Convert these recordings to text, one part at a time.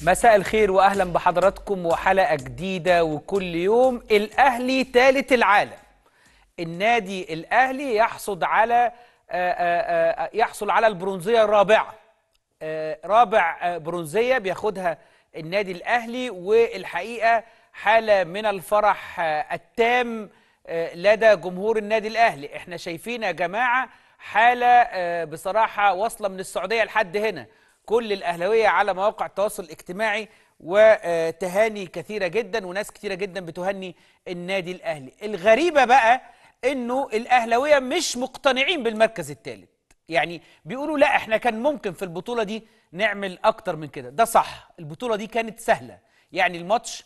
مساء الخير واهلا بحضراتكم وحلقه جديده وكل يوم الاهلي ثالث العالم النادي الاهلي يحصد على آه، آه، آه، يحصل على البرونزيه الرابعه آه، رابع آه، برونزيه بياخدها النادي الاهلي والحقيقه حاله من الفرح آه، التام آه، لدى جمهور النادي الاهلي احنا شايفين يا جماعه حاله آه، بصراحه واصله من السعوديه لحد هنا كل الاهلاويه على مواقع التواصل الاجتماعي وتهاني كثيره جدا وناس كثيره جدا بتهني النادي الاهلي الغريبه بقى انه الاهلاويه مش مقتنعين بالمركز الثالث يعني بيقولوا لا احنا كان ممكن في البطوله دي نعمل اكتر من كده ده صح البطوله دي كانت سهله يعني الماتش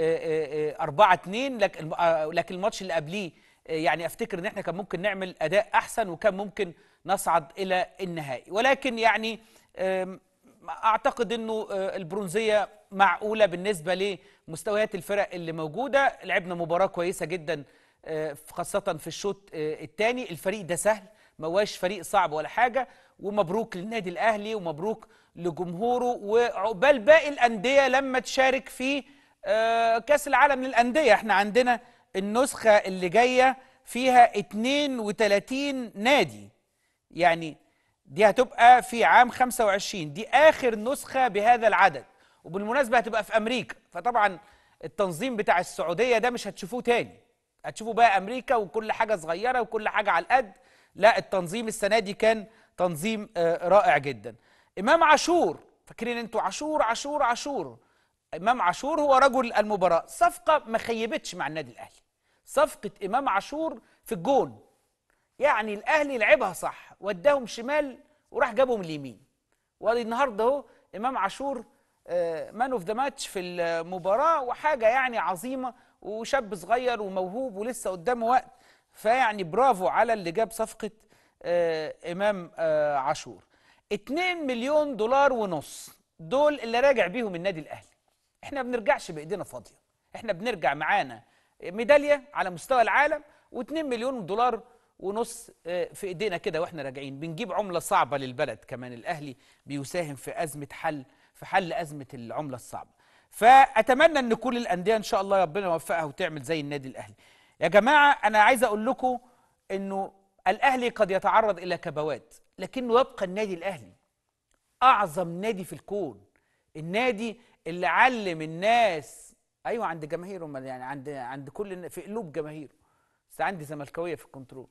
4 2 لكن آه، لكن الماتش اللي قبليه آه، يعني افتكر ان احنا كان ممكن نعمل اداء احسن وكان ممكن نصعد الى النهائي ولكن يعني آم، اعتقد انه آه، البرونزيه معقوله بالنسبه لمستويات الفرق اللي موجوده لعبنا مباراه كويسه جدا آه، خاصه في الشوط الثاني الفريق ده سهل ما هواش فريق صعب ولا حاجه ومبروك للنادي الاهلي ومبروك لجمهوره وعقبال باقي الانديه لما تشارك في آه، كاس العالم للانديه احنا عندنا النسخه اللي جايه فيها 32 نادي يعني دي هتبقى في عام 25 دي اخر نسخه بهذا العدد وبالمناسبه هتبقى في امريكا فطبعا التنظيم بتاع السعوديه ده مش هتشوفوه تاني هتشوفوا بقى امريكا وكل حاجه صغيره وكل حاجه على القد لا التنظيم السنه دي كان تنظيم آه، رائع جدا امام عاشور فاكرين انتوا عاشور عاشور عاشور امام عاشور هو رجل المباراه صفقه ما خيبتش مع النادي الاهلي صفقه امام عاشور في الجون يعني الاهلي لعبها صح وداهم شمال وراح جابهم اليمين والنهارده اهو امام عاشور مان اوف ذا ماتش في المباراه وحاجه يعني عظيمه وشاب صغير وموهوب ولسه قدامه وقت فيعني برافو على اللي جاب صفقه آه، امام آه، عاشور 2 مليون دولار ونص دول اللي راجع بيهم النادي الاهلي احنا ما بنرجعش بايدينا فاضيه احنا بنرجع معانا ميداليه على مستوى العالم و2 مليون دولار ونص آه، في ايدينا كده واحنا راجعين بنجيب عمله صعبه للبلد كمان الاهلي بيساهم في ازمه حل في حل ازمه العمله الصعبه فاتمنى ان كل الانديه ان شاء الله ربنا يوفقها وتعمل زي النادي الاهلي يا جماعه انا عايز اقول لكم انه الاهلي قد يتعرض الى كبوات لكنه يبقى النادي الاهلي اعظم نادي في الكون النادي اللي علم الناس ايوه عند جماهيره أمال يعني عند عند كل الن- في قلوب جماهيره بس عندي زملكاويه في الكنترول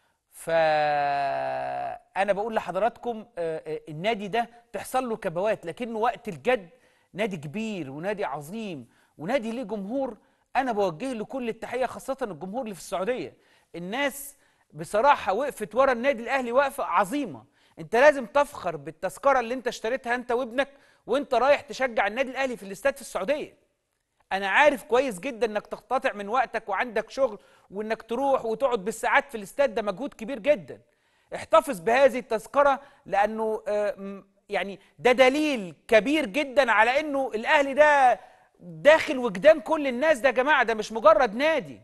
فانا بقول لحضراتكم آه، آه، النادي ده تحصل له كبوات لكنه وقت الجد نادي كبير ونادي عظيم ونادي ليه جمهور انا بوجه له كل التحيه خاصه الجمهور اللي في السعوديه الناس بصراحه وقفت ورا النادي الاهلي وقفه عظيمه انت لازم تفخر بالتذكره اللي انت اشتريتها انت وابنك وانت رايح تشجع النادي الاهلي في الاستاد في السعوديه انا عارف كويس جدا انك تقتطع من وقتك وعندك شغل وانك تروح وتقعد بالساعات في الاستاد ده مجهود كبير جدا احتفظ بهذه التذكره لانه آه، م- يعني ده دليل كبير جدا على انه الاهلي ده داخل وجدان كل الناس ده يا جماعه ده مش مجرد نادي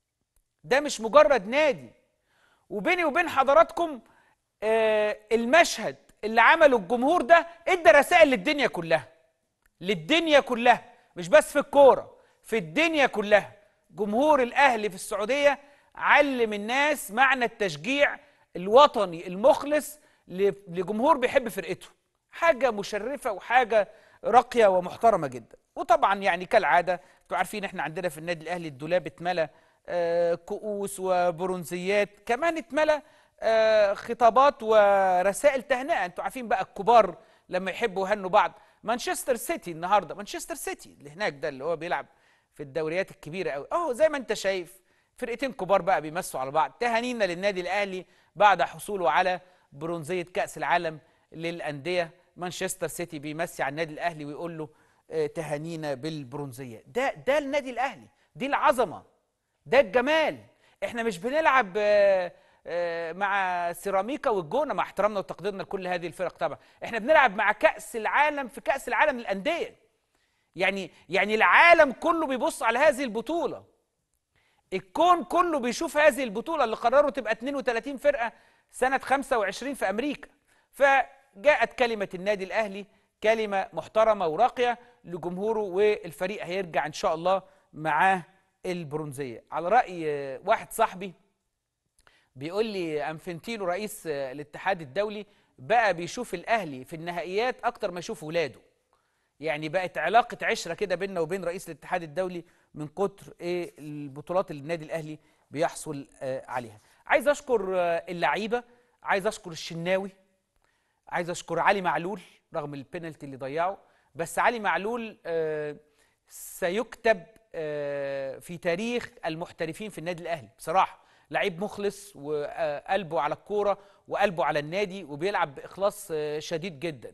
ده مش مجرد نادي وبيني وبين حضراتكم آه، المشهد اللي عمله الجمهور ده ادى رسائل للدنيا كلها للدنيا كلها مش بس في الكوره في الدنيا كلها جمهور الاهلي في السعوديه علم الناس معنى التشجيع الوطني المخلص ل- لجمهور بيحب فرقته حاجه مشرفه وحاجه راقيه ومحترمه جدا وطبعا يعني كالعاده انتوا عارفين احنا عندنا في النادي الاهلي الدولاب اتملى آه، كؤوس وبرونزيات كمان اتملى آه، خطابات ورسائل تهنئه انتوا عارفين بقى الكبار لما يحبوا يهنوا بعض مانشستر سيتي النهارده مانشستر سيتي اللي هناك ده اللي هو بيلعب في الدوريات الكبيره قوي اهو زي ما انت شايف فرقتين كبار بقى بيمسوا على بعض تهانينا للنادي الاهلي بعد حصوله على برونزيه كاس العالم للانديه مانشستر سيتي بيمسي على النادي الاهلي ويقول له آه، تهانينا بالبرونزيه ده ده النادي الاهلي دي العظمه ده الجمال احنا مش بنلعب آه، آه، مع سيراميكا والجونه مع احترامنا وتقديرنا لكل هذه الفرق طبعا احنا بنلعب مع كاس العالم في كاس العالم للانديه يعني يعني العالم كله بيبص على هذه البطوله الكون كله بيشوف هذه البطوله اللي قرروا تبقى 32 فرقه سنه 25 في امريكا فجاءت كلمه النادي الاهلي كلمه محترمه وراقيه لجمهوره والفريق هيرجع ان شاء الله معاه البرونزيه على راي آه، واحد صاحبي بيقول لي انفنتينو رئيس آه، الاتحاد الدولي بقى بيشوف الاهلي في النهائيات اكتر ما يشوف ولاده يعني بقت علاقه عشره كده بيننا وبين رئيس الاتحاد الدولي من كتر ايه البطولات اللي النادي الاهلي بيحصل آه، عليها عايز اشكر آه، اللعيبه عايز اشكر الشناوي عايز اشكر علي معلول رغم البينالتي اللي ضيعه بس علي معلول آه، سيكتب آه، في تاريخ المحترفين في النادي الاهلي بصراحه لعيب مخلص وقلبه على الكوره وقلبه على النادي وبيلعب باخلاص آه، شديد جدا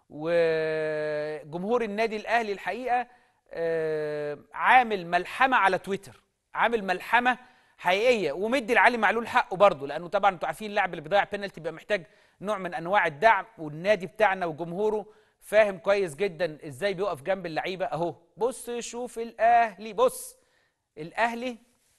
وجمهور النادي الاهلي الحقيقه آه، عامل ملحمه على تويتر عامل ملحمه حقيقيه ومدي لعلي معلول حقه برضه لانه طبعا انتوا عارفين اللاعب اللي بيضيع بينالتي بيبقى محتاج نوع من انواع الدعم والنادي بتاعنا وجمهوره فاهم كويس جدا ازاي بيقف جنب اللعيبه اهو بص شوف الاهلي بص الاهلي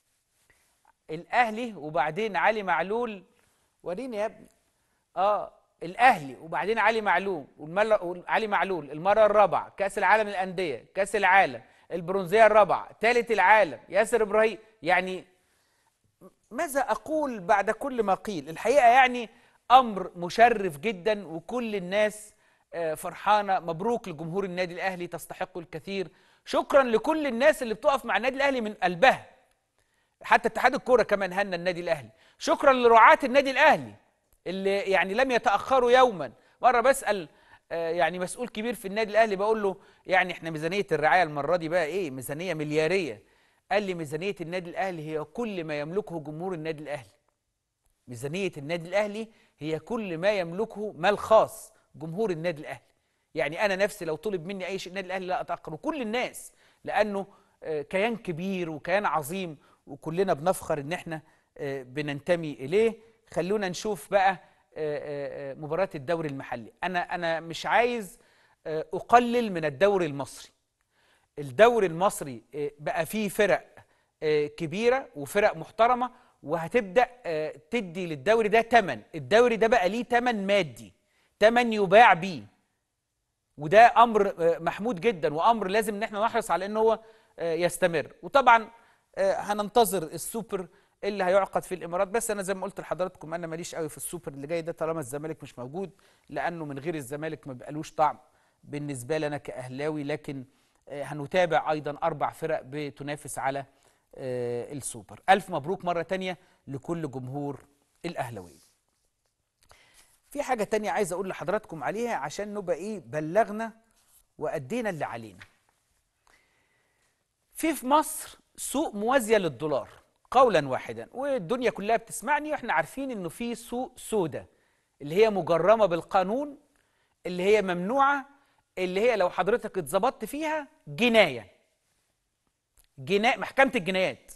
الاهلي وبعدين علي معلول وريني يا ابني اه الاهلي وبعدين علي معلول والمل... علي معلول المره الرابعه كاس العالم للانديه كاس العالم البرونزيه الرابعه ثالث العالم ياسر ابراهيم يعني ماذا اقول بعد كل ما قيل الحقيقه يعني امر مشرف جدا وكل الناس آه، فرحانه مبروك لجمهور النادي الاهلي تستحقوا الكثير شكرا لكل الناس اللي بتقف مع النادي الاهلي من قلبها حتى اتحاد الكوره كمان هنى النادي الاهلي شكرا لرعاه النادي الاهلي اللي يعني لم يتاخروا يوما مره بسال آه، يعني مسؤول كبير في النادي الاهلي بقول له يعني احنا ميزانيه الرعايه المره دي بقى ايه ميزانيه ملياريه قال لي ميزانيه النادي الاهلي هي كل ما يملكه جمهور النادي الاهلي ميزانيه النادي الاهلي هي كل ما يملكه مال خاص جمهور النادي الاهلي يعني انا نفسي لو طلب مني اي شيء النادي الاهلي لا اتاخر وكل الناس لانه آه، كيان كبير وكيان عظيم وكلنا بنفخر ان احنا آه، بننتمي اليه خلونا نشوف بقى آه، آه، آه، مباراه الدوري المحلي انا انا مش عايز آه، اقلل من الدوري المصري الدوري المصري آه، بقى فيه فرق آه، كبيره وفرق محترمه وهتبدا آه، تدي للدوري ده ثمن الدوري ده بقى ليه ثمن مادي ثمن يباع بيه وده امر آه، محمود جدا وامر لازم ان احنا نحرص على ان هو آه، يستمر وطبعا آه، هننتظر السوبر اللي هيعقد في الامارات بس انا زي ما قلت لحضراتكم انا ماليش قوي في السوبر اللي جاي ده طالما الزمالك مش موجود لانه من غير الزمالك ما بقالوش طعم بالنسبه لنا كاهلاوي لكن آه، هنتابع ايضا اربع فرق بتنافس على آه، السوبر الف مبروك مره تانية لكل جمهور الاهلاويه في حاجه تانية عايز اقول لحضراتكم عليها عشان نبقى ايه بلغنا وادينا اللي علينا في في مصر سوق موازيه للدولار قولا واحدا والدنيا كلها بتسمعني واحنا عارفين انه في سوق سودة اللي هي مجرمه بالقانون اللي هي ممنوعه اللي هي لو حضرتك اتظبطت فيها جنايه جنا محكمه الجنايات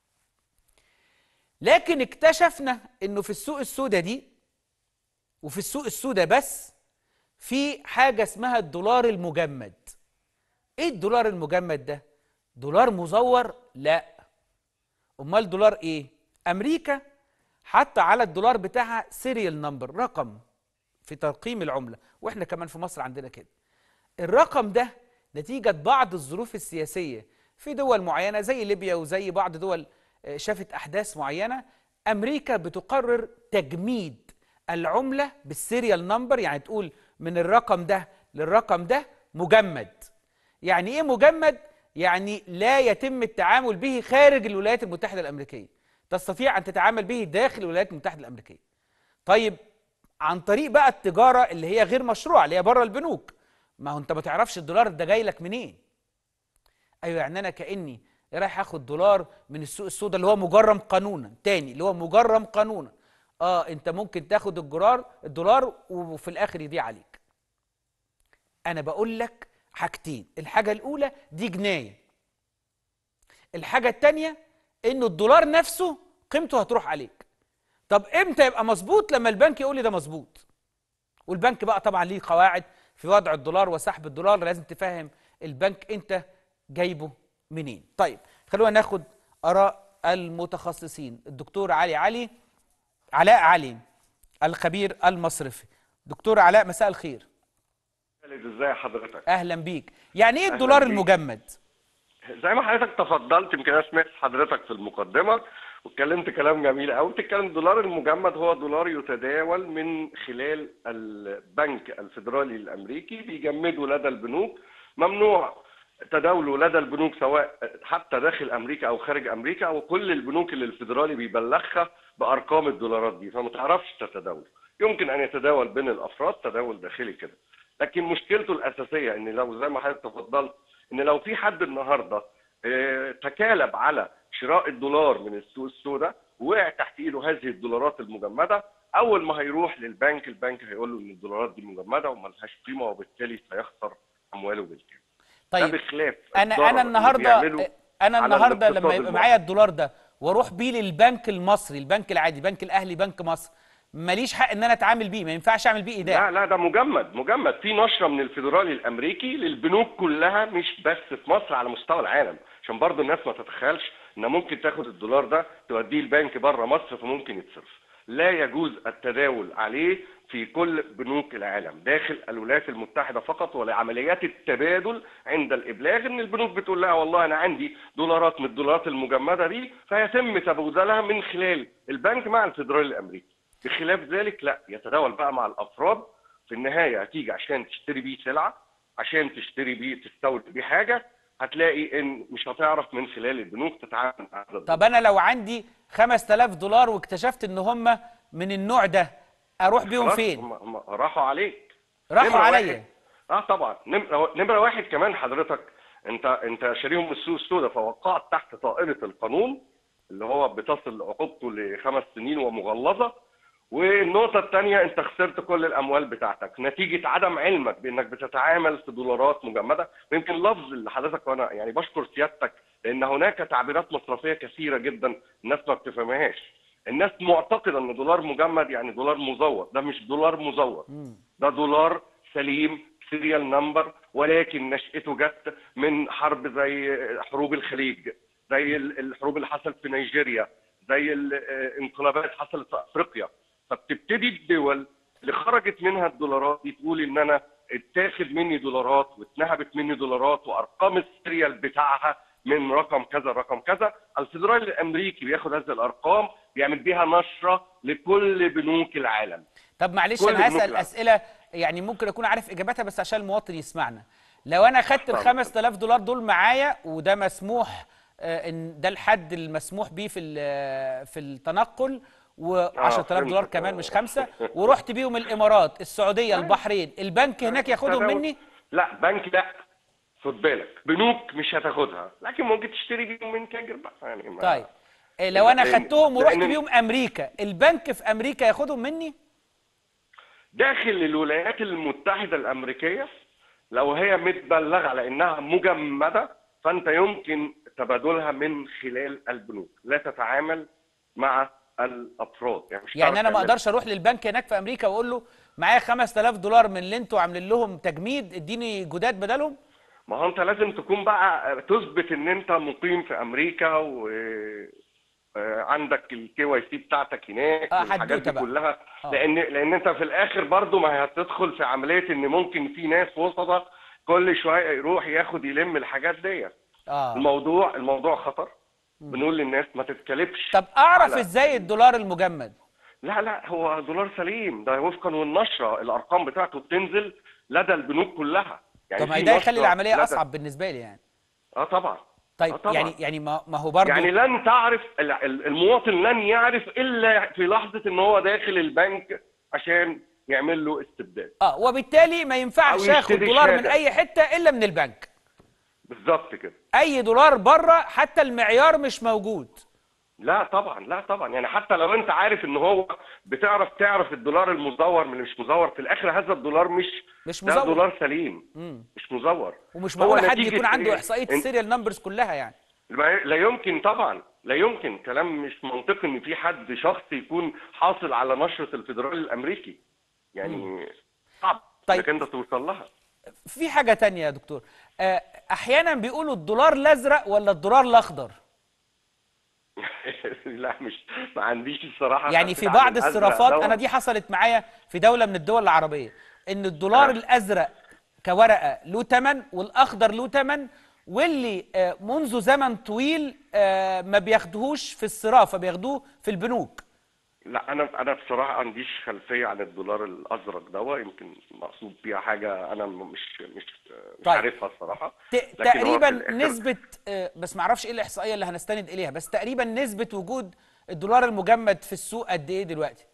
لكن اكتشفنا انه في السوق السوداء دي وفي السوق السوداء بس في حاجه اسمها الدولار المجمد ايه الدولار المجمد ده دولار مزور لا امال دولار ايه امريكا حتى على الدولار بتاعها سيريال نمبر رقم في ترقيم العمله واحنا كمان في مصر عندنا كده الرقم ده نتيجه بعض الظروف السياسيه في دول معينه زي ليبيا وزي بعض دول آه، شافت احداث معينه امريكا بتقرر تجميد العمله بالسيريال نمبر يعني تقول من الرقم ده للرقم ده مجمد يعني ايه مجمد يعني لا يتم التعامل به خارج الولايات المتحده الامريكيه تستطيع ان تتعامل به داخل الولايات المتحده الامريكيه طيب عن طريق بقى التجاره اللي هي غير مشروعه اللي هي بره البنوك ما هو انت ما تعرفش الدولار ده جاي لك منين ايوه يعني انا كاني رايح اخد دولار من السوق السوداء اللي هو مجرم قانونا تاني اللي هو مجرم قانونا اه انت ممكن تاخد الجرار الدولار وفي الاخر يضيع عليك انا بقول لك حاجتين الحاجه الاولى دي جنايه الحاجه الثانيه انه الدولار نفسه قيمته هتروح عليك طب امتى يبقى مظبوط لما البنك يقول لي ده مظبوط والبنك بقى طبعا ليه قواعد في وضع الدولار وسحب الدولار لازم تفهم البنك انت جايبه منين طيب خلونا ناخد اراء المتخصصين الدكتور علي علي علاء علي الخبير المصرفي دكتور علاء مساء الخير خالد ازاي حضرتك اهلا بيك يعني ايه أهلاً الدولار بيك. المجمد زي ما حضرتك تفضلت يمكن انا سمعت حضرتك في المقدمه واتكلمت كلام جميل قوي بتتكلم الدولار المجمد هو دولار يتداول من خلال البنك الفيدرالي الامريكي بيجمده لدى البنوك ممنوع تداوله لدى البنوك سواء حتى داخل امريكا او خارج امريكا او كل البنوك اللي الفيدرالي بيبلغها بارقام الدولارات دي فما تعرفش تتداول يمكن ان يتداول بين الافراد تداول داخلي كده لكن مشكلته الاساسيه ان لو زي ما حضرتك تفضلت ان لو في حد النهارده آه، تكالب على شراء الدولار من السوق السوداء وقع تحت ايده هذه الدولارات المجمده اول ما هيروح للبنك البنك هيقول له ان الدولارات دي مجمده وملهاش قيمه وبالتالي سيخسر امواله بالكامل ده طيب بخلاف انا الضرر انا اللي النهارده بيعمله انا على النهارده الاقتصاد لما يبقى المصري. معايا الدولار ده واروح بيه للبنك المصري البنك العادي البنك الاهلي بنك مصر ماليش حق ان انا اتعامل بيه ما ينفعش اعمل بيه ايداع لا لا ده مجمد مجمد في نشره من الفيدرالي الامريكي للبنوك كلها مش بس في مصر على مستوى العالم عشان برضو الناس ما تتخيلش ان ممكن تاخد الدولار ده توديه البنك بره مصر فممكن يتصرف لا يجوز التداول عليه في كل بنوك العالم داخل الولايات المتحده فقط ولعمليات التبادل عند الابلاغ ان البنوك بتقول لها والله انا عندي دولارات من الدولارات المجمده دي فيتم تبادلها من خلال البنك مع الفيدرالي الامريكي بخلاف ذلك لا يتداول بقى مع الافراد في النهايه هتيجي عشان تشتري بيه سلعه عشان تشتري بيه تستورد بيه حاجه هتلاقي ان مش هتعرف من خلال البنوك تتعامل مع هذا طب انا لو عندي 5000 دولار واكتشفت ان هم من النوع ده اروح بيهم خلاص، فين هم هم راحوا عليك راحوا نمرة عليا واحد- اه طبعا نمره نمره واحد كمان حضرتك انت انت شاريهم من السوق السوداء فوقعت تحت طائله القانون اللي هو بتصل عقوبته لخمس سنين ومغلظه والنقطه الثانيه انت خسرت كل الاموال بتاعتك نتيجه عدم علمك بانك بتتعامل في دولارات مجمده ويمكن لفظ اللي حضرتك وانا يعني بشكر سيادتك لان هناك تعبيرات مصرفيه كثيره جدا الناس ما بتفهمهاش الناس معتقده ان دولار مجمد يعني دولار مزور ده مش دولار مزور ده دولار سليم سيريال نمبر ولكن نشأته جت من حرب زي حروب الخليج زي ال- الحروب اللي حصلت في نيجيريا زي الانقلابات حصلت في افريقيا فبتبتدي الدول اللي خرجت منها الدولارات دي تقول ان انا اتاخد مني دولارات واتنهبت مني دولارات وارقام السيريال بتاعها من رقم كذا رقم كذا الفدرالي الامريكي بياخد هذه الارقام بيعمل بيها نشره لكل بنوك العالم طب معلش كل انا البنوك هسال العالم. اسئله يعني ممكن اكون عارف اجابتها بس عشان المواطن يسمعنا لو انا خدت ال طبعا. 5000 دولار دول معايا وده مسموح آه، ان ده الحد المسموح بيه في ال- في التنقل و10000 دولار فهمتك. كمان آه. مش خمسه ورحت بيهم الامارات السعوديه البحرين البنك هناك ياخدهم تداول. مني لا بنك لا خد بالك بنوك مش هتاخدها لكن ممكن تشتري بيهم من تاجر بقى يعني ما- طيب آه، لو انا لأن- خدتهم ورحت لأن- بيهم امريكا البنك في امريكا ياخدهم مني داخل الولايات المتحدة الأمريكية لو هي متبلغة على إنها مجمدة فأنت يمكن تبادلها من خلال البنوك لا تتعامل مع الأفراد يعني مش يعني هتعرف انا ما تعملها. اقدرش اروح للبنك هناك في امريكا واقول له معايا 5000 دور من اللي انتوا عاملين لهم تجميد اديني جداد بدلهم ما هو أنت لازم تكون بقى تثبت إن أنت مقيم في أمريكا و آه، عندك الكي واي سي بتاعتك هناك آه، والحاجات حدوتة دي بقى. كلها آه. لان لان انت في الاخر برضو ما هي هتدخل في عمليه ان ممكن في ناس وسطة كل شويه يروح ياخد يلم الحاجات دي اه الموضوع الموضوع خطر بنقول للناس ما تتكلفش طب اعرف على- ازاي الدولار المجمد لا لا هو دولار سليم ده وفقا والنشره الارقام بتاعته بتنزل لدى البنوك كلها يعني طب ما في ده يخلي نشرة العمليه لدى- اصعب بالنسبه لي يعني اه طبعا طيب آه طبعا. يعني يعني ما, ما هو برضه يعني لن تعرف ال- ال- المواطن لن يعرف الا في لحظه ان هو داخل البنك عشان يعمل له استبدال اه وبالتالي ما ينفعش أو اخد يشتري دولار من شهادة. اي حته الا من البنك بالظبط كده اي دولار بره حتى المعيار مش موجود لا طبعا لا طبعا يعني حتى لو انت عارف ان هو بتعرف تعرف الدولار المزور من اللي مش مزور في الاخر هذا الدولار مش مش ده مزور. دولار سليم مم. مش مزور ومش هو معقول حد نتيجة يكون عنده إيه؟ احصائيه إن- السيريال نمبرز كلها يعني ما- لا يمكن طبعا لا يمكن كلام مش منطقي ان في حد شخص يكون حاصل على نشره الفدرالي الامريكي يعني صعب طيب. انك انت توصل لها في حاجه تانية يا دكتور آه، احيانا بيقولوا الدولار الازرق ولا الدولار الاخضر لا مش ما عنديش الصراحه يعني خلفية في عن بعض الأزرق الصرافات دوت. انا دي حصلت معايا في دوله من الدول العربيه ان الدولار آه. الازرق كورقه له ثمن والاخضر له ثمن واللي آه، منذ زمن طويل آه، ما بياخدوهوش في الصرافه بياخدوه في البنوك لا انا انا بصراحه عنديش خلفيه عن الدولار الازرق ده يمكن مقصود بيها حاجه انا م- مش مش مش طيب. عارفها الصراحه ت- لكن هو في تقريبا الآخر- نسبه آه، بس ما اعرفش ايه الاحصائيه اللي هنستند اليها بس تقريبا نسبه وجود الدولار المجمد في السوق قد ايه دلوقتي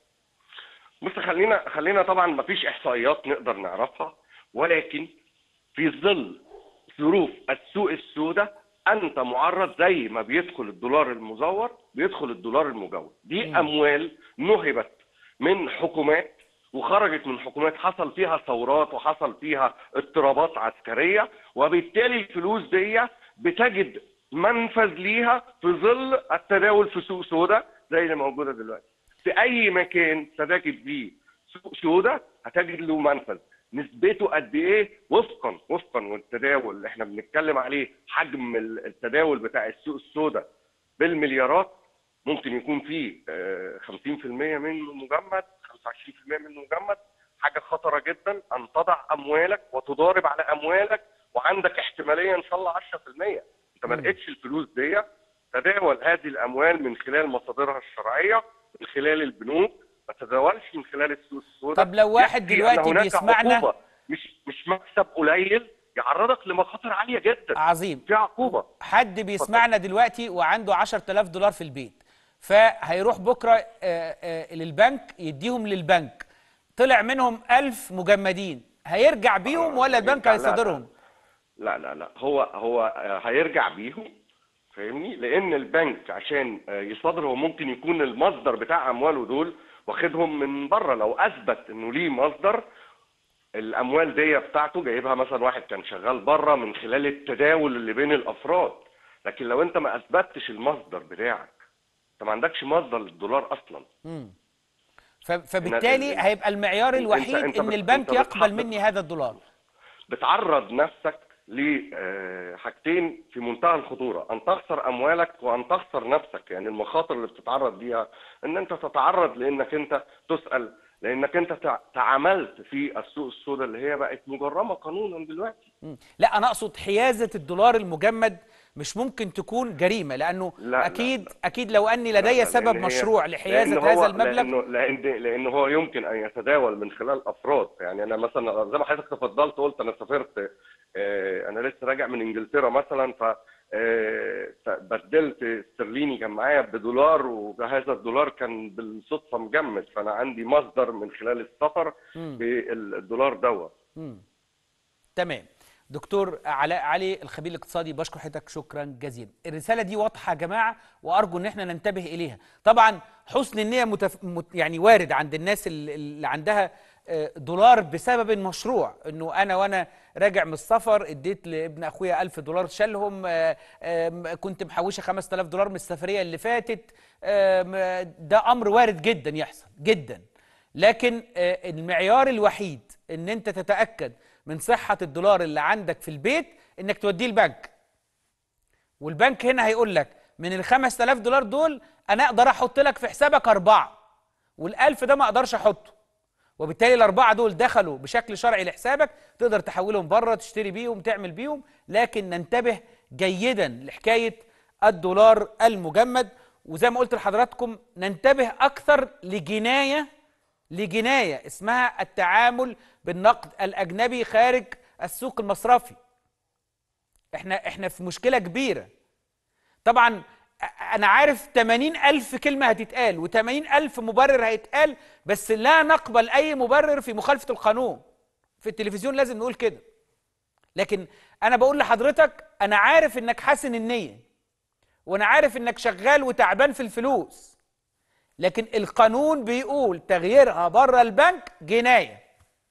بص خلينا خلينا طبعا ما فيش احصائيات نقدر نعرفها ولكن في ظل ظروف السوق السوداء انت معرض زي ما بيدخل الدولار المزور بيدخل الدولار المجوز دي اموال نهبت من حكومات وخرجت من حكومات حصل فيها ثورات وحصل فيها اضطرابات عسكريه وبالتالي الفلوس دي بتجد منفذ ليها في ظل التداول في سوق سوداء زي اللي موجوده دلوقتي في اي مكان تواجد فيه سوق سوداء هتجد له منفذ نسبته قد ايه وفقا وفقا والتداول اللي احنا بنتكلم عليه حجم ال- التداول بتاع السوق السوداء بالمليارات ممكن يكون فيه آه، 50% منه مجمد 25% منه مجمد حاجه خطره جدا ان تضع اموالك وتضارب على اموالك وعندك احتماليه ان شاء الله 10% انت ما لقيتش الفلوس دي تداول هذه الاموال من خلال مصادرها الشرعيه من خلال البنوك ما تداولش من خلال السوق السوداء طب لو واحد يكفي دلوقتي أن هناك بيسمعنا- عقوبة مش مش مكسب قليل يعرضك لمخاطر عاليه جدا عظيم في عقوبه حد بيسمعنا دلوقتي وعنده 10000 دولار في البيت فهيروح بكره آه، آه، للبنك يديهم للبنك طلع منهم 1000 مجمدين هيرجع بيهم ولا البنك يرجع- لا، لا. هيصادرهم لا لا لا هو هو آه، هيرجع بيهم فاهمني لان البنك عشان آه، يصادر هو ممكن يكون المصدر بتاع امواله دول واخدهم من بره لو اثبت انه ليه مصدر الاموال دي بتاعته جايبها مثلا واحد كان شغال بره من خلال التداول اللي بين الافراد لكن لو انت ما اثبتش المصدر بتاعك انت ما عندكش مصدر للدولار اصلا ف- فبالتالي هيبقى المعيار أنت- الوحيد أنت ان بت- البنك أنت يقبل بتحط- مني هذا الدولار بتعرض نفسك لحاجتين في منتهى الخطوره ان تخسر اموالك وان تخسر نفسك يعني المخاطر اللي بتتعرض ليها ان انت تتعرض لانك انت تسال لانك انت تع- تعاملت في السوق السوداء اللي هي بقت مجرمه قانونا دلوقتي مم. لا انا اقصد حيازه الدولار المجمد مش ممكن تكون جريمه لانه لا، لا، اكيد لا. اكيد لو اني لا، لدي لا، سبب لأن هي- مشروع لأن لحيازه هو- هذا المبلغ لانه لان لان هو يمكن ان يتداول من خلال افراد يعني انا مثلا زي ما حضرتك تفضلت قلت انا سافرت آه، انا لسه راجع من انجلترا مثلا ف آه، بدلت استرليني كان معايا بدولار وهذا الدولار كان بالصدفه مجمد فانا عندي مصدر من خلال السفر بالدولار دوت تمام دكتور علاء علي الخبير الاقتصادي بشكر حضرتك شكرا جزيلا الرساله دي واضحه يا جماعه وارجو ان احنا ننتبه اليها طبعا حسن النيه متف... مت... يعني وارد عند الناس اللي- اللي عندها آه، دولار بسبب مشروع انه انا وانا راجع من السفر اديت لابن اخويا 1000 دولار شالهم آه، آم، كنت محوشه 5000 دولار من السفريه اللي فاتت آم، ده امر وارد جدا يحصل جدا لكن آه، المعيار الوحيد ان انت تتاكد من صحه الدولار اللي عندك في البيت انك توديه البنك والبنك هنا هيقول لك من ال 5000 دولار دول انا اقدر احط لك في حسابك اربعه وال1000 ده ما اقدرش احطه وبالتالي الاربعه دول دخلوا بشكل شرعي لحسابك تقدر تحولهم بره تشتري بيهم تعمل بيهم لكن ننتبه جيدا لحكايه الدولار المجمد وزي ما قلت لحضراتكم ننتبه اكثر لجنايه لجنايه اسمها التعامل بالنقد الاجنبي خارج السوق المصرفي احنا احنا في مشكله كبيره طبعا أ- انا عارف 80 الف كلمه هتتقال و80 الف مبرر هيتقال بس لا نقبل اي مبرر في مخالفه القانون في التلفزيون لازم نقول كده لكن انا بقول لحضرتك انا عارف انك حاسن النيه وانا عارف انك شغال وتعبان في الفلوس لكن القانون بيقول تغييرها بره البنك جنايه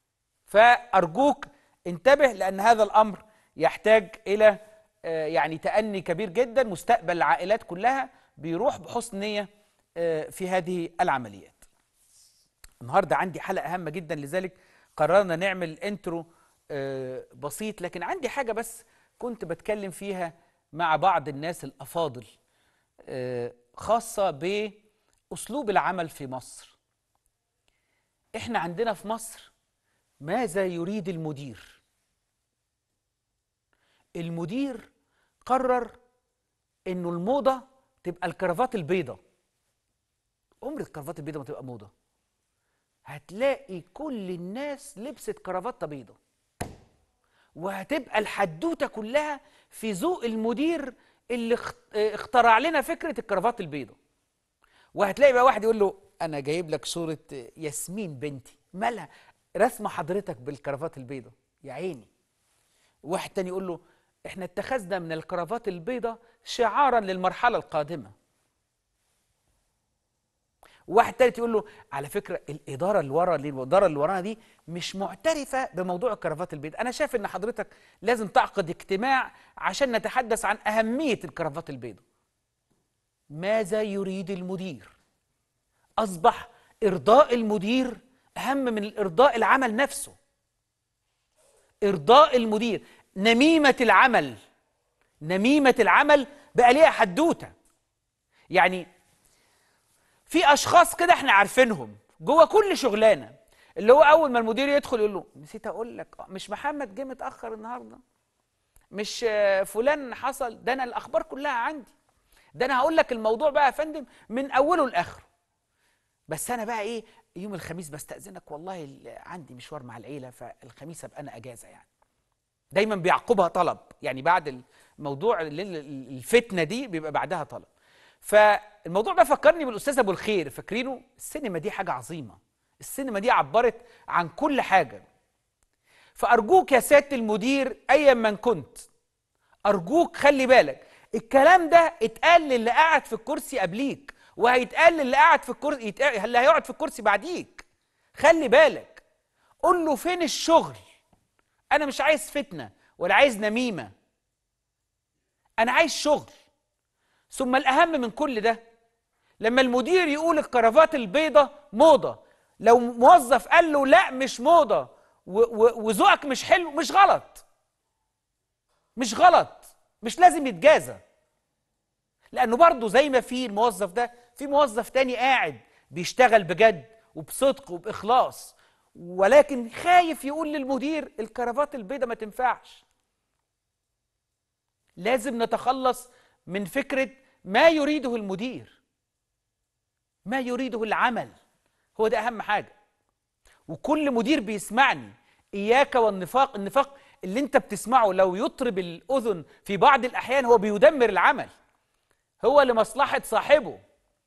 فارجوك انتبه لان هذا الامر يحتاج الى آه، يعني تأني كبير جدا مستقبل العائلات كلها بيروح بحسن نية آه، في هذه العمليات النهارده عندي حلقة هامة جدا لذلك قررنا نعمل انترو آه، بسيط لكن عندي حاجة بس كنت بتكلم فيها مع بعض الناس الأفاضل آه، خاصة بأسلوب العمل في مصر احنا عندنا في مصر ماذا يريد المدير المدير قرر انه الموضه تبقى الكرافات البيضة عمر الكرافات البيضة ما تبقى موضة هتلاقي كل الناس لبست كرافته بيضة وهتبقى الحدوته كلها في ذوق المدير اللي اخت- اه اخترع لنا فكره الكرافات البيضة وهتلاقي بقى واحد يقول له انا جايب لك صوره ياسمين بنتي مالها رسمه حضرتك بالكرافات البيضة يا عيني واحد تاني يقول له احنا اتخذنا من الكرافات البيضة شعارا للمرحلة القادمة واحد تالت يقول له على فكرة الإدارة اللي ورا اللي الإدارة اللي ورانا دي مش معترفة بموضوع الكرافات البيضاء أنا شايف إن حضرتك لازم تعقد اجتماع عشان نتحدث عن أهمية الكرافات البيضاء ماذا يريد المدير أصبح إرضاء المدير أهم من الإرضاء العمل نفسه إرضاء المدير نميمة العمل نميمة العمل بقى ليها حدوتة يعني في أشخاص كده احنا عارفينهم جوه كل شغلانة اللي هو أول ما المدير يدخل يقول له نسيت أقول لك آه، مش محمد جه متأخر النهاردة مش آه، فلان حصل ده أنا الأخبار كلها عندي ده أنا هقول لك الموضوع بقى يا فندم من أوله لآخره بس انا بقى ايه يوم الخميس بستأذنك والله ال- عندي مشوار مع العيله فالخميس ابقى انا اجازه يعني دايما بيعقبها طلب يعني بعد الموضوع ال- ال- الفتنه دي بيبقى بعدها طلب فالموضوع ده فكرني بالاستاذ ابو الخير فاكرينه السينما دي حاجه عظيمه السينما دي عبرت عن كل حاجه فارجوك يا سياده المدير ايا من كنت ارجوك خلي بالك الكلام ده اتقال للي قاعد في الكرسي قبليك وهيتقال للي قاعد في الكرسي يتقال اللي هيقعد في الكرسي بعديك خلي بالك قول له فين الشغل انا مش عايز فتنه ولا عايز نميمه انا عايز شغل ثم الاهم من كل ده لما المدير يقول الكرافات البيضة موضة لو موظف قال له لا مش موضة و- و- وذوقك مش حلو مش غلط مش غلط مش لازم يتجازى لانه برضه زي ما في الموظف ده في موظف تاني قاعد بيشتغل بجد وبصدق وباخلاص ولكن خايف يقول للمدير الكرافات البيضة ما تنفعش لازم نتخلص من فكرة ما يريده المدير ما يريده العمل هو ده أهم حاجة وكل مدير بيسمعني إياك والنفاق النفاق اللي انت بتسمعه لو يطرب الأذن في بعض الأحيان هو بيدمر العمل هو لمصلحة صاحبه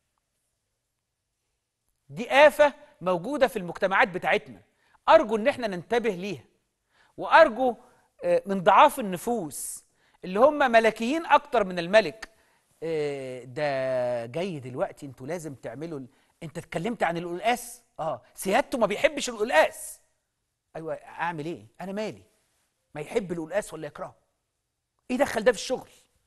دي آفة موجودة في المجتمعات بتاعتنا أرجو إن احنا ننتبه ليها وأرجو آه، من ضعاف النفوس اللي هم ملكيين أكتر من الملك آه، ده جاي دلوقتي انتوا لازم تعملوا ال... انت اتكلمت عن القلقاس اه سيادته ما بيحبش القلقاس ايوه اعمل ايه انا مالي ما يحب القلقاس ولا يكرهه ايه دخل ده في الشغل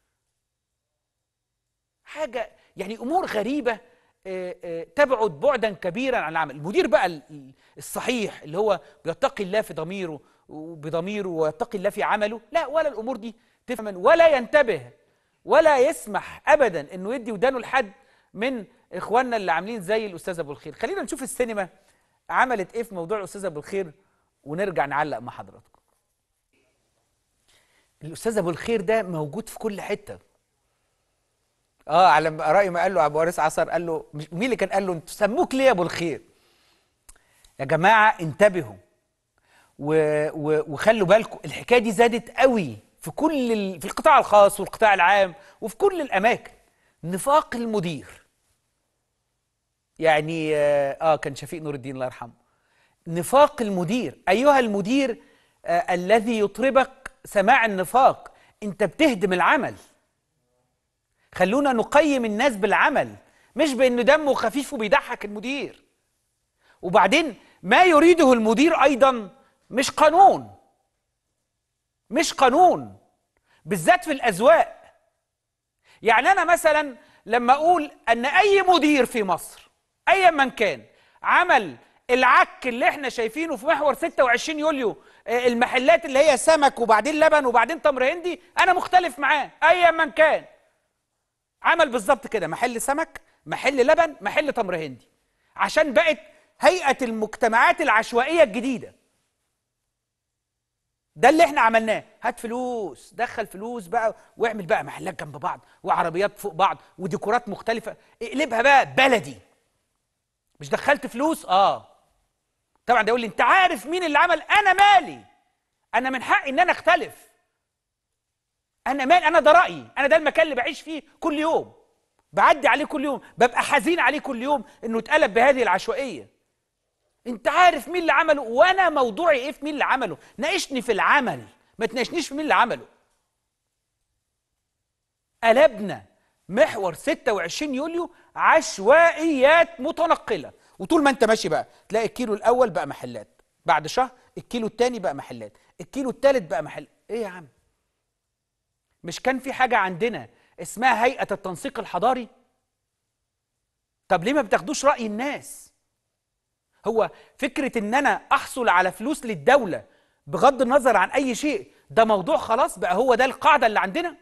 حاجه يعني امور غريبه آه، آه، تبعد بعدا كبيرا عن العمل المدير بقى ال- ال- الصحيح اللي هو بيتقي الله في ضميره وبضميره ويتقي الله في عمله لا ولا الامور دي تفهم ولا ينتبه ولا يسمح ابدا انه يدي ودانه لحد من اخواننا اللي عاملين زي الاستاذ ابو الخير خلينا نشوف السينما عملت ايه في موضوع الاستاذ ابو الخير ونرجع نعلق مع حضراتكم الاستاذ ابو الخير ده موجود في كل حته اه على ما- راي ما قال له ابو وارث عصر قال له مش مين اللي كان قال له انتوا سموك ليه يا ابو الخير يا جماعه انتبهوا و... و... وخلوا بالكم الحكايه دي زادت قوي في كل ال... في القطاع الخاص والقطاع العام وفي كل الاماكن نفاق المدير يعني اه آه، كان شفيق نور الدين الله يرحمه نفاق المدير ايها المدير آه الذي يطربك سماع النفاق انت بتهدم العمل خلونا نقيم الناس بالعمل مش بانه دمه خفيف وبيضحك المدير وبعدين ما يريده المدير ايضا مش قانون مش قانون بالذات في الاذواق يعني انا مثلا لما اقول ان اي مدير في مصر ايا من كان عمل العك اللي احنا شايفينه في محور 26 يوليو آه، المحلات اللي هي سمك وبعدين لبن وبعدين تمر هندي انا مختلف معاه ايا من كان عمل بالظبط كده محل سمك محل لبن محل تمر هندي عشان بقت هيئة المجتمعات العشوائية الجديدة ده اللي احنا عملناه هات فلوس دخل فلوس بقى واعمل بقى محلات جنب بعض وعربيات فوق بعض وديكورات مختلفه اقلبها بقى بلدي مش دخلت فلوس اه طبعا ده يقول لي انت عارف مين اللي عمل انا مالي انا من حقي ان انا اختلف انا مال انا ده رايي انا ده المكان اللي بعيش فيه كل يوم بعدي عليه كل يوم ببقى حزين عليه كل يوم انه اتقلب بهذه العشوائيه انت عارف مين اللي عمله وانا موضوعي ايه في مين اللي عمله ناقشني في العمل ما تناقشنيش في مين اللي عمله قلبنا محور 26 يوليو عشوائيات متنقله وطول ما انت ماشي بقى تلاقي الكيلو الاول بقى محلات بعد شهر الكيلو الثاني بقى محلات الكيلو الثالث بقى محل ايه يا عم مش كان في حاجه عندنا اسمها هيئه التنسيق الحضاري طب ليه ما بتاخدوش راي الناس هو فكره ان انا احصل على فلوس للدوله بغض النظر عن اي شيء ده موضوع خلاص بقى هو ده القاعده اللي عندنا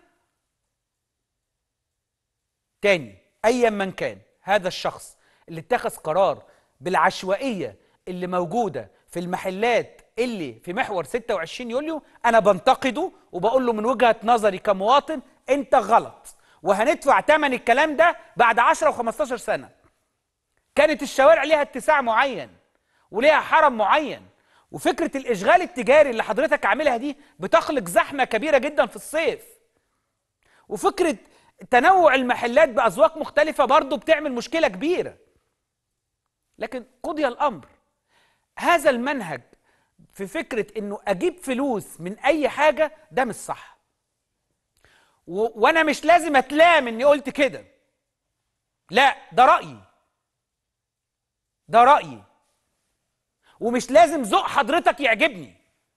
تاني ايا من كان هذا الشخص اللي اتخذ قرار بالعشوائيه اللي موجوده في المحلات اللي في محور 26 يوليو انا بنتقده وبقول له من وجهه نظري كمواطن انت غلط وهندفع ثمن الكلام ده بعد 10 و15 سنه كانت الشوارع ليها اتساع معين وليها حرم معين وفكره الاشغال التجاري اللي حضرتك عاملها دي بتخلق زحمه كبيره جدا في الصيف وفكره تنوع المحلات باذواق مختلفه برضه بتعمل مشكله كبيره لكن قضي الامر هذا المنهج في فكره انه اجيب فلوس من اي حاجه ده مش صح و... وانا مش لازم اتلام اني قلت كده لا ده رايي ده رايي ومش لازم ذوق حضرتك يعجبني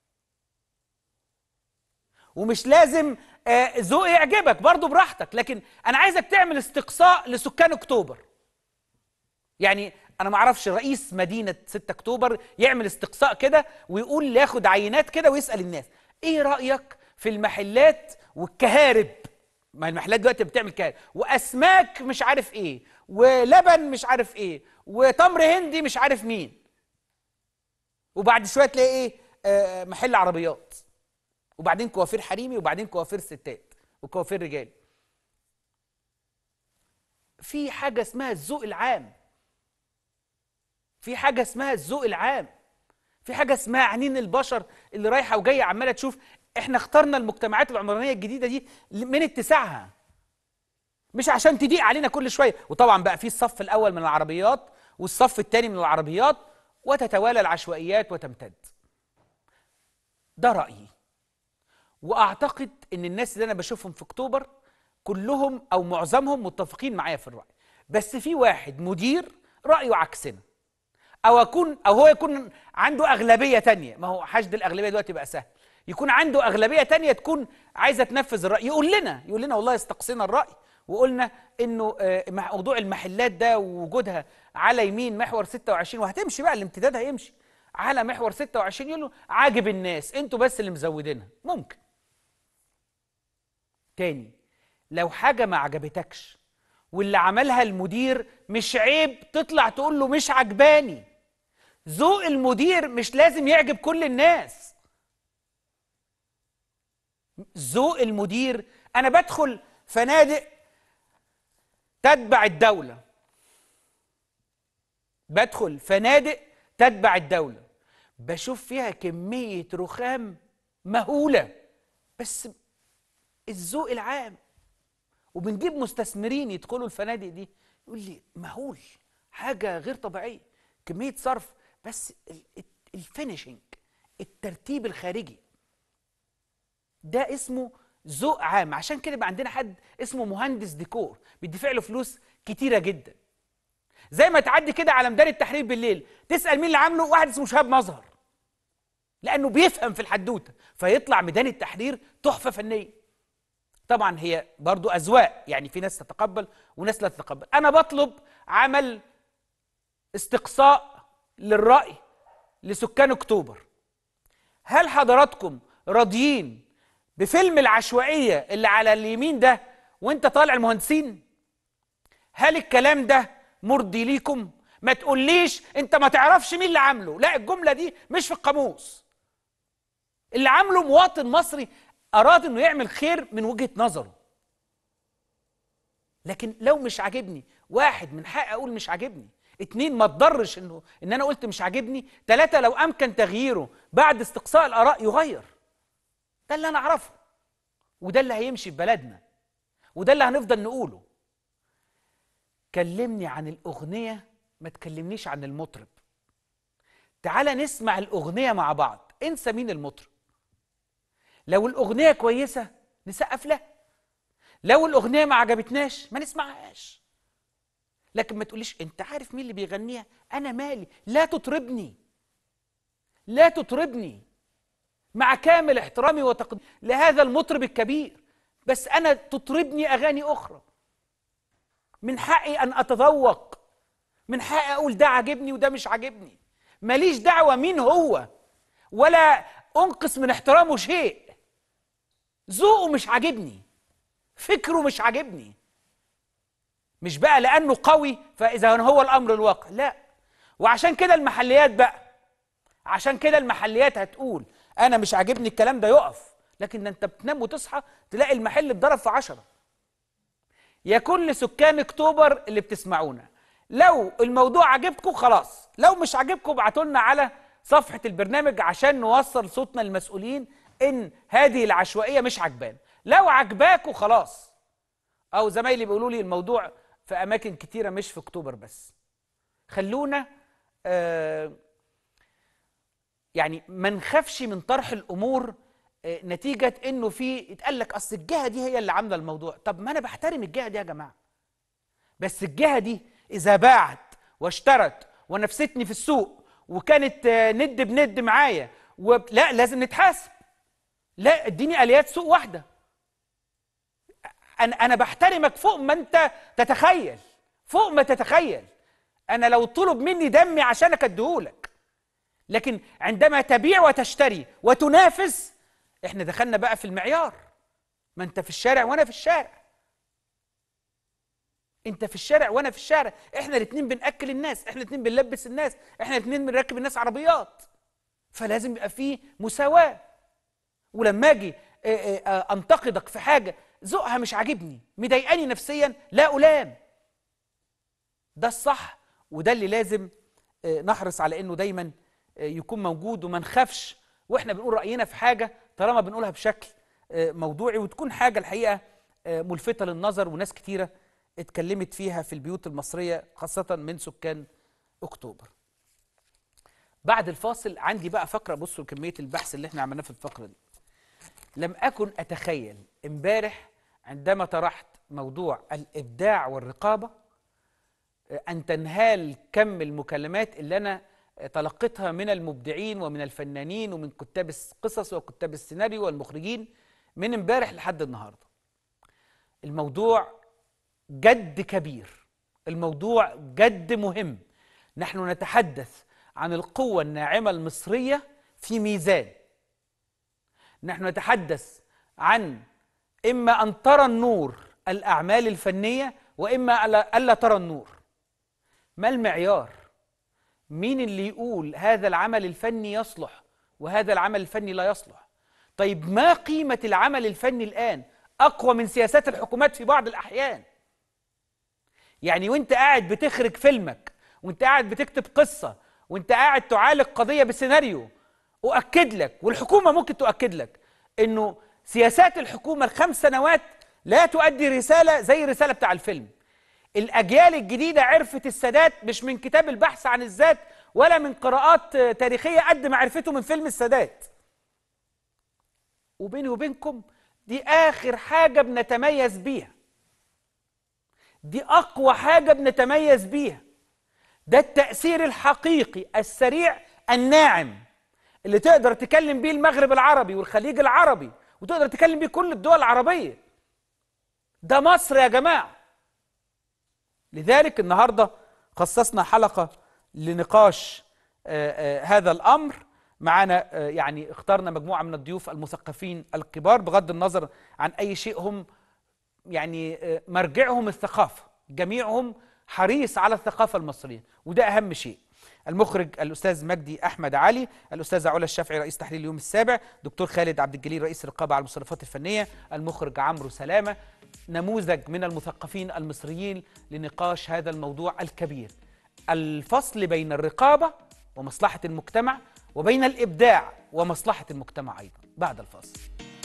ومش لازم آه، ذوقي يعجبك برضه براحتك لكن انا عايزك تعمل استقصاء لسكان اكتوبر يعني انا ما اعرفش رئيس مدينه 6 اكتوبر يعمل استقصاء كده ويقول ياخد عينات كده ويسال الناس ايه رايك في المحلات والكهارب ما المحلات دلوقتي بتعمل كهارب واسماك مش عارف ايه ولبن مش عارف ايه وتمر هندي مش عارف مين وبعد شويه تلاقي ايه آه محل عربيات وبعدين كوافير حريمي وبعدين كوافير ستات وكوافير رجال في حاجه اسمها الذوق العام في حاجه اسمها الذوق العام في حاجه اسمها عنين البشر اللي رايحه وجايه عماله تشوف احنا اخترنا المجتمعات العمرانيه الجديده دي من اتساعها مش عشان تضيق علينا كل شويه وطبعا بقى في الصف الاول من العربيات والصف الثاني من العربيات وتتوالى العشوائيات وتمتد ده رايي واعتقد ان الناس اللي انا بشوفهم في اكتوبر كلهم او معظمهم متفقين معايا في الراي بس في واحد مدير رايه عكسنا او اكون او هو يكون عنده اغلبيه تانية ما هو حشد الاغلبيه دلوقتي بقى سهل يكون عنده اغلبيه تانية تكون عايزه تنفذ الراي يقول لنا يقول لنا والله استقصينا الراي وقلنا انه آه، مع- موضوع المحلات ده ووجودها على يمين محور 26 وهتمشي بقى الامتداد هيمشي على محور 26 يقول له عاجب الناس انتوا بس اللي مزودينها ممكن تاني لو حاجه ما عجبتكش واللي عملها المدير مش عيب تطلع تقول له مش عجباني ذوق المدير مش لازم يعجب كل الناس ذوق المدير انا بدخل فنادق تتبع الدوله بدخل فنادق تتبع الدوله بشوف فيها كميه رخام مهوله بس الذوق العام وبنجيب مستثمرين يدخلوا الفنادق دي يقول لي مهول حاجه غير طبيعيه كميه صرف بس ال- ال- الفينيشنج الترتيب الخارجي ده اسمه ذوق عام عشان كده يبقى عندنا حد اسمه مهندس ديكور بيدفع له فلوس كتيره جدا زي ما تعدي كده على ميدان التحرير بالليل تسال مين اللي عامله واحد اسمه شهاب مظهر لانه بيفهم في الحدوته فيطلع ميدان التحرير تحفه فنيه طبعا هي برضو اذواق يعني في ناس تتقبل وناس لا تتقبل انا بطلب عمل استقصاء للراي لسكان اكتوبر هل حضراتكم راضيين بفيلم العشوائيه اللي على اليمين ده وانت طالع المهندسين هل الكلام ده مرضي ليكم ما تقوليش انت ما تعرفش مين اللي عامله لا الجمله دي مش في القاموس اللي عامله مواطن مصري اراد انه يعمل خير من وجهه نظره لكن لو مش عاجبني واحد من حقي اقول مش عاجبني اتنين ما تضرش انه ان انا قلت مش عاجبني تلاتة لو امكن تغييره بعد استقصاء الاراء يغير ده اللي انا اعرفه وده اللي هيمشي في بلدنا وده اللي هنفضل نقوله كلمني عن الاغنيه ما تكلمنيش عن المطرب تعالى نسمع الاغنيه مع بعض انسى مين المطرب لو الاغنيه كويسه نسقف لها لو الاغنيه ما عجبتناش ما نسمعهاش لكن ما تقوليش انت عارف مين اللي بيغنيها انا مالي لا تطربني لا تطربني مع كامل احترامي وتقديري لهذا المطرب الكبير بس انا تطربني اغاني اخرى من حقي ان اتذوق من حقي اقول ده عاجبني وده مش عاجبني ماليش دعوه مين هو ولا انقص من احترامه شيء ذوقه مش عاجبني فكره مش عاجبني مش بقى لانه قوي فاذا هو الامر الواقع لا وعشان كده المحليات بقى عشان كده المحليات هتقول انا مش عاجبني الكلام ده يقف لكن ده انت بتنام وتصحى تلاقي المحل اتضرب في عشرة يا كل سكان اكتوبر اللي بتسمعونا لو الموضوع عجبكم خلاص لو مش عجبكم ابعتوا لنا على صفحة البرنامج عشان نوصل صوتنا للمسؤولين ان هذه العشوائية مش عجبان لو عجباكوا خلاص او زمايلي بيقولوا لي الموضوع في اماكن كتيرة مش في اكتوبر بس خلونا آه يعني ما نخافش من طرح الامور آه، نتيجه انه في يتقال لك اصل الجهه دي هي اللي عامله الموضوع طب ما انا بحترم الجهه دي يا جماعه بس الجهه دي اذا باعت واشترت ونفستني في السوق وكانت آه، ند بند معايا وب- لا لازم نتحاسب لا اديني اليات سوق واحده انا انا بحترمك فوق ما انت تتخيل فوق ما تتخيل انا لو طلب مني دمي عشانك اديهولك لكن عندما تبيع وتشتري وتنافس احنا دخلنا بقى في المعيار ما انت في الشارع وانا في الشارع انت في الشارع وانا في الشارع احنا الاثنين بناكل الناس احنا الاثنين بنلبس الناس احنا الاثنين بنركب الناس عربيات فلازم يبقى فيه مساواه ولما اجي آه، آه، آه، انتقدك في حاجه ذوقها مش عاجبني مضايقاني نفسيا لا الام ده الصح وده اللي لازم آه، نحرص على انه دايما آه، يكون موجود وما نخافش واحنا بنقول راينا في حاجه طالما بنقولها بشكل آه، موضوعي وتكون حاجه الحقيقه آه، ملفته للنظر وناس كتيره اتكلمت فيها في البيوت المصريه خاصه من سكان اكتوبر. بعد الفاصل عندي بقى فقره بصوا كميه البحث اللي احنا عملناه في الفقره دي. لم اكن اتخيل امبارح عندما طرحت موضوع الابداع والرقابه أن تنهال كم المكالمات اللي أنا تلقيتها من المبدعين ومن الفنانين ومن كتاب القصص وكتاب السيناريو والمخرجين من امبارح لحد النهارده. الموضوع جد كبير، الموضوع جد مهم. نحن نتحدث عن القوة الناعمة المصرية في ميزان. نحن نتحدث عن إما أن ترى النور الأعمال الفنية وإما ألا ألا ترى النور. ما المعيار مين اللي يقول هذا العمل الفني يصلح وهذا العمل الفني لا يصلح طيب ما قيمة العمل الفني الآن أقوى من سياسات الحكومات في بعض الأحيان يعني وانت قاعد بتخرج فيلمك وانت قاعد بتكتب قصة وانت قاعد تعالج قضية بسيناريو أؤكد لك والحكومة ممكن تؤكد لك انه سياسات الحكومة الخمس سنوات لا تؤدي رسالة زي الرسالة بتاع الفيلم الأجيال الجديدة عرفت السادات مش من كتاب البحث عن الذات ولا من قراءات آه، تاريخية قد ما عرفته من فيلم السادات وبيني وبينكم دي آخر حاجة بنتميز بيها دي أقوى حاجة بنتميز بيها ده التأثير الحقيقي السريع الناعم اللي تقدر تكلم بيه المغرب العربي والخليج العربي وتقدر تكلم بيه كل الدول العربية ده مصر يا جماعه لذلك النهارده خصصنا حلقه لنقاش آه، آه، هذا الامر معانا آه، يعني اخترنا مجموعه من الضيوف المثقفين الكبار بغض النظر عن اي شيء هم يعني آه، مرجعهم الثقافه جميعهم حريص على الثقافه المصريه وده اهم شيء المخرج الاستاذ مجدي احمد علي الاستاذه علا الشافعي رئيس تحرير اليوم السابع دكتور خالد عبد الجليل رئيس الرقابه على المصنفات الفنيه المخرج عمرو سلامه نموذج من المثقفين المصريين لنقاش هذا الموضوع الكبير الفصل بين الرقابه ومصلحه المجتمع وبين الابداع ومصلحه المجتمع ايضا بعد الفاصل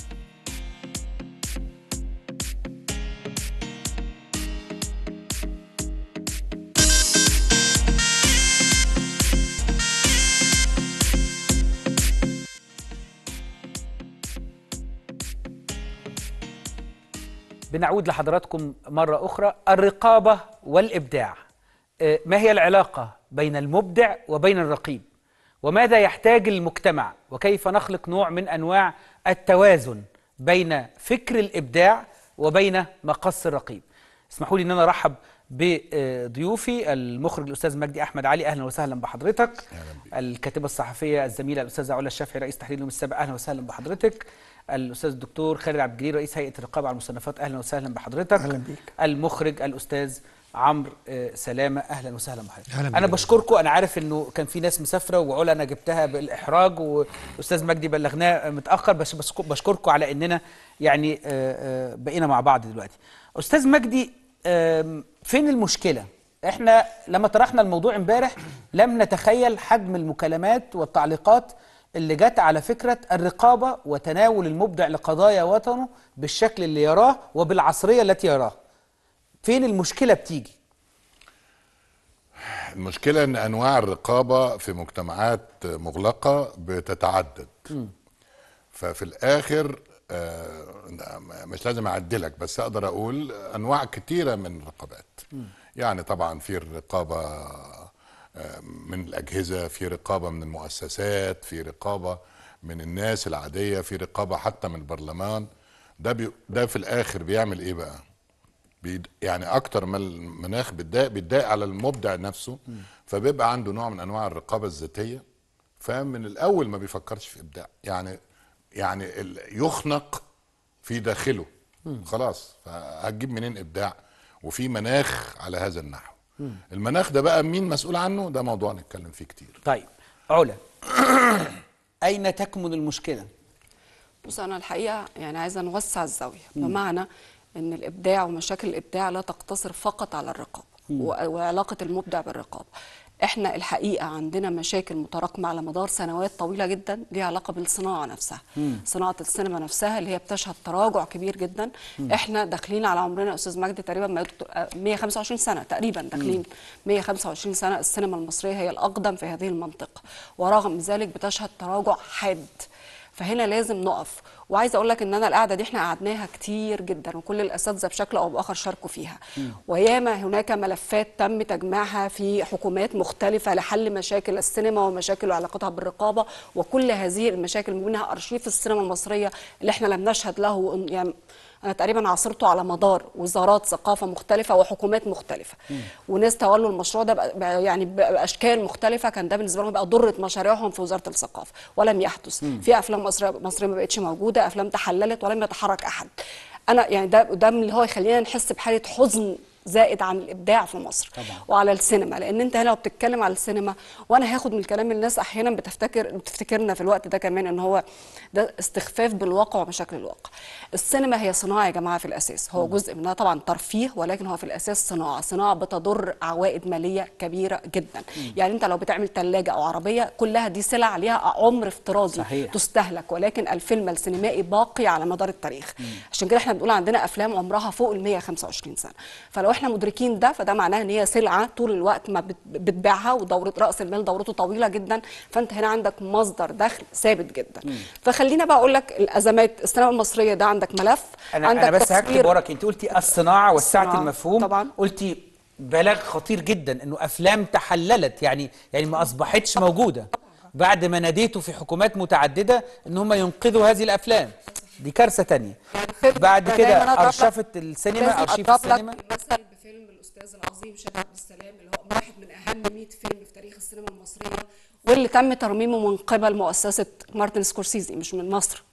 بنعود لحضراتكم مرة أخرى الرقابة والإبداع آه، ما هي العلاقة بين المبدع وبين الرقيب وماذا يحتاج المجتمع وكيف نخلق نوع من أنواع التوازن بين فكر الإبداع وبين مقص الرقيب اسمحوا لي أن أنا أرحب بضيوفي المخرج الأستاذ مجدي أحمد علي أهلا وسهلا بحضرتك الكاتبة الصحفية الزميلة الأستاذة علا الشافعي رئيس تحرير اليوم السابع أهلا وسهلا بحضرتك الاستاذ الدكتور خالد عبد الجليل رئيس هيئه الرقابه على المصنفات اهلا وسهلا بحضرتك أهلا بيك. المخرج الاستاذ عمرو آه، سلامه اهلا وسهلا بحضرتك أهلا انا بيك. بشكركم انا عارف انه كان في ناس مسافره وعلا انا جبتها بالاحراج واستاذ مجدي بلغناه متاخر بس بس بشكركم على اننا يعني آه، آه، بقينا مع بعض دلوقتي استاذ مجدي آم، فين المشكله احنا لما طرحنا الموضوع امبارح لم نتخيل حجم المكالمات والتعليقات اللي جت على فكره الرقابه وتناول المبدع لقضايا وطنه بالشكل اللي يراه وبالعصريه التي يراه فين المشكله بتيجي المشكلة ان انواع الرقابة في مجتمعات مغلقة بتتعدد ففي الاخر آه، مش لازم اعدلك بس اقدر اقول انواع كتيرة من الرقابات يعني طبعا في الرقابة آه، من الاجهزة في رقابة من المؤسسات في رقابة من الناس العادية في رقابة حتى من البرلمان ده بي ده في الاخر بيعمل ايه بقى بيد يعني اكتر ما المناخ بيتضايق بيتضايق على المبدع نفسه فبيبقى عنده نوع من انواع الرقابه الذاتيه فمن الاول ما بيفكرش في ابداع يعني يعني ال- يخنق في داخله خلاص فهتجيب منين ابداع وفي مناخ على هذا النحو المناخ ده بقى مين مسؤول عنه ده موضوع نتكلم فيه كتير طيب علا اين تكمن المشكله بص انا الحقيقه يعني عايزه نوسع الزاويه بمعنى ان الابداع ومشاكل الابداع لا تقتصر فقط على الرقابه و- وعلاقه المبدع بالرقابه احنا الحقيقه عندنا مشاكل متراكمه على مدار سنوات طويله جدا ليها علاقه بالصناعه نفسها صناعه السينما نفسها اللي هي بتشهد تراجع كبير جدا احنا داخلين على عمرنا يا استاذ مجدي تقريبا ما يدكتور- آه، 125 سنه تقريبا داخلين 125 سنه السينما المصريه هي الاقدم في هذه المنطقه ورغم ذلك بتشهد تراجع حاد فهنا لازم نقف وعايزه اقول لك ان انا القعده دي احنا قعدناها كتير جدا وكل الاساتذه بشكل او باخر شاركوا فيها وياما هناك ملفات تم تجميعها في حكومات مختلفه لحل مشاكل السينما ومشاكل علاقتها بالرقابه وكل هذه المشاكل منها ارشيف السينما المصريه اللي احنا لم نشهد له يعني انا تقريبا عاصرته على مدار وزارات ثقافه مختلفه وحكومات مختلفه وناس تولوا المشروع ده بقى- بقى يعني باشكال مختلفه كان ده بالنسبه لهم بقى ضره مشاريعهم في وزاره الثقافه ولم يحدث في افلام مصريه مصريه ما بقتش موجوده افلام تحللت ولم يتحرك احد انا يعني ده ده من اللي هو يخلينا نحس بحاله حزن زائد عن الابداع في مصر طبعاً. وعلى السينما لان انت هنا لو بتتكلم على السينما وانا هاخد من كلام الناس احيانا بتفتكر بتفتكرنا في الوقت ده كمان ان هو ده استخفاف بالواقع ومشاكل الواقع السينما هي صناعه يا جماعه في الاساس هو جزء منها طبعا ترفيه ولكن هو في الاساس صناعه صناعه بتضر عوائد ماليه كبيره جدا يعني انت لو بتعمل ثلاجه او عربيه كلها دي سلع ليها عمر افتراضي صحيح. تستهلك ولكن الفيلم السينمائي باقي على مدار التاريخ عشان كده احنا بنقول عندنا افلام عمرها فوق ال 125 سنه فلو احنا مدركين ده فده معناه ان هي سلعه طول الوقت ما بت- بتبيعها ودوره راس المال دورته طويله جدا فانت هنا عندك مصدر دخل ثابت جدا فخلينا بقى اقول لك الازمات السينما المصريه ده عندك ملف انا عندك انا بس هكتب تصوير- وراك انت قلتي الصناعه وسعت الصناعة، المفهوم طبعاً. قلتي بلاغ خطير جدا انه افلام تحللت يعني يعني ما اصبحتش موجوده بعد ما ناديتوا في حكومات متعدده ان هم ينقذوا هذه الافلام دي كارثه تانية بعد دايماً كده أضرب لك- ارشفت السينما لازم ارشيف أضرب لك السينما مثل بفيلم الاستاذ العظيم شادي عبد السلام اللي هو واحد من اهم 100 فيلم في تاريخ السينما المصريه واللي تم ترميمه من قبل مؤسسه مارتن سكورسيزي مش من مصر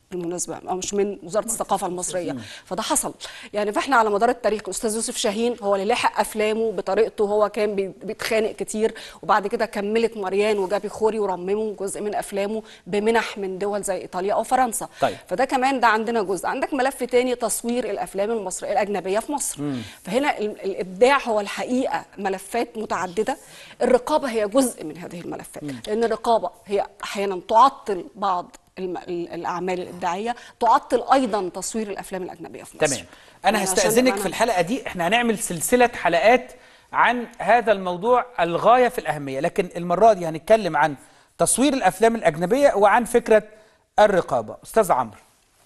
بالمناسبه او مش من وزاره الثقافه المصريه فده حصل يعني فاحنا على مدار التاريخ استاذ يوسف شاهين هو اللي لحق افلامه بطريقته هو كان بي- بيتخانق كتير وبعد كده كملت مريان وجابي خوري ورمموا جزء من افلامه بمنح من دول زي ايطاليا او فرنسا طيب. فده كمان ده عندنا جزء عندك ملف تاني تصوير الافلام المصريه الاجنبيه في مصر فهنا ال- الابداع هو الحقيقه ملفات متعدده الرقابه هي جزء من هذه الملفات لان الرقابه هي احيانا تعطل بعض الم- ال- الاعمال الابداعيه تعطل ايضا تصوير الافلام الاجنبيه في مصر تمام انا يعني عشان هستاذنك نبقى في الحلقه دي احنا هنعمل سلسله حلقات عن هذا الموضوع الغايه في الاهميه لكن المره دي هنتكلم عن تصوير الافلام الاجنبيه وعن فكره الرقابه استاذ عمرو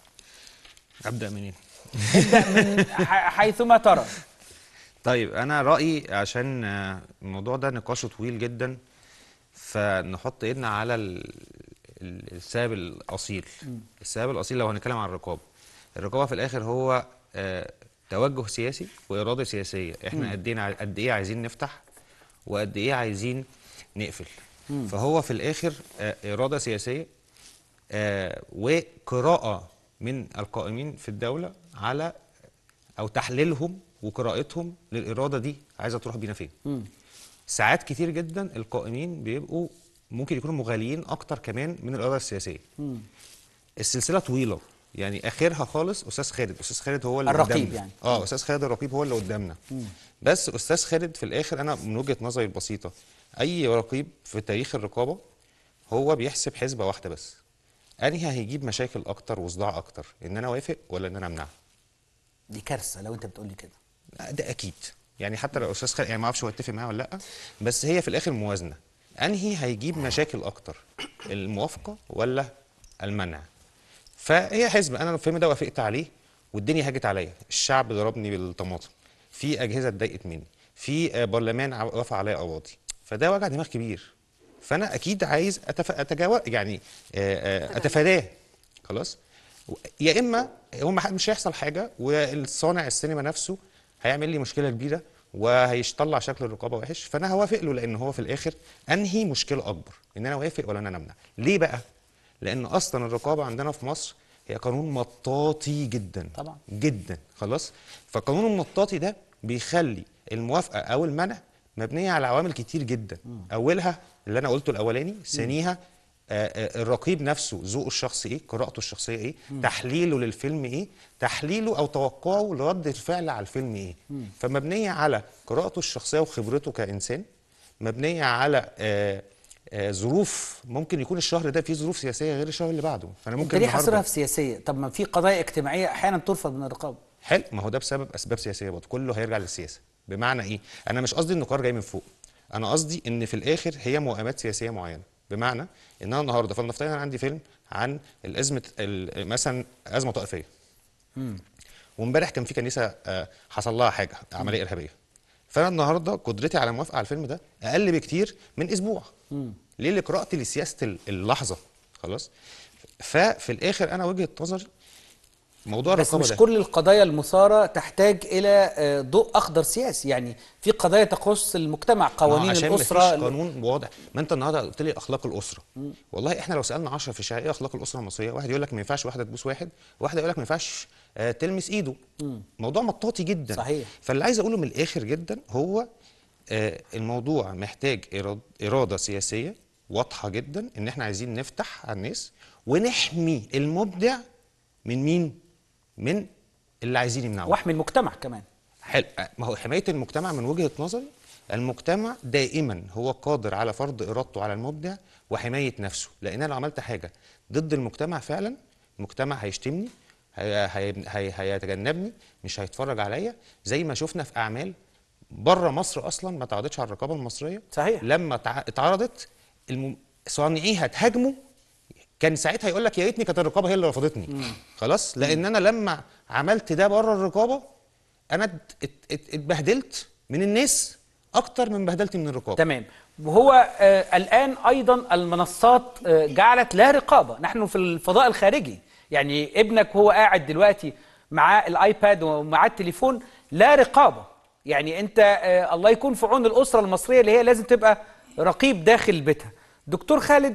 ابدا منين من ح- حيثما ترى طيب انا رايي عشان آه، الموضوع ده نقاشه طويل جدا فنحط ايدنا على ال- ال- السبب الاصيل السبب الاصيل لو هنتكلم عن الرقابه الرقابه في الاخر هو آه، توجه سياسي واراده سياسيه احنا قد ايه قد ايه عايزين نفتح وقد ايه عايزين نقفل فهو في الاخر آه، اراده سياسيه آه، وقراءه من القائمين في الدوله على او تحليلهم وقراءتهم للاراده دي عايزه تروح بينا فين ساعات كتير جدا القائمين بيبقوا ممكن يكونوا مغاليين اكتر كمان من الاراده السياسيه السلسله طويله يعني اخرها خالص استاذ خالد استاذ خالد هو اللي الرقيب قدامنا. يعني. اه استاذ خالد الرقيب هو اللي قدامنا بس استاذ خالد في الاخر انا من وجهه نظري البسيطه اي رقيب في تاريخ الرقابه هو بيحسب حسبه واحده بس انهي هيجيب مشاكل اكتر وصداع اكتر ان انا اوافق ولا ان انا امنع دي كارثه لو انت بتقول لي كده لا، ده اكيد يعني حتى لو استاذ خالد يعني ما اعرفش هو اتفق معاه ولا لا بس هي في الاخر موازنه انهي هيجيب مشاكل اكتر الموافقه ولا المنع فهي حزب انا الفيلم ده وافقت عليه والدنيا هاجت عليا الشعب ضربني بالطماطم في اجهزه اتضايقت مني في آه، برلمان ع- رفع عليا قواضي فده وجع دماغ كبير فانا اكيد عايز أتف... اتجاوز يعني آه، آه، اتفاداه خلاص و- يا اما هو ما ح- مش هيحصل حاجه والصانع السينما نفسه هيعمل لي مشكله كبيره وهيطلع شكل الرقابه وحش فانا هوافق له لان هو في الاخر انهي مشكله اكبر ان انا اوافق ولا ان انا امنع ليه بقى لان اصلا الرقابه عندنا في مصر هي قانون مطاطي جدا طبعا. جدا خلاص فالقانون المطاطي ده بيخلي الموافقه او المنع مبنيه على عوامل كتير جدا اولها اللي انا قلته الاولاني ثانيها آه، آه، الرقيب نفسه ذوقه الشخصي ايه قراءته الشخصيه ايه تحليله للفيلم ايه تحليله او توقعه لرد الفعل على الفيلم ايه فمبنيه على قراءته الشخصيه وخبرته كانسان مبنيه على آه، آه، ظروف ممكن يكون الشهر ده فيه ظروف سياسيه غير الشهر اللي بعده فانا انت ممكن ليه النهاردة- حاصرها في سياسيه طب ما في قضايا اجتماعيه احيانا ترفض من الرقابه حلو ما هو ده بسبب اسباب سياسيه برضه كله هيرجع للسياسه بمعنى ايه انا مش قصدي ان القرار جاي من فوق انا قصدي ان في الاخر هي موائمات سياسيه معينه بمعنى ان انا النهارده فلنفترض انا عندي فيلم عن الازمه ال- مثلا ازمه طائفيه وامبارح كان في كنيسه آه، حصل لها حاجه عمليه ارهابيه فانا النهارده قدرتي على موافقه على الفيلم ده اقل بكتير من اسبوع ليه لقراءتي لسياسه ال- اللحظه خلاص ففي الاخر انا وجهه نظري موضوع بس الرقابه مش ده كل القضايا المثاره تحتاج الى آه، ضوء اخضر سياسي يعني في قضايا تخص المجتمع ما هو قوانين عشان الاسره مفيش قانون واضح ما انت النهارده قلت لي اخلاق الاسره والله احنا لو سالنا 10 في الشارع ايه اخلاق الاسره المصريه واحد يقول لك ما ينفعش واحده تبوس واحد واحده يقول لك ما ينفعش آه، تلمس ايده موضوع مطاطي جدا صحيح. فاللي عايز اقوله من الاخر جدا هو آه، الموضوع محتاج إراد- اراده سياسيه واضحه جدا ان احنا عايزين نفتح على الناس ونحمي المبدع من مين من اللي عايزين يمنعوه واحمي المجتمع كمان حلو ما هو حمايه المجتمع من وجهه نظري المجتمع دائما هو قادر على فرض ارادته على المبدع وحمايه نفسه لان انا لو عملت حاجه ضد المجتمع فعلا المجتمع هيشتمني هي هي هي هيتجنبني مش هيتفرج عليا زي ما شفنا في اعمال بره مصر اصلا ما تعرضتش على الرقابه المصريه صحيح. لما تع- اتعرضت الم... صانعيها اتهاجموا كان ساعتها يقول لك يا ريتني كانت الرقابه هي اللي رفضتني خلاص لان انا لما عملت ده بره الرقابه انا ات- ات- ات- اتبهدلت من الناس اكتر من بهدلتي من الرقابه تمام وهو آه الان ايضا المنصات آه جعلت لا رقابه نحن في الفضاء الخارجي يعني ابنك وهو قاعد دلوقتي معاه الايباد ومعاه التليفون لا رقابه يعني انت آه الله يكون في عون الاسره المصريه اللي هي لازم تبقى رقيب داخل بيتها دكتور خالد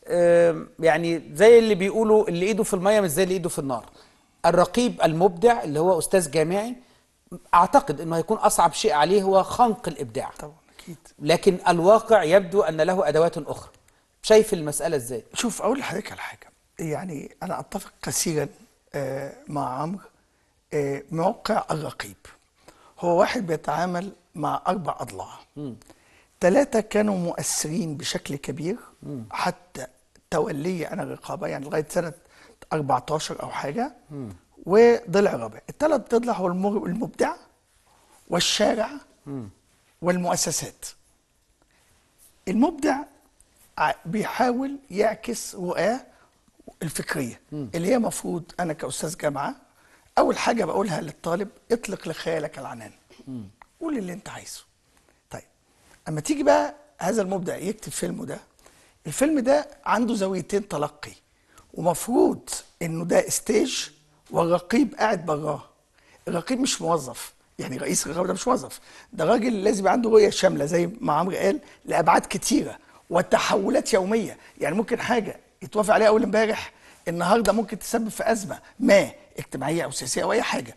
آم، يعني زي اللي بيقولوا اللي ايده في الميه مش زي اللي ايده في النار الرقيب المبدع اللي هو استاذ جامعي اعتقد انه هيكون اصعب شيء عليه هو خنق الابداع طبعا اكيد لكن الواقع يبدو ان له ادوات اخرى شايف المساله ازاي شوف اقول لحضرتك على حاجه يعني انا اتفق كثيرا آه، مع عمرو آه، موقع الرقيب هو واحد بيتعامل مع اربع اضلاع ثلاثه كانوا مؤثرين بشكل كبير حتى تولي انا الرقابه يعني لغايه سنه 14 او حاجه وضلع رابع الثلاث ضلع هو المر- المبدع والشارع والمؤسسات المبدع ع- بيحاول يعكس رؤاه الفكريه اللي هي مفروض انا كاستاذ جامعه اول حاجه بقولها للطالب اطلق لخيالك العنان قول اللي انت عايزه طيب اما تيجي بقى هذا المبدع يكتب فيلمه ده الفيلم ده عنده زاويتين تلقي ومفروض انه ده ستيج والرقيب قاعد براه الرقيب مش موظف يعني رئيس الرقابه ده مش موظف ده راجل لازم يبقى عنده رؤيه شامله زي ما عمرو قال لابعاد كتيره وتحولات يوميه يعني ممكن حاجه يتوافق عليها اول امبارح النهارده ممكن تسبب في ازمه ما اجتماعيه او سياسيه او اي حاجه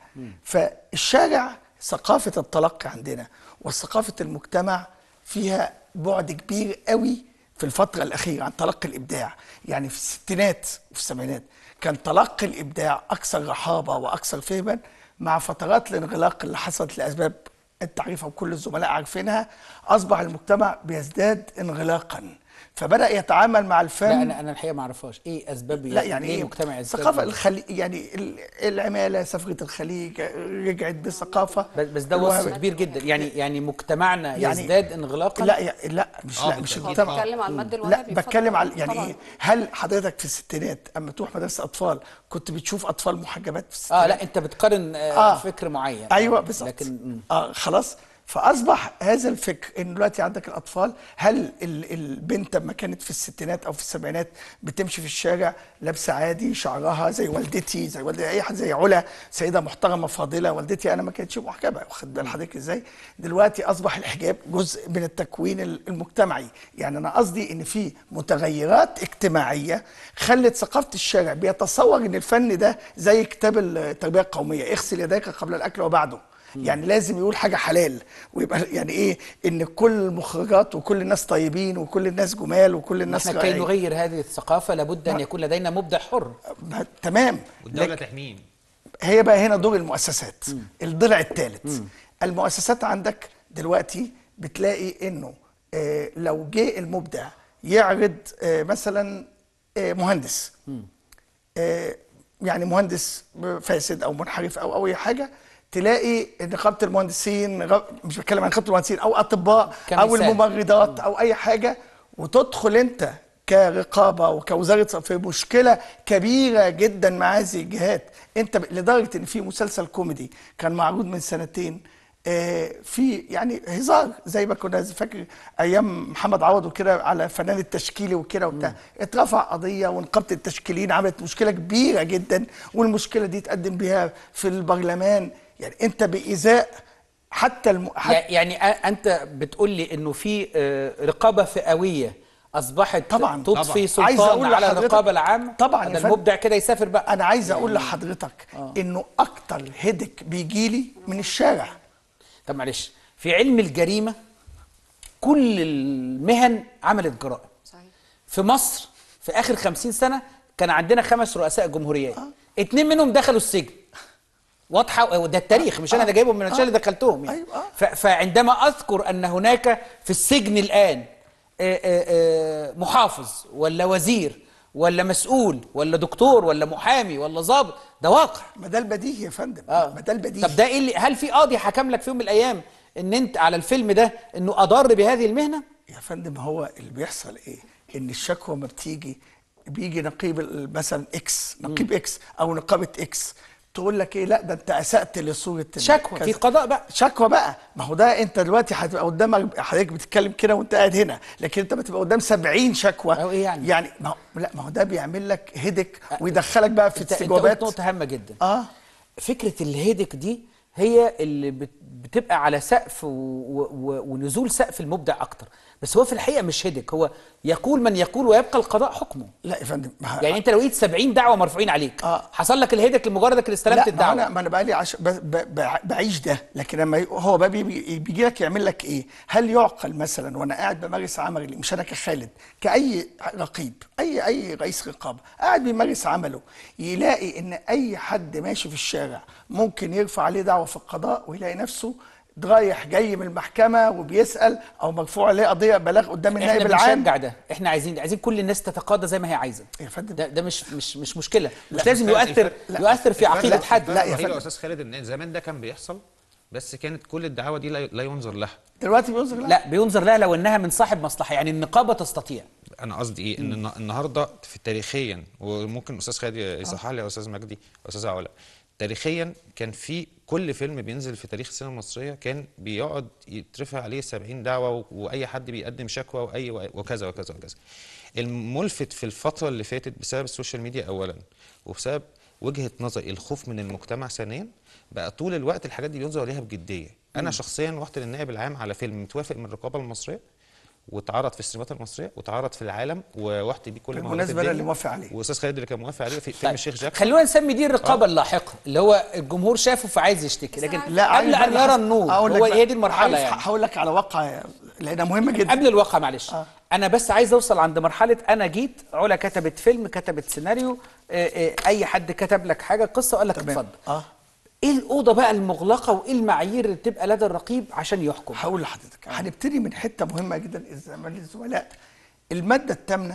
فالشارع ثقافه التلقي عندنا وثقافه المجتمع فيها بعد كبير قوي في الفترة الأخيرة عن تلقي الإبداع يعني في الستينات وفي السبعينات كان تلقي الإبداع أكثر رحابة وأكثر فهما مع فترات الانغلاق اللي حصلت لأسباب أنت عارفها وكل الزملاء عارفينها أصبح المجتمع بيزداد انغلاقا فبدأ يتعامل مع الفن لا انا انا الحقيقه ما اعرفهاش ايه اسباب لا يعني ليه ايه مجتمع يزداد الثقافه كده؟ الخليج يعني ال- العماله سفره الخليج رجعت بثقافه بس بس ده وصف كبير جدا يعني يعني مجتمعنا يعني- يزداد انغلاقا لا يا- لا مش آه، لا مش بالتأكيد. المجتمع بتكلم على المد لا الوهابي بتكلم على يعني طبعاً. ايه هل حضرتك في الستينات اما تروح مدرسه اطفال كنت بتشوف اطفال محجبات في الستينات اه لا انت بتقارن آه آه. فكر معين ايوه آه، بالظبط لكن مم. اه خلاص فاصبح هذا الفكر ان دلوقتي عندك الاطفال هل ال- البنت لما كانت في الستينات او في السبعينات بتمشي في الشارع لابسه عادي شعرها زي والدتي زي والدتي اي حد زي علا سيده محترمه فاضله والدتي انا ما كانتش محجبه واخد بال حضرتك ازاي دلوقتي اصبح الحجاب جزء من التكوين ال- المجتمعي يعني انا قصدي ان في متغيرات اجتماعيه خلت ثقافه الشارع بيتصور ان الفن ده زي كتاب التربيه القوميه اغسل يديك قبل الاكل وبعده يعني لازم يقول حاجه حلال ويبقى يعني ايه ان كل المخرجات وكل الناس طيبين وكل الناس جمال وكل الناس احنا كي رائعين. نغير هذه الثقافه لابد ان يكون لدينا مبدع حر ما- تمام والدوله لكن تحميه هي بقى هنا دور المؤسسات الضلع الثالث المؤسسات عندك دلوقتي بتلاقي انه آه لو جه المبدع يعرض آه مثلا آه مهندس آه يعني مهندس فاسد او منحرف او او اي حاجه تلاقي نقابه المهندسين غ- مش بتكلم عن نقابه المهندسين او اطباء او كمثال. الممرضات او اي حاجه وتدخل انت كرقابه وكوزاره ص- في مشكله كبيره جدا مع هذه الجهات انت ب- لدرجه ان في مسلسل كوميدي كان معروض من سنتين آه، في يعني هزار زي ما كنا فاكر ايام محمد عوض وكده على فنان التشكيلي وكده وبتاع اترفع قضيه ونقابه التشكيليين عملت مشكله كبيره جدا والمشكله دي تقدم بيها في البرلمان يعني انت بايذاء حتى الم... حتى يعني أ- انت بتقول لي انه في آه، رقابه فئويه اصبحت طبعاً، تضفي طبعاً. عايز سلطان أقول على لحضرتك- الرقابه العامه طبعاً يا ده فندم. المبدع كده يسافر بقى انا عايز اقول لحضرتك انه اكتر هدك بيجي لي من الشارع طب معلش في علم الجريمه كل المهن عملت جرائم صحيح في مصر في اخر خمسين سنه كان عندنا خمس رؤساء جمهوريات اتنين منهم دخلوا السجن واضحه ده التاريخ مش انا ده جايبهم من الاشياء اللي دخلتهم يعني أيوة، آه. ف- فعندما اذكر ان هناك في السجن الان آه، آه، آه، محافظ ولا وزير ولا مسؤول ولا دكتور ولا محامي ولا ضابط ده واقع ما ده البديهي يا فندم اه ما ده البديهي طب ده ايه اللي هل في قاضي حكم لك في يوم من الايام ان انت على الفيلم ده انه اضر بهذه المهنه يا فندم هو اللي بيحصل ايه ان الشكوى ما بتيجي بيجي نقيب ال- مثلا اكس نقيب اكس او نقابه اكس تقول لك ايه لا ده انت اسات لصوره ال- شكوى كذا. في قضاء بقى شكوى بقى ما هو ده انت دلوقتي هتبقى قدامك حضرتك بتتكلم كده وانت قاعد هنا لكن انت بتبقى قدام 70 شكوى أو إيه يعني؟ يعني ما هو لا ما هو ده بيعمل لك هيدك ويدخلك بقى في انت, انت استجوابات قلت نقطه هامه جدا اه فكره الهيدك دي هي اللي بت- بتبقى على سقف و... و... ونزول سقف المبدع اكتر بس هو في الحقيقه مش هدك هو يقول من يقول ويبقى القضاء حكمه لا يا فندم ما- يعني انت لو لقيت 70 دعوه مرفوعين عليك آه. حصل لك الهدك لمجرد انك استلمت لا ما الدعوه انا ما انا بقالي عش... ب... ب... ب... بعيش ده لكن لما ي- هو بقى بيجي, بيجي لك يعمل لك ايه؟ هل يعقل مثلا وانا قاعد بمارس عملي مش انا كخالد كاي رقيب اي اي رئيس رقابه قاعد بيمارس عمله يلاقي ان اي حد ماشي في الشارع ممكن يرفع عليه دعوه في القضاء ويلاقي نفسه رايح جاي من المحكمه وبيسال او مرفوع عليه قضيه بلاغ قدام النائب احنا العام بنشجع ده احنا عايزين عايزين كل الناس تتقاضى زي ما هي عايزه يا فندم. ده, ده مش مش مش مشكله مش لا، لازم الفرق- يؤثر الفرق- يؤثر في الفرق- عقيده لا، حد الفرق لا يا الوحيد يا فندم. استاذ خالد ان زمان ده كان بيحصل بس كانت كل الدعاوى دي لا لا ينظر لها دلوقتي بيوزر لا بينظر لها لو انها من صاحب مصلحه يعني النقابه تستطيع انا قصدي ايه ان النا- النهارده في تاريخيا وممكن استاذ خالد يصحح لي او استاذ مجدي او استاذ علا تاريخيا كان في كل فيلم بينزل في تاريخ السينما المصريه كان بيقعد يترفع عليه 70 دعوه و- واي حد بيقدم شكوى واي وكذا وكذا وكذا الملفت في الفتره اللي فاتت بسبب السوشيال ميديا اولا وبسبب وجهه نظري الخوف من المجتمع ثانيا بقى طول الوقت الحاجات دي بينظر عليها بجديه انا شخصيا رحت للنائب العام على فيلم متوافق من الرقابه المصريه واتعرض في السينمات المصريه واتعرض في العالم ورحت بيه كل مهرجانات بالمناسبة أنا الدنيا. اللي موافق عليه. واستاذ خالد اللي كان موافق عليه في فيلم طيب، الشيخ جاكسون خلونا نسمي دي الرقابه اللاحقه اللي هو الجمهور شافه فعايز يشتكي لكن لا قبل عايز ان بقى يرى أحس- النور أقول لك هو بقى- هي دي المرحله عايز يعني هقول لك على واقع لانها مهمه جدا قبل الواقع معلش آه. انا بس عايز اوصل عند مرحله انا جيت علا كتبت فيلم كتبت سيناريو آه، آه، اي حد كتب لك حاجه قصه وقال لك تمام. اتفضل اه ايه الاوضه بقى المغلقه وايه المعايير اللي بتبقى لدى الرقيب عشان يحكم هقول لحضرتك هنبتدي من حته مهمه جدا الزملاء الزملاء الماده الثامنه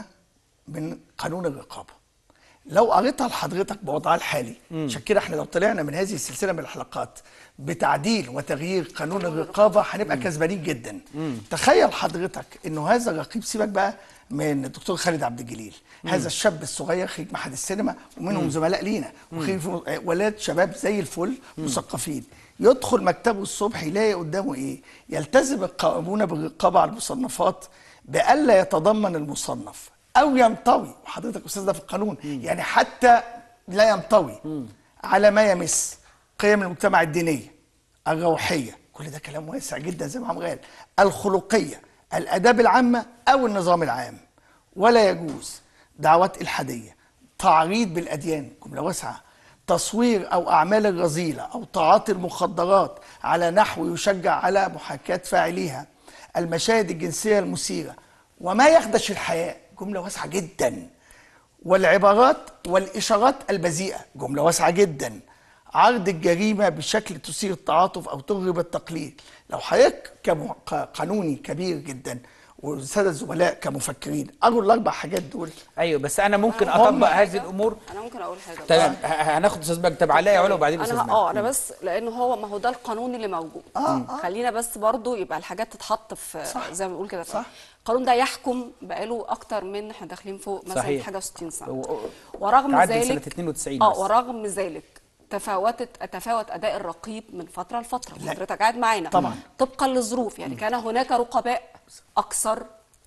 من قانون الرقابه لو قريتها لحضرتك بوضعها الحالي عشان كده احنا لو طلعنا من هذه السلسله من الحلقات بتعديل وتغيير قانون الرقابه هنبقى كسبانين جدا تخيل حضرتك انه هذا الرقيب سيبك بقى من الدكتور خالد عبد الجليل هذا الشاب الصغير خريج معهد السينما ومنهم زملاء لينا وخريج ولاد شباب زي الفل مثقفين يدخل مكتبه الصبح يلاقي قدامه ايه يلتزم القائمون بالرقابه على المصنفات بألا يتضمن المصنف او ينطوي وحضرتك استاذ ده في القانون يعني حتى لا ينطوي على ما يمس قيم المجتمع الدينيه الروحيه كل ده كلام واسع جدا زي ما عم قال الخلقيه الاداب العامه او النظام العام ولا يجوز دعوات الحاديه تعريض بالاديان جمله واسعه تصوير او اعمال الرذيله او تعاطي المخدرات على نحو يشجع على محاكاه فاعليها المشاهد الجنسيه المثيره وما يخدش الحياء جمله واسعه جدا والعبارات والاشارات البذيئه جمله واسعه جدا عرض الجريمه بشكل تثير التعاطف او تغرب التقليد لو حضرتك كقانوني كبير جدا والساده الزملاء كمفكرين قروا الاربع حاجات دول ايوه بس انا ممكن هم- اطبق هذه الامور انا ممكن اقول حاجه تمام ه- هناخد استاذ مجدي طب علاء علا وبعدين استاذ انا مجدي اه انا بس لان هو ما هو ده القانون اللي موجود خلينا بس برضو يبقى الحاجات تتحط في صح. زي ما بنقول كده صح. القانون ده يحكم بقاله اكتر من احنا داخلين فوق مثلا صحيح. حاجه 60 سنه و- ورغم تعدي ذلك سنة 92 اه بس. ورغم ذلك تفاوتت تفاوت اداء الرقيب من فتره لفتره لا. حضرتك قاعد معانا طبعاً. طبقا للظروف يعني كان هناك رقباء اكثر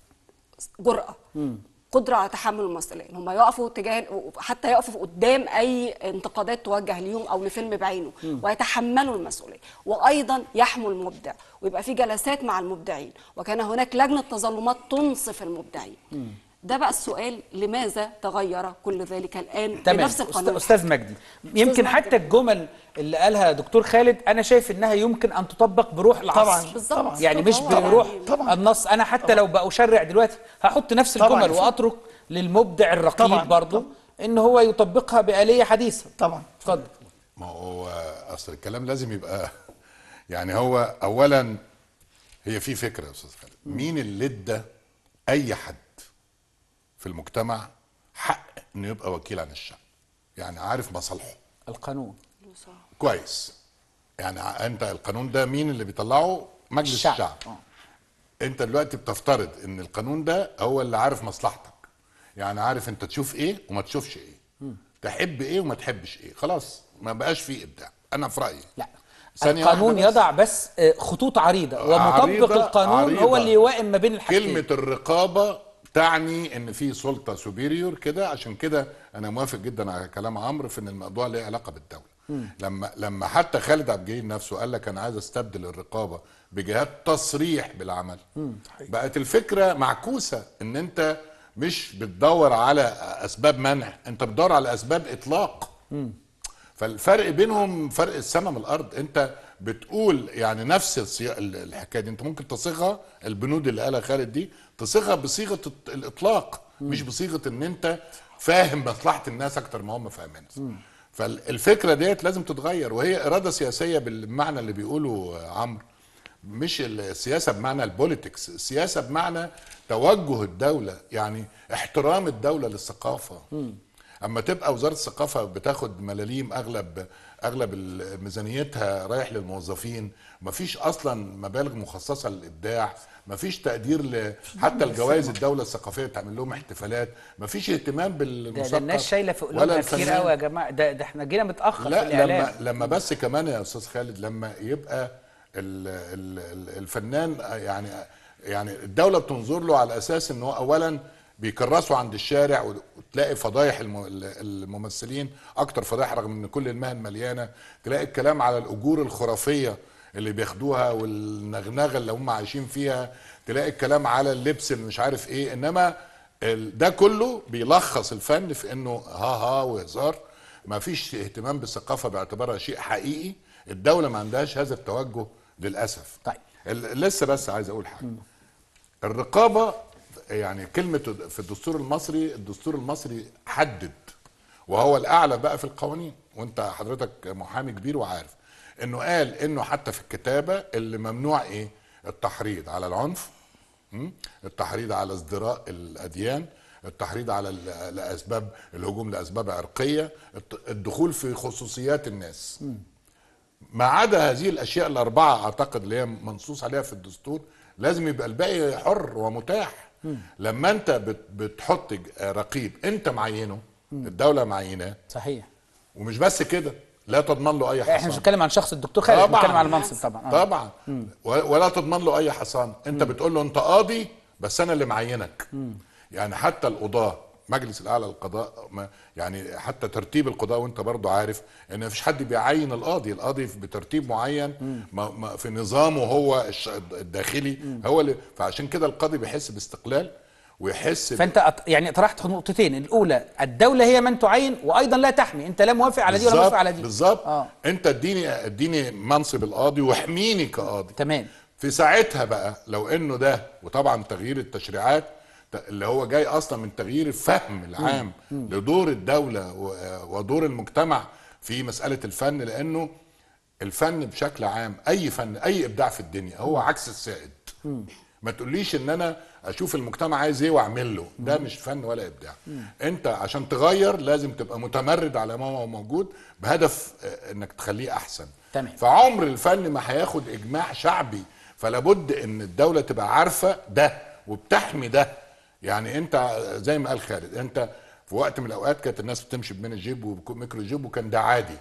جرأة قدرة على تحمل المسؤولية ان هم يقفوا تجاه حتى يقفوا قدام اي انتقادات توجه ليهم او لفيلم بعينه ويتحملوا المسؤولية وايضا يحموا المبدع ويبقى في جلسات مع المبدعين وكان هناك لجنة تظلمات تنصف المبدعين ده بقى السؤال لماذا تغير كل ذلك الان تمام بنفس أست- القانون استاذ مجدي يمكن مجدي. حتى الجمل اللي قالها دكتور خالد انا شايف انها يمكن ان تطبق بروح العصر طبعاً، بالظبط. طبعاً. يعني مش طبعاً. بروح طبعاً. النص انا حتى لو بأشرع دلوقتي هحط نفس طبعاً. الجمل واترك للمبدع الرقيب طبعاً. برضه ان هو يطبقها بآلية حديثة طبعا اتفضل ما هو اصل الكلام لازم يبقى يعني هو اولا هي في فكره يا استاذ خالد مين اللي ادى اي حد في المجتمع حق انه يبقى وكيل عن الشعب يعني عارف مصالحه القانون كويس يعني ع- انت القانون ده مين اللي بيطلعه مجلس الشعب. الشعب, الشعب. انت دلوقتي بتفترض ان القانون ده هو اللي عارف مصلحتك يعني عارف انت تشوف ايه وما تشوفش ايه تحب ايه وما تحبش ايه خلاص ما بقاش فيه ابداع انا في رايي لا ثانية القانون واحدة بس. يضع بس آه، خطوط عريضة ومطبق عريضة- القانون هو عريضة. اللي يوائم ما بين الحاجتين كلمة الرقابة تعني ان في سلطة سوبيريور كده عشان كده انا موافق جدا على كلام عمرو في ان الموضوع له علاقة بالدولة لما لما حتى خالد عبد الجليل نفسه قال لك انا عايز استبدل الرقابه بجهات تصريح بالعمل بقت الفكره معكوسه ان انت مش بتدور على اسباب منع انت بتدور على اسباب اطلاق فالفرق بينهم فرق السماء من الارض انت بتقول يعني نفس الصيا- ال- الحكايه دي انت ممكن تصيغها البنود اللي قالها خالد دي تصيغها بصيغه الت- الاطلاق مش بصيغه ان انت فاهم مصلحه الناس اكتر ما هم فاهمينها فالفكره ديت لازم تتغير وهي اراده سياسيه بالمعنى اللي بيقوله عمرو مش السياسه بمعنى البوليتكس السياسه بمعنى توجه الدوله يعني احترام الدوله للثقافه اما تبقى وزاره الثقافه بتاخد ملاليم اغلب اغلب ال- ميزانيتها رايح للموظفين مفيش اصلا مبالغ مخصصه للابداع مفيش تقدير ل... حتى الجوائز الدوله الثقافيه تعمل لهم احتفالات مفيش اهتمام ده, بالمثقف ده الناس شايله في ولا قلوبها كتير الفنان. قوي يا جماعه ده, ده احنا جينا متاخر في لا الاعلام لما لما بس كمان يا استاذ خالد لما يبقى ال ال ال الفنان يعني يعني الدوله بتنظر له على اساس ان هو اولا بيكرسوا عند الشارع وتلاقي فضايح الم- الممثلين اكتر فضايح رغم ان كل المهن مليانه تلاقي الكلام على الاجور الخرافيه اللي بياخدوها والنغنغه اللي هم عايشين فيها تلاقي الكلام على اللبس اللي مش عارف ايه انما ال- ده كله بيلخص الفن في انه ها ها وهزار ما فيش اهتمام بالثقافه باعتبارها شيء حقيقي الدوله ما عندهاش هذا التوجه للاسف طيب. ال- لسه بس عايز اقول حاجه الرقابه يعني كلمه في الدستور المصري الدستور المصري حدد وهو الاعلى بقى في القوانين وانت حضرتك محامي كبير وعارف انه قال انه حتى في الكتابه اللي ممنوع ايه التحريض على العنف م? التحريض على ازدراء الاديان التحريض على ال- لاسباب الهجوم لاسباب عرقيه الت- الدخول في خصوصيات الناس ما عدا هذه الاشياء الاربعه اعتقد اللي هي منصوص عليها في الدستور لازم يبقى الباقي حر ومتاح لما انت بت- بتحط ج- رقيب انت معينه الدوله معيناه صحيح ومش بس كده لا تضمن له اي احنا مش حصان بنتكلم عن شخص الدكتور خالد بنتكلم عن المنصب طبعا آه. طبعا و- ولا تضمن له اي حصان انت بتقول له انت قاضي بس انا اللي معينك يعني حتى القضاه مجلس الاعلى للقضاء ما يعني حتى ترتيب القضاء وانت برضو عارف ان مفيش حد بيعين القاضي القاضي بترتيب معين ما ما في نظامه هو الش- الداخلي هو اللي فعشان كده القاضي بيحس باستقلال ويحس ب- فانت أط... يعني طرحت نقطتين الاولى الدوله هي من تعين وايضا لا تحمي انت لا موافق على دي ولا موافق على دي بالظبط اه انت اديني اديني منصب القاضي واحميني كقاضي تمام في ساعتها بقى لو انه ده وطبعا تغيير التشريعات ت- اللي هو جاي اصلا من تغيير الفهم العام لدور الدوله و- ودور المجتمع في مساله الفن لانه الفن بشكل عام اي فن اي ابداع في الدنيا هو عكس السائد ما تقوليش ان انا اشوف المجتمع عايز ايه واعمل له ده مش فن ولا ابداع انت عشان تغير لازم تبقى متمرد على ما هو موجود بهدف آه، انك تخليه احسن تمام. فعمر الفن ما هياخد اجماع شعبي فلا بد ان الدوله تبقى عارفه ده وبتحمي ده يعني انت زي ما قال خالد انت في وقت من الاوقات كانت الناس بتمشي بمين الجيب وميكرو جيب وكان ده عادي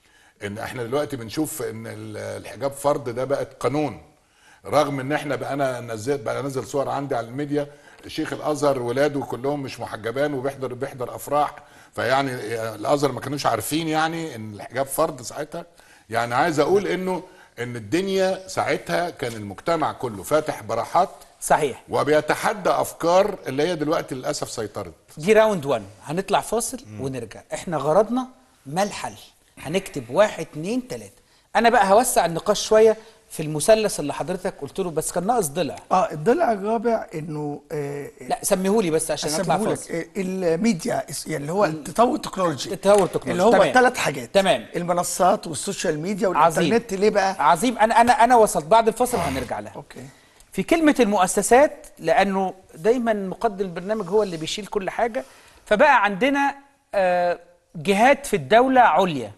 ان احنا دلوقتي بنشوف ان ال- الحجاب فرض ده بقت قانون رغم ان احنا بقى انا نزلت بقى انزل صور عندي على الميديا شيخ الازهر ولاده كلهم مش محجبان وبيحضر بيحضر افراح فيعني الازهر ما كانوش عارفين يعني ان الحجاب فرض ساعتها يعني عايز اقول انه ان الدنيا ساعتها كان المجتمع كله فاتح براحات صحيح وبيتحدى افكار اللي هي دلوقتي للاسف سيطرت دي راوند 1 هنطلع فاصل ونرجع احنا غرضنا ما الحل هنكتب واحد اتنين تلاته انا بقى هوسع النقاش شويه في المثلث اللي حضرتك قلت له بس كان ناقص ضلع اه الضلع الرابع انه آه لا سميهولي بس عشان نطلع أسميهولك، فاصل آه، الميديا اس- يعني اللي هو التطور التكنولوجي التطور التكنولوجي، اللي هو تمام. ثلاث حاجات تمام. المنصات والسوشيال ميديا عظيم والانترنت ليه بقى عظيم انا انا انا وصلت بعد الفاصل هنرجع لها اوكي في كلمة المؤسسات لأنه دايما مقدم البرنامج هو اللي بيشيل كل حاجة فبقى عندنا آه، جهات في الدولة عليا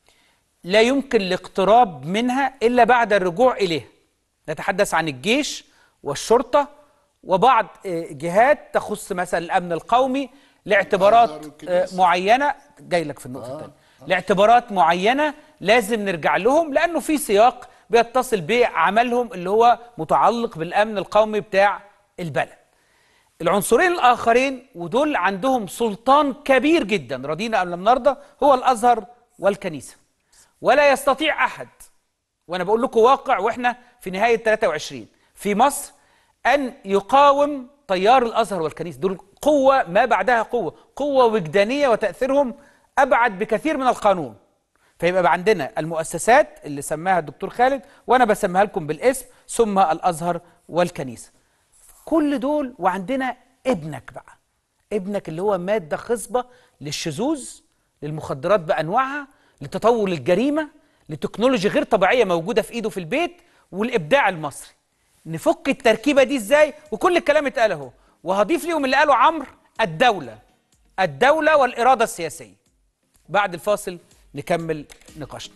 لا يمكن الاقتراب منها إلا بعد الرجوع إليها نتحدث عن الجيش والشرطة وبعض آه، جهات تخص مثلا الأمن القومي لاعتبارات الأزهر آه، والكنيسة. معينة جاي لك في النقطة الثانية لاعتبارات معينة لازم نرجع لهم لأنه في سياق بيتصل بعملهم اللي هو متعلق بالأمن القومي بتاع البلد العنصرين الآخرين ودول عندهم سلطان كبير جدا رضينا أم لم نرضى هو الأزهر والكنيسة ولا يستطيع احد وانا بقول لكم واقع واحنا في نهايه 23 في مصر ان يقاوم تيار الازهر والكنيسه دول قوه ما بعدها قوه قوه وجدانيه وتاثيرهم ابعد بكثير من القانون فيبقى بقى عندنا المؤسسات اللي سماها الدكتور خالد وانا بسميها لكم بالاسم ثم الازهر والكنيسه كل دول وعندنا ابنك بقى ابنك اللي هو ماده خصبه للشذوذ للمخدرات بانواعها لتطور الجريمه لتكنولوجيا غير طبيعيه موجوده في ايده في البيت والابداع المصري نفك التركيبه دي ازاي وكل الكلام اتقال اهو وهضيف ليهم اللي قاله عمرو الدوله الدوله والاراده السياسيه بعد الفاصل نكمل نقاشنا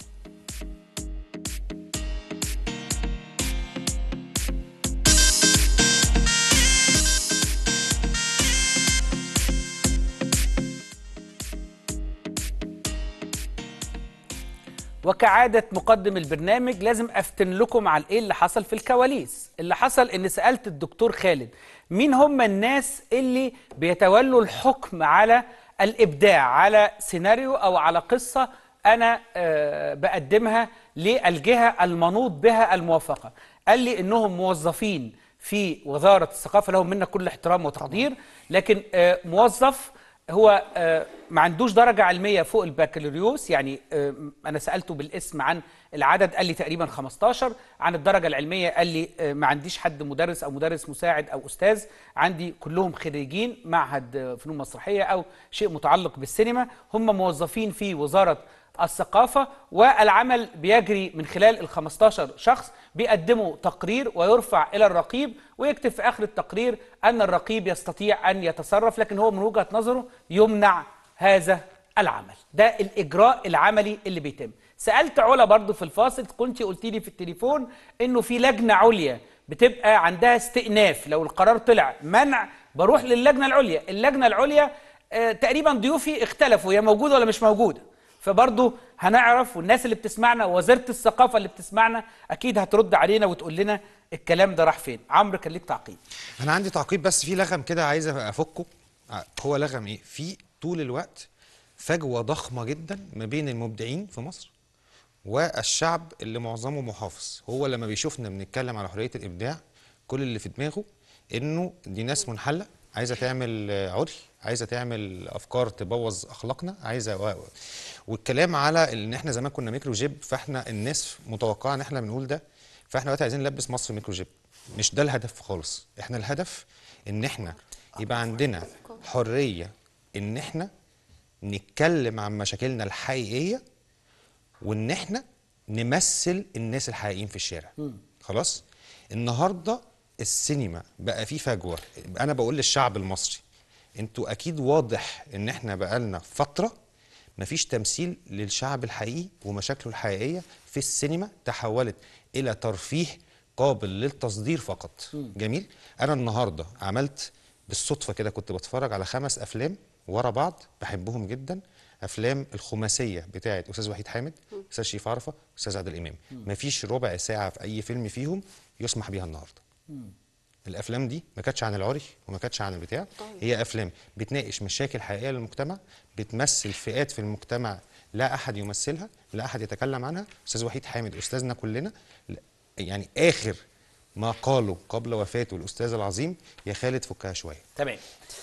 وكعادة مقدم البرنامج لازم أفتن لكم على إيه اللي حصل في الكواليس اللي حصل إن سألت الدكتور خالد مين هم الناس اللي بيتولوا الحكم على الإبداع على سيناريو أو على قصة أنا آه، بقدمها للجهة المنوط بها الموافقة قال لي إنهم موظفين في وزارة الثقافة لهم منا كل احترام وتقدير لكن آه، موظف هو آه، ما عندوش درجة علمية فوق البكالوريوس يعني آه، أنا سألته بالاسم عن العدد قال لي تقريبا 15 عن الدرجة العلمية قال لي آه، ما عنديش حد مدرس أو مدرس مساعد أو أستاذ عندي كلهم خريجين معهد آه، فنون مسرحية أو شيء متعلق بالسينما هم موظفين في وزارة الثقافة والعمل بيجري من خلال ال 15 شخص بيقدموا تقرير ويرفع إلى الرقيب ويكتب في آخر التقرير أن الرقيب يستطيع أن يتصرف لكن هو من وجهة نظره يمنع هذا العمل ده الإجراء العملي اللي بيتم سألت علا برضو في الفاصل كنت قلت لي في التليفون إنه في لجنة عليا بتبقى عندها استئناف لو القرار طلع منع بروح للجنة العليا اللجنة العليا آه، تقريبا ضيوفي اختلفوا هي موجودة ولا مش موجودة فبرضه هنعرف والناس اللي بتسمعنا وزارة الثقافة اللي بتسمعنا أكيد هترد علينا وتقول لنا الكلام ده راح فين عمرو كان ليك تعقيب انا عندي تعقيب بس في لغم كده عايز افكه ع- هو لغم ايه في طول الوقت فجوه ضخمه جدا ما بين المبدعين في مصر والشعب اللي معظمه محافظ هو لما بيشوفنا بنتكلم على حريه الابداع كل اللي في دماغه انه دي ناس منحله عايزه تعمل آه، عري عايزه تعمل افكار تبوظ اخلاقنا عايزه و... و- والكلام على ان احنا زمان كنا ميكرو جيب فاحنا الناس متوقعه ان احنا بنقول ده فاحنا دلوقتي عايزين نلبس مصر ميكرو جيب مش ده الهدف خالص احنا الهدف ان احنا يبقى عندنا حريه ان احنا نتكلم عن مشاكلنا الحقيقيه وان احنا نمثل الناس الحقيقيين في الشارع خلاص النهارده السينما بقى فيه فجوه انا بقول للشعب المصري انتوا اكيد واضح ان احنا بقالنا فتره مفيش تمثيل للشعب الحقيقي ومشاكله الحقيقيه في السينما تحولت الى ترفيه قابل للتصدير فقط جميل انا النهارده عملت بالصدفه كده كنت بتفرج على خمس افلام ورا بعض بحبهم جدا افلام الخماسيه بتاعه استاذ وحيد حامد استاذ شريف عرفه استاذ عادل امام مفيش ربع ساعه في اي فيلم فيهم يسمح بيها النهارده الافلام دي ما كانتش عن العري وما كانتش عن البتاع هي افلام بتناقش مشاكل حقيقيه للمجتمع بتمثل فئات في المجتمع لا احد يمثلها لا احد يتكلم عنها استاذ وحيد حامد استاذنا كلنا ل- يعني اخر ما قاله قبل وفاته الاستاذ العظيم يا خالد فكها شويه تمام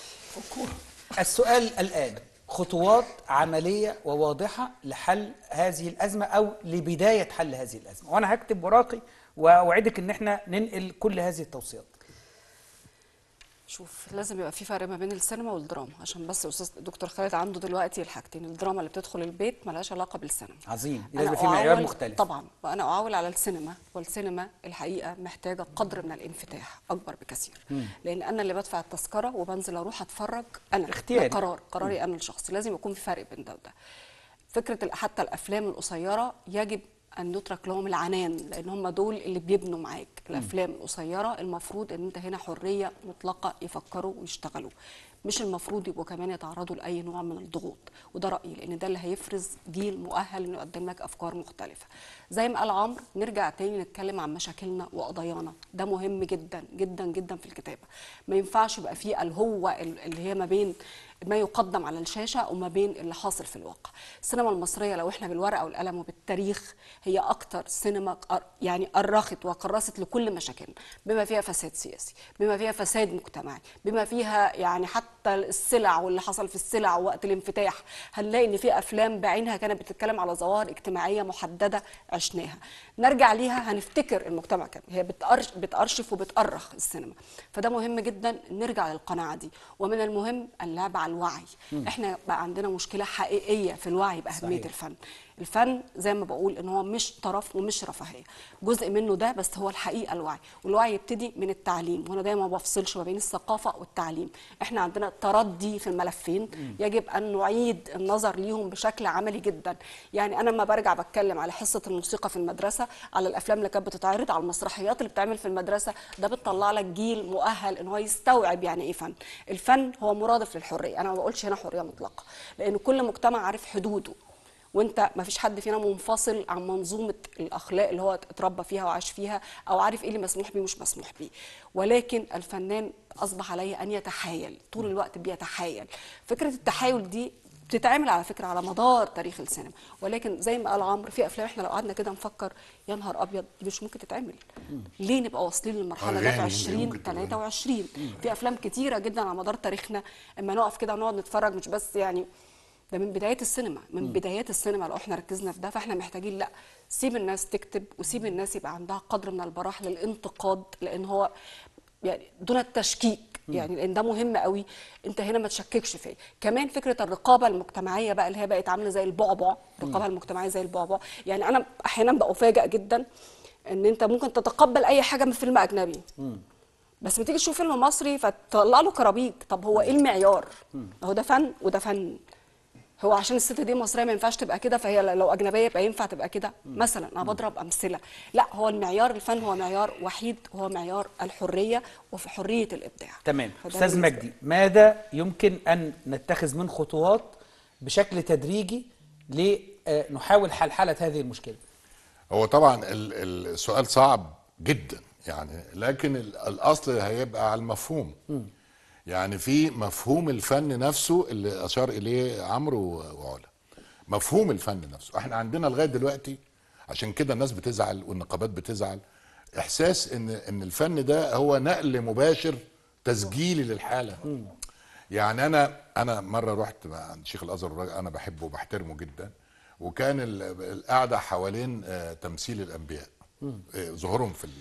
السؤال الآن خطوات عملية وواضحة لحل هذه الأزمة أو لبداية حل هذه الأزمة وأنا هكتب وراقي وأوعدك إن إحنا ننقل كل هذه التوصيات شوف لازم يبقى في فرق ما بين السينما والدراما عشان بس استاذ دكتور خالد عنده دلوقتي الحاجتين الدراما اللي بتدخل البيت ملهاش علاقه بالسينما عظيم أنا لازم في معيار أعول- مختلف طبعا وانا اعول على السينما والسينما الحقيقه محتاجه قدر من الانفتاح اكبر بكثير لان انا اللي بدفع التذكره وبنزل اروح اتفرج انا اختياري. ده قرار قراري انا الشخصي لازم يكون في فرق بين ده وده فكره ال- حتى الافلام القصيره يجب ان يترك لهم العنان لان هم دول اللي بيبنوا معاك الافلام القصيره المفروض ان انت هنا حريه مطلقه يفكروا ويشتغلوا مش المفروض يبقوا كمان يتعرضوا لاي نوع من الضغوط وده رايي لان ده اللي هيفرز جيل مؤهل انه يقدم لك افكار مختلفه زي ما قال عمرو نرجع تاني نتكلم عن مشاكلنا وقضايانا ده مهم جدا جدا جدا في الكتابه ما ينفعش يبقى فيه الهوه اللي هي ما بين ما يقدم على الشاشه وما بين اللي حاصل في الواقع السينما المصريه لو احنا بالورقه والقلم وبالتاريخ هي اكتر سينما قر- يعني أرخت وكرست لكل مشاكلنا بما فيها فساد سياسي بما فيها فساد مجتمعي بما فيها يعني حتى السلع واللي حصل في السلع وقت الانفتاح هنلاقي ان في افلام بعينها كانت بتتكلم على ظواهر اجتماعيه محدده عشناها نرجع ليها هنفتكر المجتمع كان هي بتأرش بتأرشف وبتأرخ السينما فده مهم جدا نرجع للقناعه دي ومن المهم اللعب على الوعي احنا بقى عندنا مشكله حقيقيه في الوعي باهميه صحيح. الفن الفن زي ما بقول ان هو مش طرف ومش رفاهيه جزء منه ده بس هو الحقيقه الوعي والوعي يبتدي من التعليم وانا دايما ما بفصلش ما بين الثقافه والتعليم احنا عندنا تردي في الملفين يجب ان نعيد النظر ليهم بشكل عملي جدا يعني انا لما برجع بتكلم على حصه الموسيقى في المدرسه على الافلام اللي كانت بتتعرض على المسرحيات اللي بتتعمل في المدرسه ده بتطلع لك جيل مؤهل ان هو يستوعب يعني ايه فن الفن هو مرادف للحريه انا ما بقولش هنا حريه مطلقه لان كل مجتمع عارف حدوده وانت ما فيش حد فينا منفصل عن منظومه الاخلاق اللي هو اتربى فيها وعاش فيها او عارف ايه اللي مسموح بيه ومش مسموح بيه ولكن الفنان اصبح عليه ان يتحايل طول الوقت بيتحايل فكره التحايل دي بتتعمل على فكره على مدار تاريخ السينما ولكن زي ما قال عمرو في افلام احنا لو قعدنا كده نفكر يا نهار ابيض دي مش ممكن تتعمل ليه نبقى واصلين للمرحله ده في أغاني 20 ممكن تتعمل. 23 في افلام كتيره جدا على مدار تاريخنا اما نقف كده ونقعد نتفرج مش بس يعني ده من بدايات السينما من بدايات السينما لو احنا ركزنا في ده فاحنا محتاجين لا سيب الناس تكتب وسيب الناس يبقى عندها قدر من البراح للانتقاد لان هو يعني دون التشكيك يعني لان ده مهم قوي انت هنا ما تشككش فيه كمان فكره الرقابه المجتمعيه بقى اللي هي بقت عامله زي البعبع الرقابه المجتمعيه زي البعبع يعني انا احيانا بفاجئ جدا ان انت ممكن تتقبل اي حاجه من فيلم اجنبي بس ما تيجي تشوف فيلم مصري فتطلع له كرابيج طب هو ايه المعيار هو ده فن وده فن هو عشان الست دي مصريه ما ينفعش تبقى كده فهي لو اجنبيه يبقى ينفع تبقى كده مثلا انا بضرب امثله لا هو المعيار الفن هو معيار وحيد هو معيار الحريه وفي حريه الابداع تمام فده استاذ بالنسبة مجدي ماذا يمكن ان نتخذ من خطوات بشكل تدريجي لنحاول حلحله هذه المشكله هو طبعا ال- ال- السؤال صعب جدا يعني لكن ال- الاصل هيبقى على المفهوم يعني في مفهوم الفن نفسه اللي اشار اليه عمرو و- وعلا مفهوم الفن نفسه احنا عندنا لغايه دلوقتي عشان كده الناس بتزعل والنقابات بتزعل احساس ان ان الفن ده هو نقل مباشر تسجيلي للحاله يعني انا انا مره رحت مع عند شيخ الازهر الراجل انا بحبه وبحترمه جدا وكان ال- القعده حوالين آه، تمثيل الانبياء آه، ظهورهم في ال-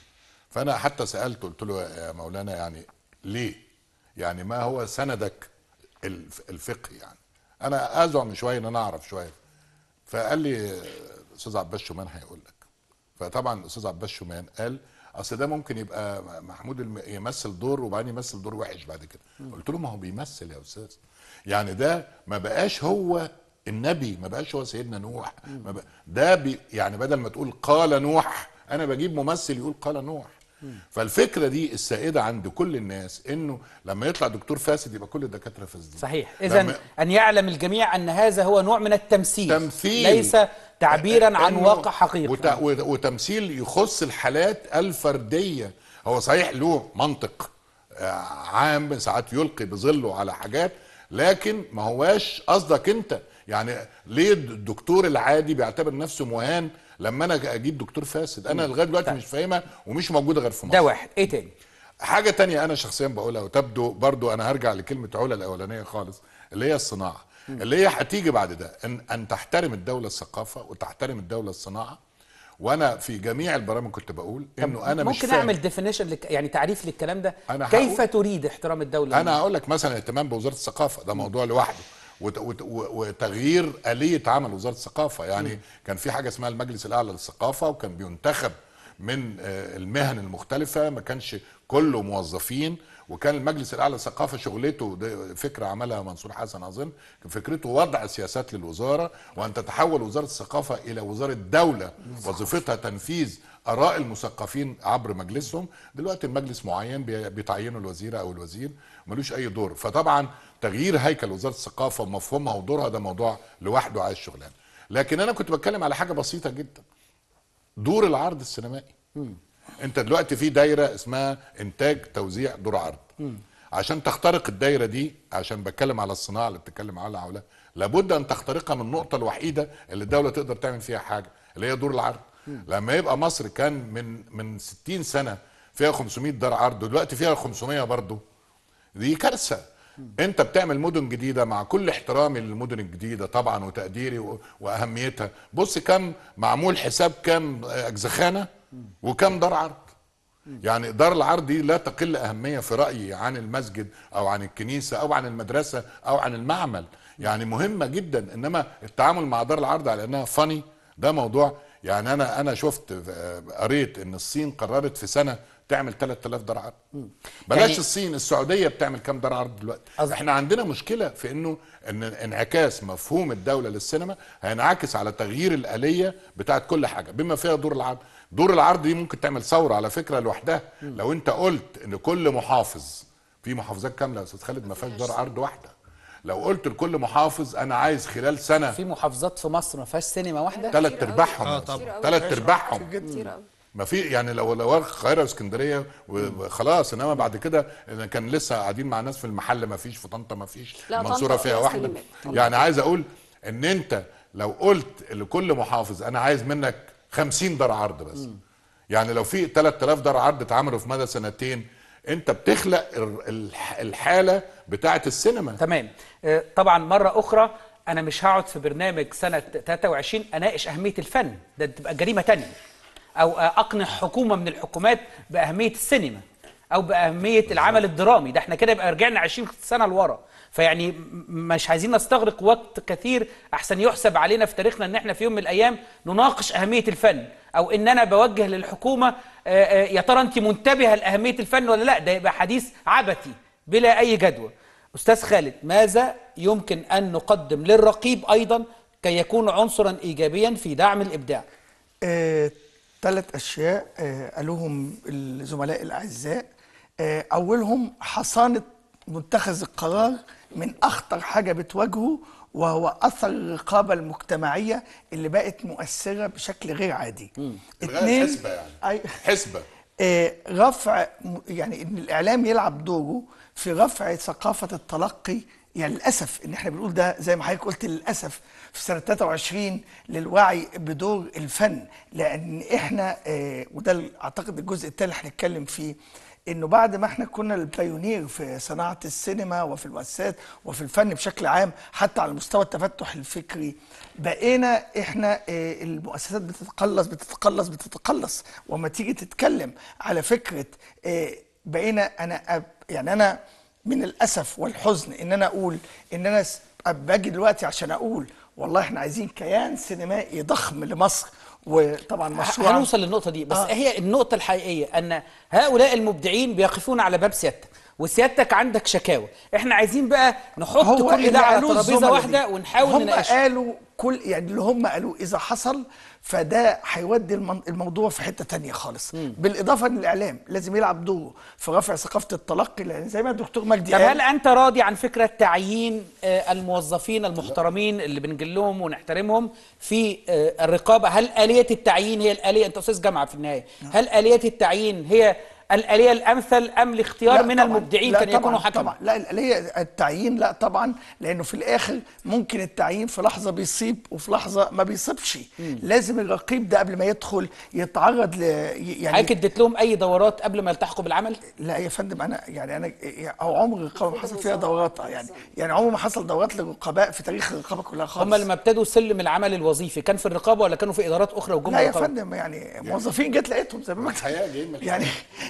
فانا حتى سالته قلت له يا مولانا يعني ليه يعني ما هو سندك الف- الفقهي يعني انا ازعم شويه ان انا اعرف شويه فقال لي آه، استاذ عباس شومان هيقول لك فطبعا الاستاذ عباس شومان قال اصل ده ممكن يبقى محمود الم... يمثل دور وبعدين يمثل دور وحش بعد كده قلت له ما هو بيمثل يا استاذ يعني ده ما بقاش هو النبي ما بقاش هو سيدنا نوح ما بق... ده بي... يعني بدل ما تقول قال نوح انا بجيب ممثل يقول قال نوح فالفكره دي السائده عند كل الناس انه لما يطلع دكتور فاسد يبقى كل الدكاتره فاسدين صحيح اذا لما- ان يعلم الجميع ان هذا هو نوع من التمثيل تمثيل ليس تعبيرا عن إنه واقع حقيقي وت... وت- وتمثيل يخص الحالات الفرديه هو صحيح له منطق آه، عام ساعات يلقي بظله على حاجات لكن ما هواش قصدك انت يعني ليه الدكتور العادي بيعتبر نفسه مهان لما انا اجيب دكتور فاسد انا لغايه دلوقتي مش فاهمها ومش موجوده غير في مصر ده واحد ايه تاني حاجة تانية أنا شخصيا بقولها وتبدو برضو أنا هرجع لكلمة علا الأولانية خالص اللي هي الصناعة اللي هي هتيجي بعد ده أن, أن تحترم الدولة الثقافة وتحترم الدولة الصناعة وأنا في جميع البرامج كنت بقول إنه أنا مش ممكن فاهم اعمل ديفينيشن لك يعني تعريف للكلام ده أنا كيف هقول- تريد احترام الدوله أنا هقول لك مثلا اهتمام بوزارة الثقافة ده موضوع لوحده وت- وت- و- وتغيير آلية عمل وزارة الثقافة يعني كان في حاجة اسمها المجلس الأعلى للثقافة وكان بينتخب من آه، المهن المختلفه ما كانش كله موظفين وكان المجلس الاعلى للثقافه شغلته ده فكره عملها منصور حسن اظن كان فكرته وضع سياسات للوزاره وان تتحول وزاره الثقافه الى وزاره دوله وظيفتها تنفيذ اراء المثقفين عبر مجلسهم دلوقتي المجلس معين بي- بيتعينه الوزيره او الوزير ملوش اي دور فطبعا تغيير هيكل وزاره الثقافه ومفهومها ودورها ده موضوع لوحده عايز شغلانه لكن انا كنت بتكلم على حاجه بسيطه جدا دور العرض السينمائي انت دلوقتي في دايره اسمها انتاج توزيع دور عرض عشان تخترق الدايره دي عشان بتكلم على الصناعه اللي بتتكلم على حولها لابد ان تخترقها من النقطه الوحيده اللي الدوله تقدر تعمل فيها حاجه اللي هي دور العرض لما يبقى مصر كان من من 60 سنه فيها 500 دار عرض ودلوقتي فيها 500 برضه دي كارثه انت بتعمل مدن جديده مع كل احترامي للمدن الجديده طبعا وتقديري و- واهميتها بص كم معمول حساب كم اجزخانه وكم دار عرض يعني دار العرض دي لا تقل اهميه في رايي عن المسجد او عن الكنيسه او عن المدرسه او عن المعمل يعني مهمه جدا انما التعامل مع دار العرض على انها فاني ده موضوع يعني انا انا شفت آه، قريت ان الصين قررت في سنه تعمل 3000 دار عرض بلاش يعني- يعني الصين السعوديه بتعمل كام دار عرض دلوقتي قصدي- احنا عندنا مشكله في انه ان انعكاس مفهوم الدوله للسينما هينعكس على تغيير الاليه بتاعت كل حاجه بما فيها دور العرض دور العرض دي ممكن تعمل ثوره على فكره لوحدها لو انت قلت ان كل محافظ في محافظات كامله يا استاذ خالد ما فيهاش دار عرض واحده لو قلت لكل محافظ انا عايز خلال سنه في محافظات في مصر ما فيهاش سينما واحده ثلاث كتير أوي. ارباعهم آه، طبعا. ثلاث ارباعهم كتير قوي ما في يعني لو لو القاهره واسكندريه وخلاص انما بعد كده إذا كان لسه قاعدين مع ناس في المحل ما فيش في طنطا ما فيش لا، المنصوره طنطا فيها فيها واحده سينمات. طنطا. يعني عايز اقول ان انت لو قلت لكل محافظ انا عايز منك 50 دار عرض بس يعني لو في 3000 دار عرض اتعملوا في مدى سنتين انت بتخلق ال- الح- الحاله بتاعه السينما تمام آه، طبعا مره اخرى انا مش هقعد في برنامج سنه 23 اناقش اهميه الفن ده تبقى جريمه تانية او آه، اقنع حكومه من الحكومات باهميه السينما او باهميه العمل الدرامي ده احنا كده يبقى رجعنا 20 سنه لورا فيعني م- مش عايزين نستغرق وقت كثير احسن يحسب علينا في تاريخنا ان احنا في يوم من الايام نناقش اهميه الفن او ان انا بوجه للحكومه آه، آه، يا ترى انت منتبهه لاهميه الفن ولا لا ده يبقى حديث عبثي بلا اي جدوى استاذ خالد ماذا يمكن ان نقدم للرقيب ايضا كي يكون عنصرا ايجابيا في دعم الابداع ثلاث اشياء آه قالوهم الزملاء الاعزاء آه اولهم حصانه متخذ القرار من اخطر حاجه بتواجهه وهو اثر الرقابه المجتمعيه اللي بقت مؤثره بشكل غير عادي. الغاء الحسبة يعني. أي- حسبه آه، رفع م- يعني ان الاعلام يلعب دوره في رفع ثقافه التلقي يعني للاسف ان احنا بنقول ده زي ما حضرتك قلت للاسف في سنه 23 للوعي بدور الفن لان احنا آه، وده ال- اعتقد الجزء الثاني اللي هنتكلم فيه انه بعد ما احنا كنا البايونير في صناعه السينما وفي المؤسسات وفي الفن بشكل عام حتى على مستوى التفتح الفكري بقينا احنا آه، المؤسسات بتتقلص بتتقلص بتتقلص وما تيجي تتكلم على فكره آه، بقينا انا أب- يعني انا من الاسف والحزن ان انا اقول ان انا س- باجي دلوقتي عشان اقول والله احنا عايزين كيان سينمائي ضخم لمصر وطبعا مشروع هنوصل للنقطه دي بس آه. آه. هي النقطه الحقيقيه ان هؤلاء المبدعين بيقفون على باب سيادتك وسيادتك عندك شكاوى احنا عايزين بقى نحط هو كل اللي ده على قالوه ترابيزه الزملاء واحده دي. ونحاول هم نناقشه قالوا كل يعني اللي هم قالوه اذا حصل فده هيودي المن- الموضوع في حته تانية خالص بالاضافه ان الاعلام لازم يلعب دوره في رفع ثقافه التلقي لان زي ما الدكتور مجدي طب قال هل انت راضي عن فكره تعيين آه، الموظفين المحترمين اللي بنجلهم ونحترمهم في آه، الرقابه هل اليه التعيين هي الاليه انت استاذ جامعه في النهايه هل اليه التعيين هي الاليه الامثل ام الاختيار لا من طبعاً. المبدعين لا كان يكونوا طبعاً حكما طبعا لا الآلية التعيين لا طبعا لانه في الاخر ممكن التعيين في لحظه بيصيب وفي لحظه ما بيصيبش لازم الرقيب ده قبل ما يدخل يتعرض ل يعني حضرتك اديت لهم اي دورات قبل ما يلتحقوا بالعمل لا يا فندم انا يعني انا او عمر الرقابه ما حصل فيها دورات آه يعني يعني عمر ما حصل دورات للرقباء في تاريخ الرقابه كلها خالص هم لما ابتدوا سلم العمل الوظيفي كان في الرقابه ولا كانوا في ادارات اخرى وجم لا يا الرقابة؟ فندم يعني موظفين جت لقيتهم زي ما الحياة جايين من يعني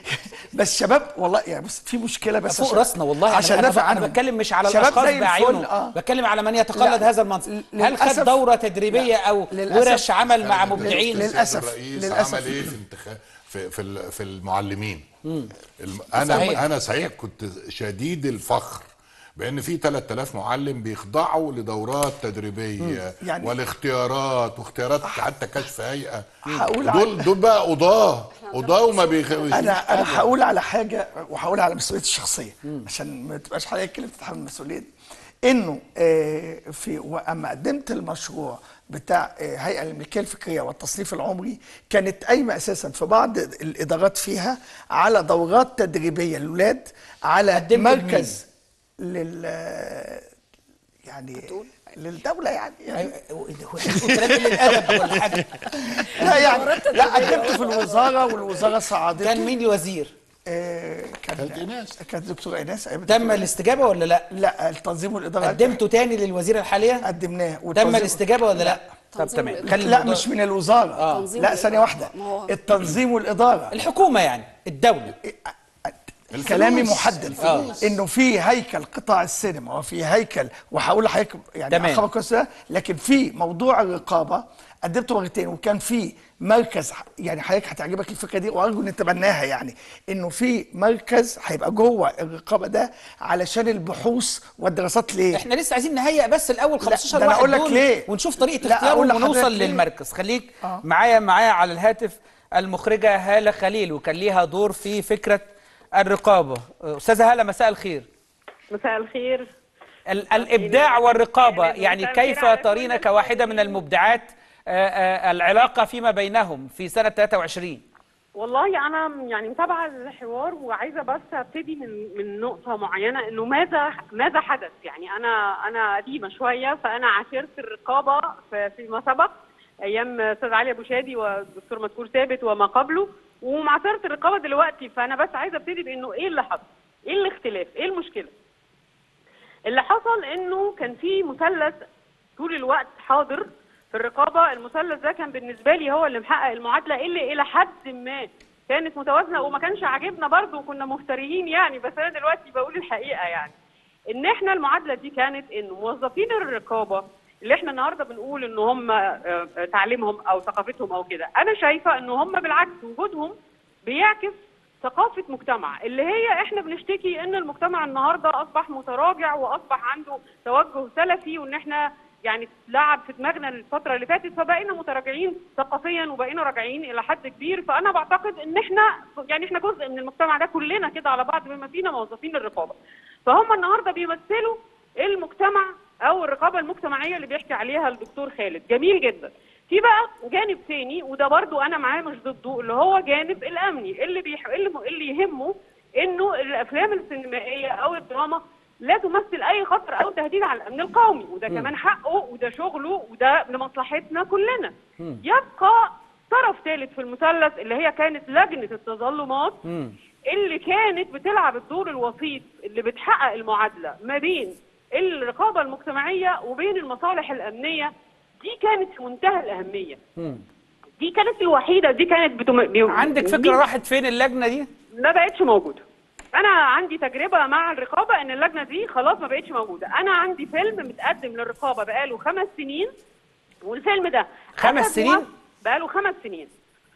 بس شباب والله يعني بس في مشكله بس فوق عشان- راسنا والله عشان عشان ندافع انا, أنا عنهم. بتكلم مش على شباب الاشخاص زي الفل، بعينهم آه. بتكلم على من يتقلد لا، هذا المنصب ل- هل خد للأسف- دوره تدريبيه او للأسف- ورش عمل مع لل- مبدعين لل- للأسف- الرئيس للأسف. عمل ايه في انتخاب في في ال- في المعلمين الم- صحيح. انا انا صحيح كنت شديد الفخر بان في 3000 معلم بيخضعوا لدورات تدريبيه يعني- والاختيارات واختيارات حتى كشف هيئه هقول دول دول بقى قضاه قضاه وما بيخ... انا انا هقول على حاجه وهقول على مسؤوليتي الشخصيه عشان ما تبقاش حضرتك كلمه تتحمل المسؤوليه دي. انه آه، في واما قدمت المشروع بتاع آه، هيئه الملكيه الفكريه والتصنيف العمري كانت قايمه اساسا في بعض الادارات فيها على دورات تدريبيه للولاد على قدمت مركز لل يعني للدوله يعني, يعني كلام قله ادب ولا حاجه لا يعني لا قدمت في الوزاره والوزاره صعدته كان مين الوزير آه، كان كانت إيناس. كانت دكتوره ايناس أيوة، تم دكتورة إيناس. الاستجابه ولا لا لا التنظيم والاداره قدمته تاني للوزيره الحاليه قدمناه تم والتنظيم- الاستجابه ولا لا طب تنظيم تمام الإدارة. خلي لا الموضوع- مش من الوزاره آه. تنظيم لا ثانيه والإدارة. واحده ما هو- التنظيم والاداره الحكومه يعني الدوله كلامي محدد آه. انه في هيكل قطاع السينما وفي هيكل وهقول لحضرتك يعني تمام. خبر كويس ده، لكن في موضوع الرقابه قدمته مرتين وكان في مركز يعني حضرتك هتعجبك الفكره دي وارجو ان نتبناها يعني انه في مركز هيبقى جوه الرقابه ده علشان البحوث والدراسات ليه؟ احنا لسه عايزين نهيئ بس الاول 15 ده أنا واحد أقول لك دول ليه. ونشوف طريقه لا، اختيارهم أقول ونوصل لحضرتك ليه. للمركز خليك آه. معايا معايا على الهاتف المخرجه هاله خليل وكان ليها دور في فكره الرقابه استاذه هاله مساء الخير مساء الخير ال- الابداع والرقابه يعني يعني مساء كيف الخير على ترين كل كواحده من المسؤولين. المبدعات آه، آه، العلاقه فيما بينهم في سنه 23 والله انا يعني متابعه الحوار وعايزه بس ابتدي من من نقطه معينه انه ماذا ماذا حدث يعني انا انا قديمه شويه فانا عاشرت الرقابه في- فيما سبق ايام استاذ علي ابو شادي والدكتور مذكور ثابت وما قبله ومعاشره الرقابه دلوقتي فانا بس عايزه ابتدي بانه ايه اللي حصل؟ ايه الاختلاف؟ ايه المشكله؟ اللي حصل انه كان في مثلث طول الوقت حاضر في الرقابه المثلث ده كان بالنسبه لي هو اللي محقق المعادله اللي الى حد ما كانت متوازنه وما كانش عاجبنا برضه وكنا مفتريين يعني بس انا دلوقتي بقول الحقيقه يعني ان احنا المعادله دي كانت انه موظفين الرقابه اللي احنا النهارده بنقول ان هم آه، آه، تعليمهم او ثقافتهم او كده انا شايفه ان هم بالعكس وجودهم بيعكس ثقافة مجتمع اللي هي احنا بنشتكي ان المجتمع النهارده اصبح متراجع واصبح عنده توجه سلفي وان احنا يعني لعب في دماغنا الفترة اللي فاتت فبقينا متراجعين ثقافيا وبقينا راجعين الى حد كبير فانا بعتقد ان احنا يعني احنا جزء من المجتمع ده كلنا كده على بعض بما فينا موظفين الرقابة فهم النهارده بيمثلوا المجتمع او الرقابة المجتمعية اللي بيحكي عليها الدكتور خالد جميل جدا في بقى جانب تاني وده برضو انا معاه مش ضده اللي هو جانب الامني اللي بيح... اللي, م... اللي يهمه انه الافلام السينمائيه او الدراما لا تمثل اي خطر او تهديد على الامن القومي وده كمان حقه وده شغله وده لمصلحتنا كلنا يبقى طرف ثالث في المثلث اللي هي كانت لجنه التظلمات اللي كانت بتلعب الدور الوسيط اللي بتحقق المعادله ما بين الرقابه المجتمعيه وبين المصالح الامنيه دي كانت في منتهى الاهميه دي كانت الوحيده دي كانت بتم... بي... عندك فكره مين- راحت فين اللجنه دي ما بقتش موجوده انا عندي تجربه مع الرقابه ان اللجنه دي خلاص ما بقتش موجوده انا عندي فيلم متقدم للرقابه بقاله خمس سنين والفيلم ده خمس أخد سنين؟ موافقة- بقاله خمس سنين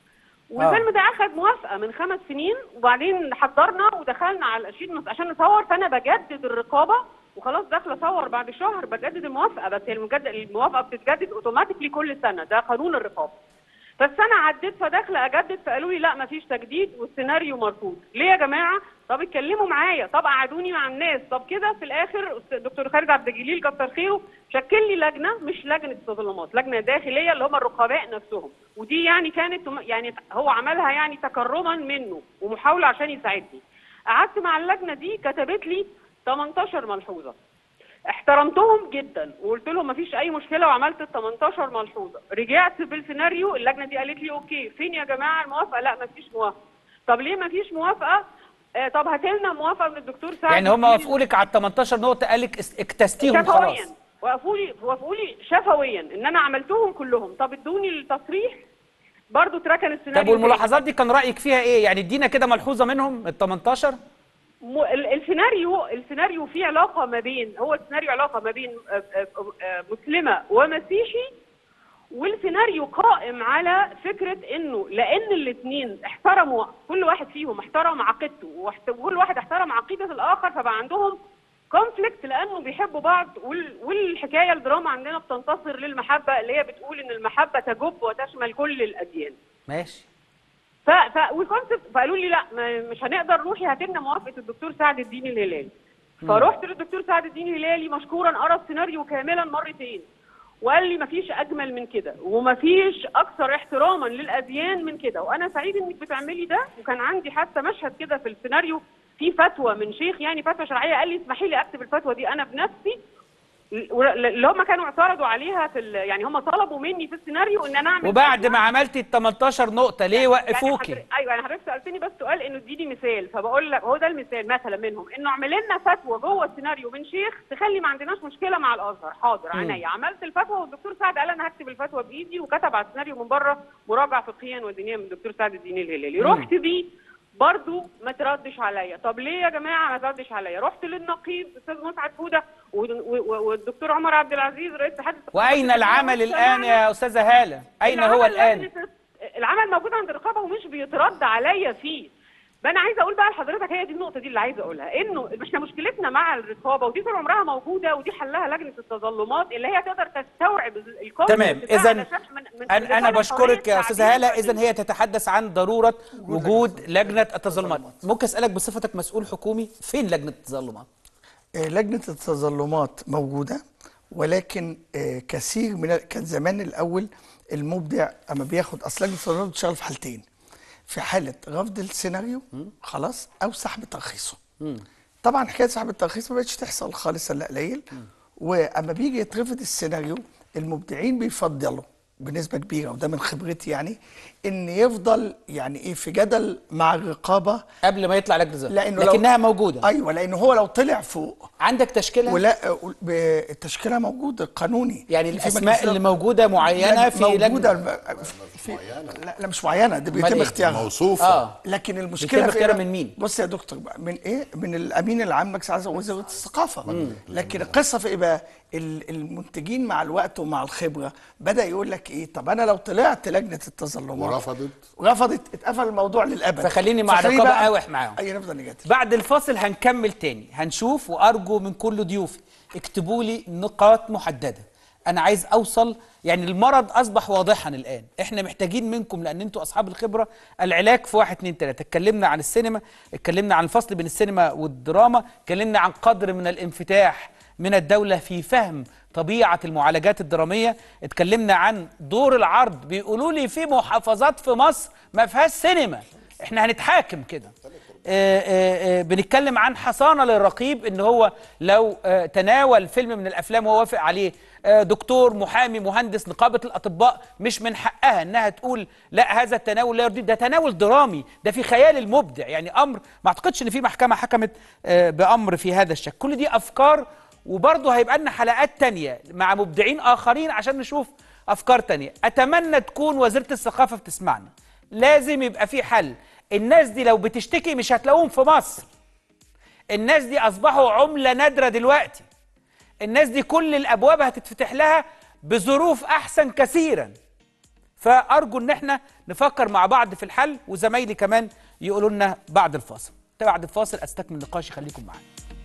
والفيلم ده اخذ موافقه من خمس سنين وبعدين حضرنا ودخلنا على الاشيد عشان نصور فانا بجدد الرقابه وخلاص داخله اصور بعد شهر بجدد الموافقه بس هي المجد... الموافقه بتتجدد اوتوماتيكلي كل سنه ده قانون الرقابه فالسنه عدت فداخله اجدد فقالوا لي لا مفيش تجديد والسيناريو مرفوض ليه يا جماعه طب اتكلموا معايا طب قعدوني مع الناس طب كده في الاخر أستاذ دكتور خالد عبد الجليل كتر خيره شكل لي لجنه مش لجنه تظلمات لجنه داخليه اللي هم الرقباء نفسهم ودي يعني كانت يعني هو عملها يعني تكرما منه ومحاوله عشان يساعدني قعدت مع اللجنه دي كتبت لي 18 ملحوظه احترمتهم جدا وقلت لهم مفيش اي مشكله وعملت ال 18 ملحوظه رجعت بالسيناريو اللجنه دي قالت لي اوكي فين يا جماعه الموافقه لا مفيش موافقه طب ليه مفيش موافقه آه طب هات لنا موافقه من الدكتور سعد يعني هم الدين. وافقوا لك على ال 18 نقطه قال لك اس- اكتستيهم شفويا خلاص وقفوا لي وقفوا لي شفويا ان انا عملتهم كلهم طب ادوني التصريح برضه اتركن السيناريو طب والملاحظات دي كان رايك فيها ايه يعني ادينا كده ملحوظه منهم ال 18 م- ال- السيناريو السيناريو فيه علاقه ما بين هو السيناريو علاقه ما بين آه، آه، آه، مسلمه ومسيحي والسيناريو قائم على فكره انه لان الاثنين احترموا كل واحد فيهم احترم عقيدته واحت- وكل واحد احترم عقيده الاخر فبقى عندهم كونفليكت لانه بيحبوا بعض وال- والحكايه الدراما عندنا بتنتصر للمحبه اللي هي بتقول ان المحبه تجب وتشمل كل الاديان ماشي ف ف والكونسبت فقالوا لي لا ما مش هنقدر روحي هات لنا موافقه الدكتور سعد الدين الهلالي فرحت للدكتور سعد الدين الهلالي مشكورا قرا السيناريو كاملا مرتين وقال لي مفيش اجمل من كده ومفيش اكثر احتراما للاديان من كده وانا سعيد انك بتعملي ده وكان عندي حتى مشهد كده في السيناريو في فتوى من شيخ يعني فتوى شرعيه قال لي اسمحي لي اكتب الفتوى دي انا بنفسي اللي هم كانوا اعترضوا عليها في ال- يعني هم طلبوا مني في السيناريو ان انا اعمل وبعد فتوى. ما عملتي ال 18 نقطه ليه وقفوكي يعني حضرتك- ايوه يعني حضرتك سالتني بس سؤال انه اديني مثال فبقول لك هو ده المثال مثلا منهم انه اعمل لنا فتوى جوه السيناريو من شيخ تخلي ما عندناش مشكله مع الازهر حاضر عينيا عملت الفتوى والدكتور سعد قال انا هكتب الفتوى بايدي وكتب على السيناريو من بره مراجعه فقهيا ودينيا من الدكتور سعد الدين الهلالي رحت بيه برضو ما تردش عليا طب ليه يا جماعه ما تردش عليا رحت للنقيب استاذ مسعد فوده و- و- والدكتور عمر عبد العزيز رئيس اتحاد الثقافة واين العمل الان يا استاذه هاله اين هو العمل الان لجنة- العمل موجود عند الرقابه ومش بيترد عليا فيه فانا عايزه اقول بقى لحضرتك هي دي النقطه دي اللي عايزه اقولها انه احنا مشكلتنا مع الرقابه ودي طول عمرها موجوده ودي حلها لجنه التظلمات اللي هي تقدر تستوعب الكونتنت تمام بتاع اذا علشان من- من- انا انا من بشكرك يا حرية استاذه هاله التعبير اذا هي تتحدث عن ضروره وجود لجنه التظلمات ممكن اسالك بصفتك مسؤول حكومي فين لجنه التظلمات آه، لجنة التظلمات موجودة ولكن آه، كثير من ال- كان زمان الأول المبدع أما بياخد أصل لجنة التظلمات بتشتغل في حالتين في حالة رفض السيناريو خلاص أو سحب ترخيصه طبعا حكاية سحب الترخيص ما بقتش تحصل خالص إلا قليل وأما بيجي يترفض السيناريو المبدعين بيفضلوا بنسبة كبيرة وده من خبرتي يعني إن يفضل يعني إيه في جدل مع الرقابة قبل ما يطلع لجنه التظلمات لأنه لو- لكنها موجوده أيوه لأنه هو لو طلع فوق عندك تشكيله ولا ب- التشكيله موجوده قانوني يعني في الاسماء مجلس اللي موجوده معينه لج- في موجوده لجنه الم- في لا, لا مش معينه ده أمال بيتم إيه؟ اختيارها موصوفه اه لكن المشكله بيتم في اختيارها إيه؟ من مين؟ بص يا دكتور بقى من ايه من الامين العام مجلس عز وزاره الثقافه لكن القصه في ايه بقى ال- المنتجين مع الوقت ومع الخبره بدا يقول لك ايه طب انا لو طلعت لجنه التظلمات ورفضت رفضت اتقفل الموضوع للابد فخليني مع فخليني الرقابة بقى- أقاوح معاهم. اي نفضل نجاتف بعد الفاصل هنكمل تاني هنشوف وارجو من كل ضيوفي اكتبوا لي نقاط محدده انا عايز اوصل يعني المرض اصبح واضحا الان احنا محتاجين منكم لان انتوا اصحاب الخبره العلاج في واحد اتنين تلاته اتكلمنا عن السينما اتكلمنا عن الفصل بين السينما والدراما اتكلمنا عن قدر من الانفتاح من الدوله في فهم طبيعه المعالجات الدراميه اتكلمنا عن دور العرض بيقولوا لي في محافظات في مصر ما فيهاش سينما احنا هنتحاكم كده آه، آه، آه، بنتكلم عن حصانه للرقيب ان هو لو آه، تناول فيلم من الافلام وهو وافق عليه آه، دكتور محامي مهندس نقابه الاطباء مش من حقها انها تقول لا هذا التناول لا يرضي ده تناول درامي ده في خيال المبدع يعني امر ما اعتقدش ان في محكمه حكمت آه، بامر في هذا الشكل كل دي افكار وبرضه هيبقى لنا حلقات تانية مع مبدعين اخرين عشان نشوف افكار تانية اتمنى تكون وزيره الثقافه بتسمعنا لازم يبقى في حل الناس دي لو بتشتكي مش هتلاقوهم في مصر الناس دي اصبحوا عمله نادره دلوقتي الناس دي كل الابواب هتتفتح لها بظروف احسن كثيرا فارجو ان احنا نفكر مع بعض في الحل وزمايلي كمان يقولوا لنا بعد الفاصل بعد الفاصل استكمل نقاشي خليكم معانا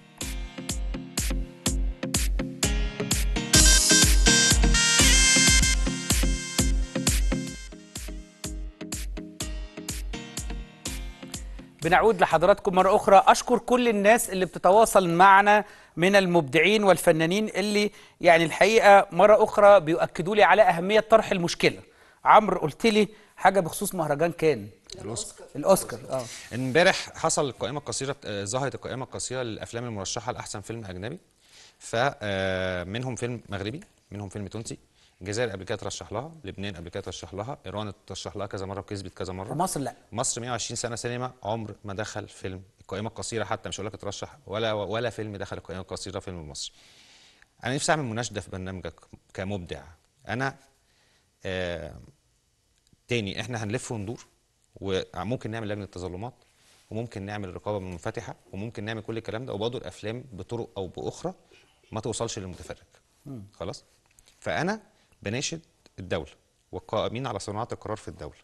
بنعود لحضراتكم مرة أخرى أشكر كل الناس اللي بتتواصل معنا من المبدعين والفنانين اللي يعني الحقيقة مرة أخرى بيؤكدوا لي على أهمية طرح المشكلة عمرو قلت لي حاجة بخصوص مهرجان كان الأوسكار الأوسكار اه امبارح حصل القائمه القصيره آه، ظهرت القائمه القصيره للافلام المرشحه لاحسن فيلم اجنبي فمنهم فيلم مغربي منهم فيلم تونسي الجزائر قبل كده ترشح لها لبنان قبل كده ترشح لها ايران ترشح لها كذا مره وكسبت كذا مره ومصر لا مصر 120 سنه سينما عمر ما دخل فيلم القائمه القصيره حتى مش هقول لك اترشح ولا ولا فيلم دخل القائمه القصيره فيلم مصري انا نفسي اعمل مناشده في برنامجك كمبدع انا آه تاني احنا هنلف وندور وممكن نعمل لجنه تظلمات وممكن نعمل رقابه منفتحه وممكن نعمل كل الكلام ده وبرضه الافلام بطرق او باخرى ما توصلش للمتفرج خلاص فانا بناشد الدوله والقائمين على صناعه القرار في الدوله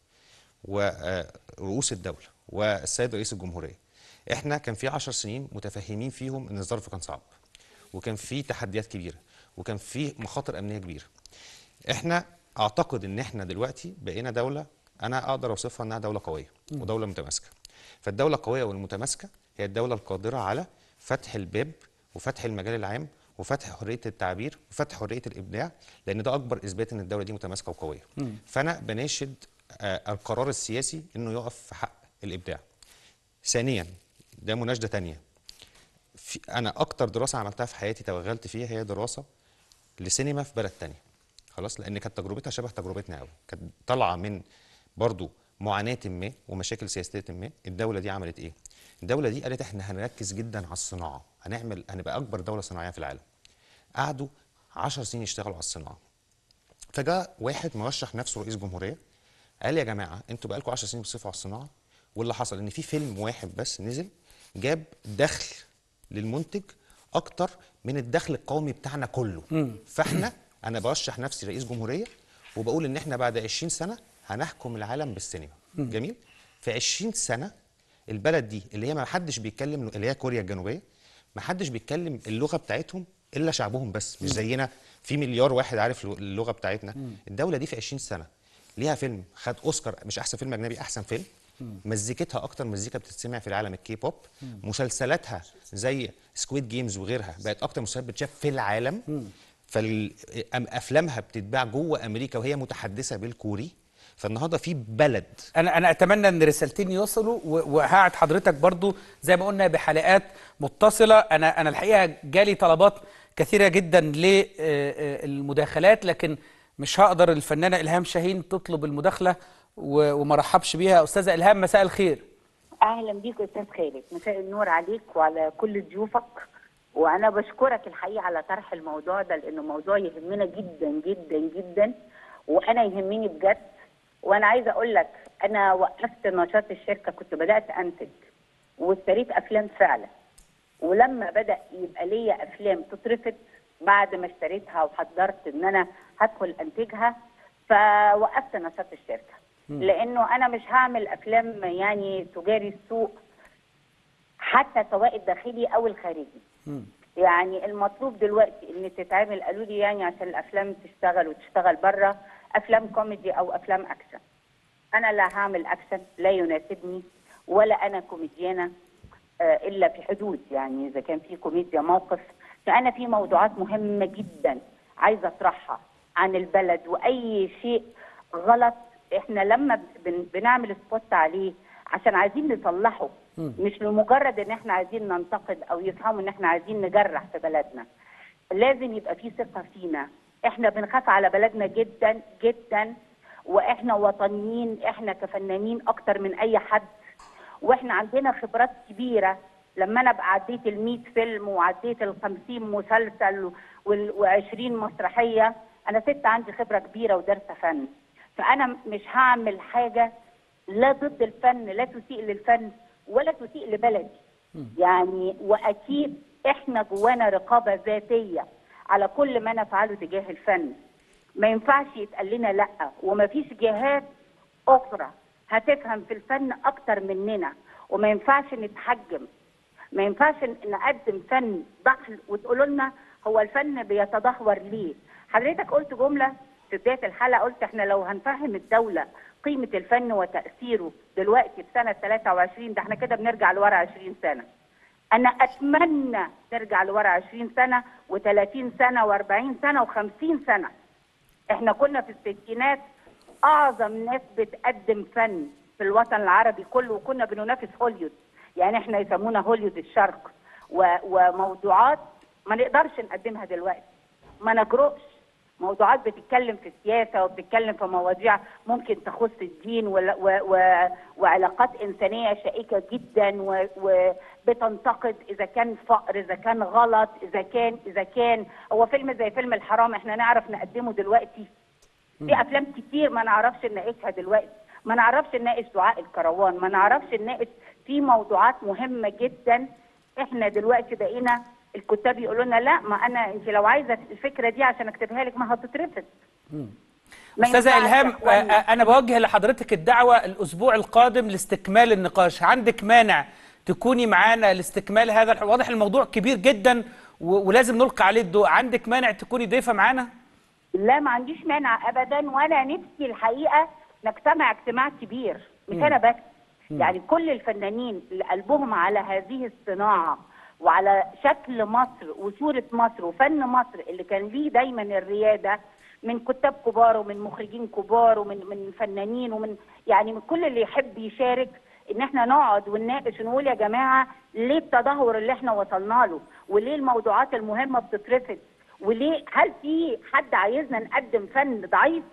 ورؤوس الدوله والسيد رئيس الجمهوريه احنا كان في 10 سنين متفهمين فيهم ان الظرف كان صعب وكان في تحديات كبيره وكان في مخاطر امنيه كبيره احنا اعتقد ان احنا دلوقتي بقينا دوله انا اقدر اوصفها انها دوله قويه ودوله متماسكه فالدوله القويه والمتماسكه هي الدوله القادره على فتح الباب وفتح المجال العام وفتح حريه التعبير وفتح حريه الابداع لان ده اكبر اثبات ان الدوله دي متماسكه وقويه فانا بناشد آه، القرار السياسي انه يقف في حق الابداع ثانيا ده مناشده تانية في انا اكتر دراسه عملتها في حياتي توغلت فيها هي دراسه لسينما في بلد تانية خلاص لان كانت تجربتها شبه تجربتنا قوي كانت طالعه من برضو معاناه ما ومشاكل سياسيه ما الدوله دي عملت ايه الدوله دي قالت احنا هنركز جدا على الصناعه هنعمل هنبقى اكبر دوله صناعيه في العالم قعدوا 10 سنين يشتغلوا على الصناعه فجاء واحد مرشح نفسه رئيس جمهوريه قال يا جماعه انتوا بقالكم 10 سنين بتصرفوا على الصناعه واللي حصل ان في فيلم واحد بس نزل جاب دخل للمنتج اكتر من الدخل القومي بتاعنا كله فاحنا انا برشح نفسي رئيس جمهوريه وبقول ان احنا بعد 20 سنه هنحكم العالم بالسينما جميل في 20 سنه البلد دي اللي هي ما حدش بيتكلم اللي هي كوريا الجنوبيه ما حدش بيتكلم اللغه بتاعتهم الا شعبهم بس مش زينا في مليار واحد عارف اللغه بتاعتنا الدوله دي في 20 سنه ليها فيلم خد اوسكار مش احسن فيلم اجنبي احسن فيلم مزيكتها اكتر مزيكا بتتسمع في العالم الكي بوب مسلسلاتها زي سكويد جيمز وغيرها بقت اكتر مسلسلات بتشاف في العالم فافلامها بتتباع جوه امريكا وهي متحدثه بالكوري فالنهارده في بلد انا انا اتمنى ان رسالتين يوصلوا و- وهقعد حضرتك برضو زي ما قلنا بحلقات متصله انا انا الحقيقه جالي طلبات كثيره جدا للمداخلات لكن مش هقدر الفنانه الهام شاهين تطلب المداخله و- وما رحبش بيها استاذه الهام مساء الخير اهلا بيك استاذ خالد مساء النور عليك وعلى كل ضيوفك وانا بشكرك الحقيقه على طرح الموضوع ده لانه موضوع يهمنا جدا جدا جدا وانا يهمني بجد وانا عايزه اقول لك انا وقفت نشاط الشركه كنت بدات انتج واشتريت افلام فعلا ولما بدا يبقى ليا افلام تترفض بعد ما اشتريتها وحضرت ان انا هدخل انتجها فوقفت نشاط الشركه لانه انا مش هعمل افلام يعني تجاري السوق حتى سواء الداخلي او الخارجي يعني المطلوب دلوقتي ان تتعمل قالوا لي يعني عشان الافلام تشتغل وتشتغل بره افلام كوميدي او افلام اكشن انا لا هعمل اكشن لا يناسبني ولا انا كوميديانه آه، الا في حدود يعني اذا كان في كوميديا موقف فانا في موضوعات مهمه جدا عايزه اطرحها عن البلد واي شيء غلط احنا لما بن- بنعمل سبوت عليه عشان عايزين نصلحه مش لمجرد ان احنا عايزين ننتقد او يفهموا ان احنا عايزين نجرح في بلدنا لازم يبقى في ثقه فينا احنا بنخاف على بلدنا جدا جدا واحنا وطنيين احنا كفنانين اكتر من اي حد واحنا عندنا خبرات كبيره لما انا ابقى عديت ال 100 فيلم وعديت ال 50 مسلسل و20 مسرحيه انا ست عندي خبره كبيره ودارسه فن فانا مش هعمل حاجه لا ضد الفن لا تسيء للفن ولا تسيء لبلدي يعني واكيد احنا جوانا رقابه ذاتيه على كل ما نفعله تجاه الفن ما ينفعش يتقال لنا لا وما فيش جهات اخرى هتفهم في الفن اكتر مننا وما ينفعش نتحجم ما ينفعش نقدم فن ضحل وتقولوا لنا هو الفن بيتدهور ليه حضرتك قلت جمله في بدايه الحلقه قلت احنا لو هنفهم الدوله قيمه الفن وتاثيره دلوقتي في سنه 23 ده احنا كده بنرجع لورا 20 سنه انا اتمنى نرجع لورا 20 سنه و30 سنه و40 سنه و50 سنه احنا كنا في الستينات اعظم ناس بتقدم فن في الوطن العربي كله وكنا بننافس هوليود يعني احنا يسمونا هوليود الشرق و- وموضوعات ما نقدرش نقدمها دلوقتي ما نجرؤش موضوعات بتتكلم في السياسه وبتتكلم في مواضيع ممكن تخص الدين ولا- و و وعلاقات انسانيه شائكه جدا و- وبتنتقد اذا كان فقر اذا كان غلط اذا كان اذا كان هو فيلم زي فيلم الحرام احنا نعرف نقدمه دلوقتي في افلام كتير ما نعرفش نناقشها دلوقتي ما نعرفش نناقش دعاء الكروان ما نعرفش نناقش في موضوعات مهمه جدا احنا دلوقتي بقينا الكتاب يقولوا لنا لا ما انا انت لو عايزه الفكره دي عشان اكتبها لك ما هتترفض ما استاذه ينفعش الهام يا إخواني. آه، آه، انا بوجه لحضرتك الدعوه الاسبوع القادم لاستكمال النقاش عندك مانع تكوني معانا لاستكمال هذا الح- واضح الموضوع كبير جدا و- ولازم نلقي عليه الضوء عندك مانع تكوني ضيفه معانا لا ما عنديش مانع ابدا وانا نفسي الحقيقه نجتمع اجتماع كبير مش انا بس يعني كل الفنانين اللي قلبهم على هذه الصناعه وعلى شكل مصر وصوره مصر وفن مصر اللي كان ليه دايما الرياده من كتاب كبار ومن مخرجين كبار ومن من فنانين ومن يعني من كل اللي يحب يشارك ان احنا نقعد ونناقش ونقول يا جماعه ليه التدهور اللي احنا وصلنا له وليه الموضوعات المهمه بتترفض وليه هل في حد عايزنا نقدم فن ضعيف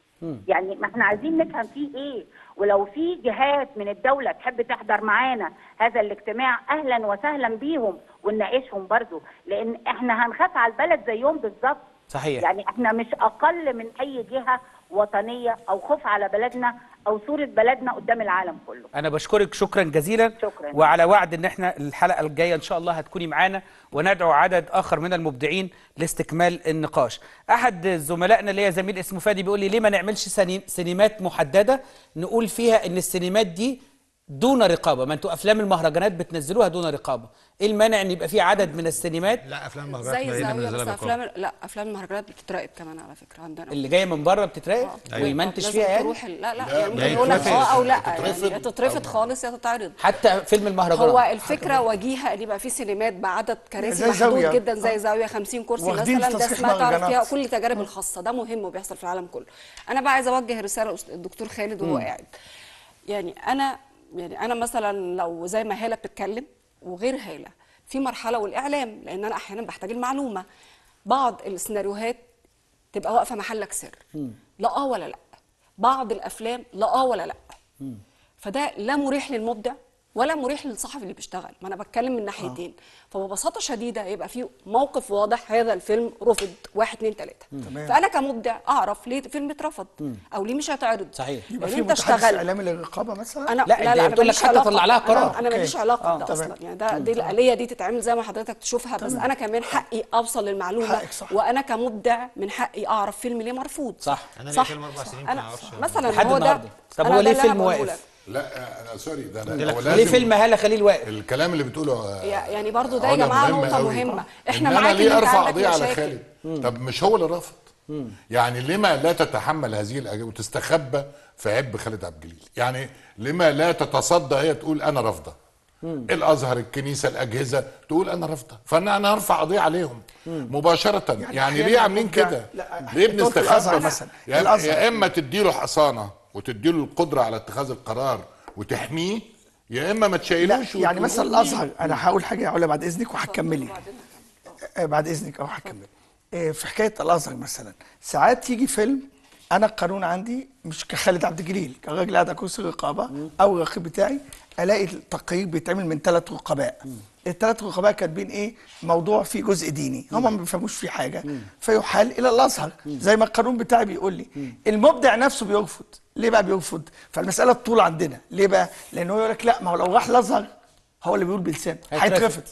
يعني ما احنا عايزين نفهم فيه ايه ولو في جهات من الدولة تحب تحضر معانا هذا الاجتماع اهلا وسهلا بيهم ونناقشهم برضو لان احنا هنخاف على البلد زيهم بالظبط صحيح يعني احنا مش اقل من اي جهة وطنية او خوف على بلدنا او صورة بلدنا قدام العالم كله انا بشكرك شكرا جزيلا شكراً. وعلى وعد ان احنا الحلقه الجايه ان شاء الله هتكوني معانا وندعو عدد اخر من المبدعين لاستكمال النقاش احد زملائنا اللي هي زميل اسمه فادي بيقول لي ليه ما نعملش سني- سينمات محدده نقول فيها ان السينمات دي دون رقابه ما انتوا افلام المهرجانات بتنزلوها دون رقابه ايه المانع ان يبقى في عدد من السينمات لا افلام زي المهرجانات زاويه بس منزلها افلام لا افلام المهرجانات بتتراقب كمان على فكره عندنا اللي جايه من بره بتتراقب آه. ويمنتج لازم فيها يعني تروح ال- لا لا لا، يعني ما ممكن يقول لك يترفض. اه او لا تترفض يعني يا تترفض أو- خالص يا تتعرض حتى فيلم المهرجانات هو الفكره وجيهه ان يبقى في سينمات بعدد كراسي زي محدود زاوية. جدا زي آه. زاويه 50 كرسي واخدين مثلا ده تصريح اسمها تعرف فيها مهرجانات. كل التجارب الخاصه ده مهم وبيحصل في العالم كله انا بقى عايزه اوجه رساله للدكتور خالد وهو قاعد يعني انا يعني انا مثلا لو زي ما هاله بتتكلم وغير هاله في مرحله والاعلام لان انا احيانا بحتاج المعلومه بعض السيناريوهات تبقى واقفه محلك سر لا اه ولا لا بعض الافلام لا اه ولا لا فده لا مريح للمبدع ولا مريح للصحفي اللي بيشتغل ما انا بتكلم من ناحيتين فببساطه شديده يبقى في موقف واضح هذا الفيلم رفض واحد اتنين تلاته تمام. فانا كمبدع اعرف ليه فيلم اترفض او ليه مش هيتعرض صحيح. يبقى لان في انت متحدث اشتغلت اعلامي للرقابه مثلا انا لا، لا أنت لا, بتقول لك ماليش حتى علاقة. طلع لها أنا- قرار. انا ماليش أوكي. علاقه آه، بده تمام. اصلا يعني ده دي الاليه دي تتعمل زي ما حضرتك تشوفها بس انا كمان حقي اوصل للمعلومه حقك صح. وانا كمبدع من حقي اعرف فيلم ليه مرفوض صح. أنا ليا صح فيلم أربع سنين انا ما أعرفش. مثلا لحد هو ده النهاردة. طب أنا هو ده ليه اللي فيلم أنا بقوله واقف؟ لك. لا انا سوري ده انا لك هو ليه لازم فيلم هاله خليل واقف الكلام اللي بتقوله آه، يعني برضو ده يا علا جماعه مهم نقطه قوي. مهمه إن احنا انا معاك إن ليه أنت ارفع عندك قضيه على مشاكل. خالد طب مش هو اللي رفض يعني لما لا تتحمل هذه الاجابه وتستخبى في عب خالد عبد الجليل يعني لما لا تتصدى هي تقول انا رافضه الازهر الكنيسه الاجهزه تقول انا رافضه فانا انا هرفع قضيه عليهم مباشره يعني, يعني ليه أحياناً عاملين مبدع- كده لا، ليه أنت قلت الأزهر بنستخبى مثلا. يا, الأزهر. يا اما تديله حصانه وتديله القدره على اتخاذ القرار وتحميه يا اما ما لا تشيلوش يعني وتقول مثلا مين. الازهر انا هقول حاجه يا علا بعد اذنك وهتكملي آه، بعد اذنك اه هكمل آه، في حكايه الازهر مثلا ساعات يجي فيلم انا القانون عندي مش كخالد عبد الجليل كراجل قاعد على كرسي الرقابه او الرقيب بتاعي الاقي التقرير بيتعمل من ثلاث رقباء الثلاث رقباء كاتبين ايه موضوع فيه جزء ديني هم ما بيفهموش فيه حاجه فيحال الى الازهر زي ما القانون بتاعي بيقول لي المبدع نفسه بيرفض ليه بقى بيرفض فالمساله الطول عندنا ليه بقى لانه يقول لك لا ما هو لو راح الازهر هو اللي بيقول بلسانه هيترفض. هيترفض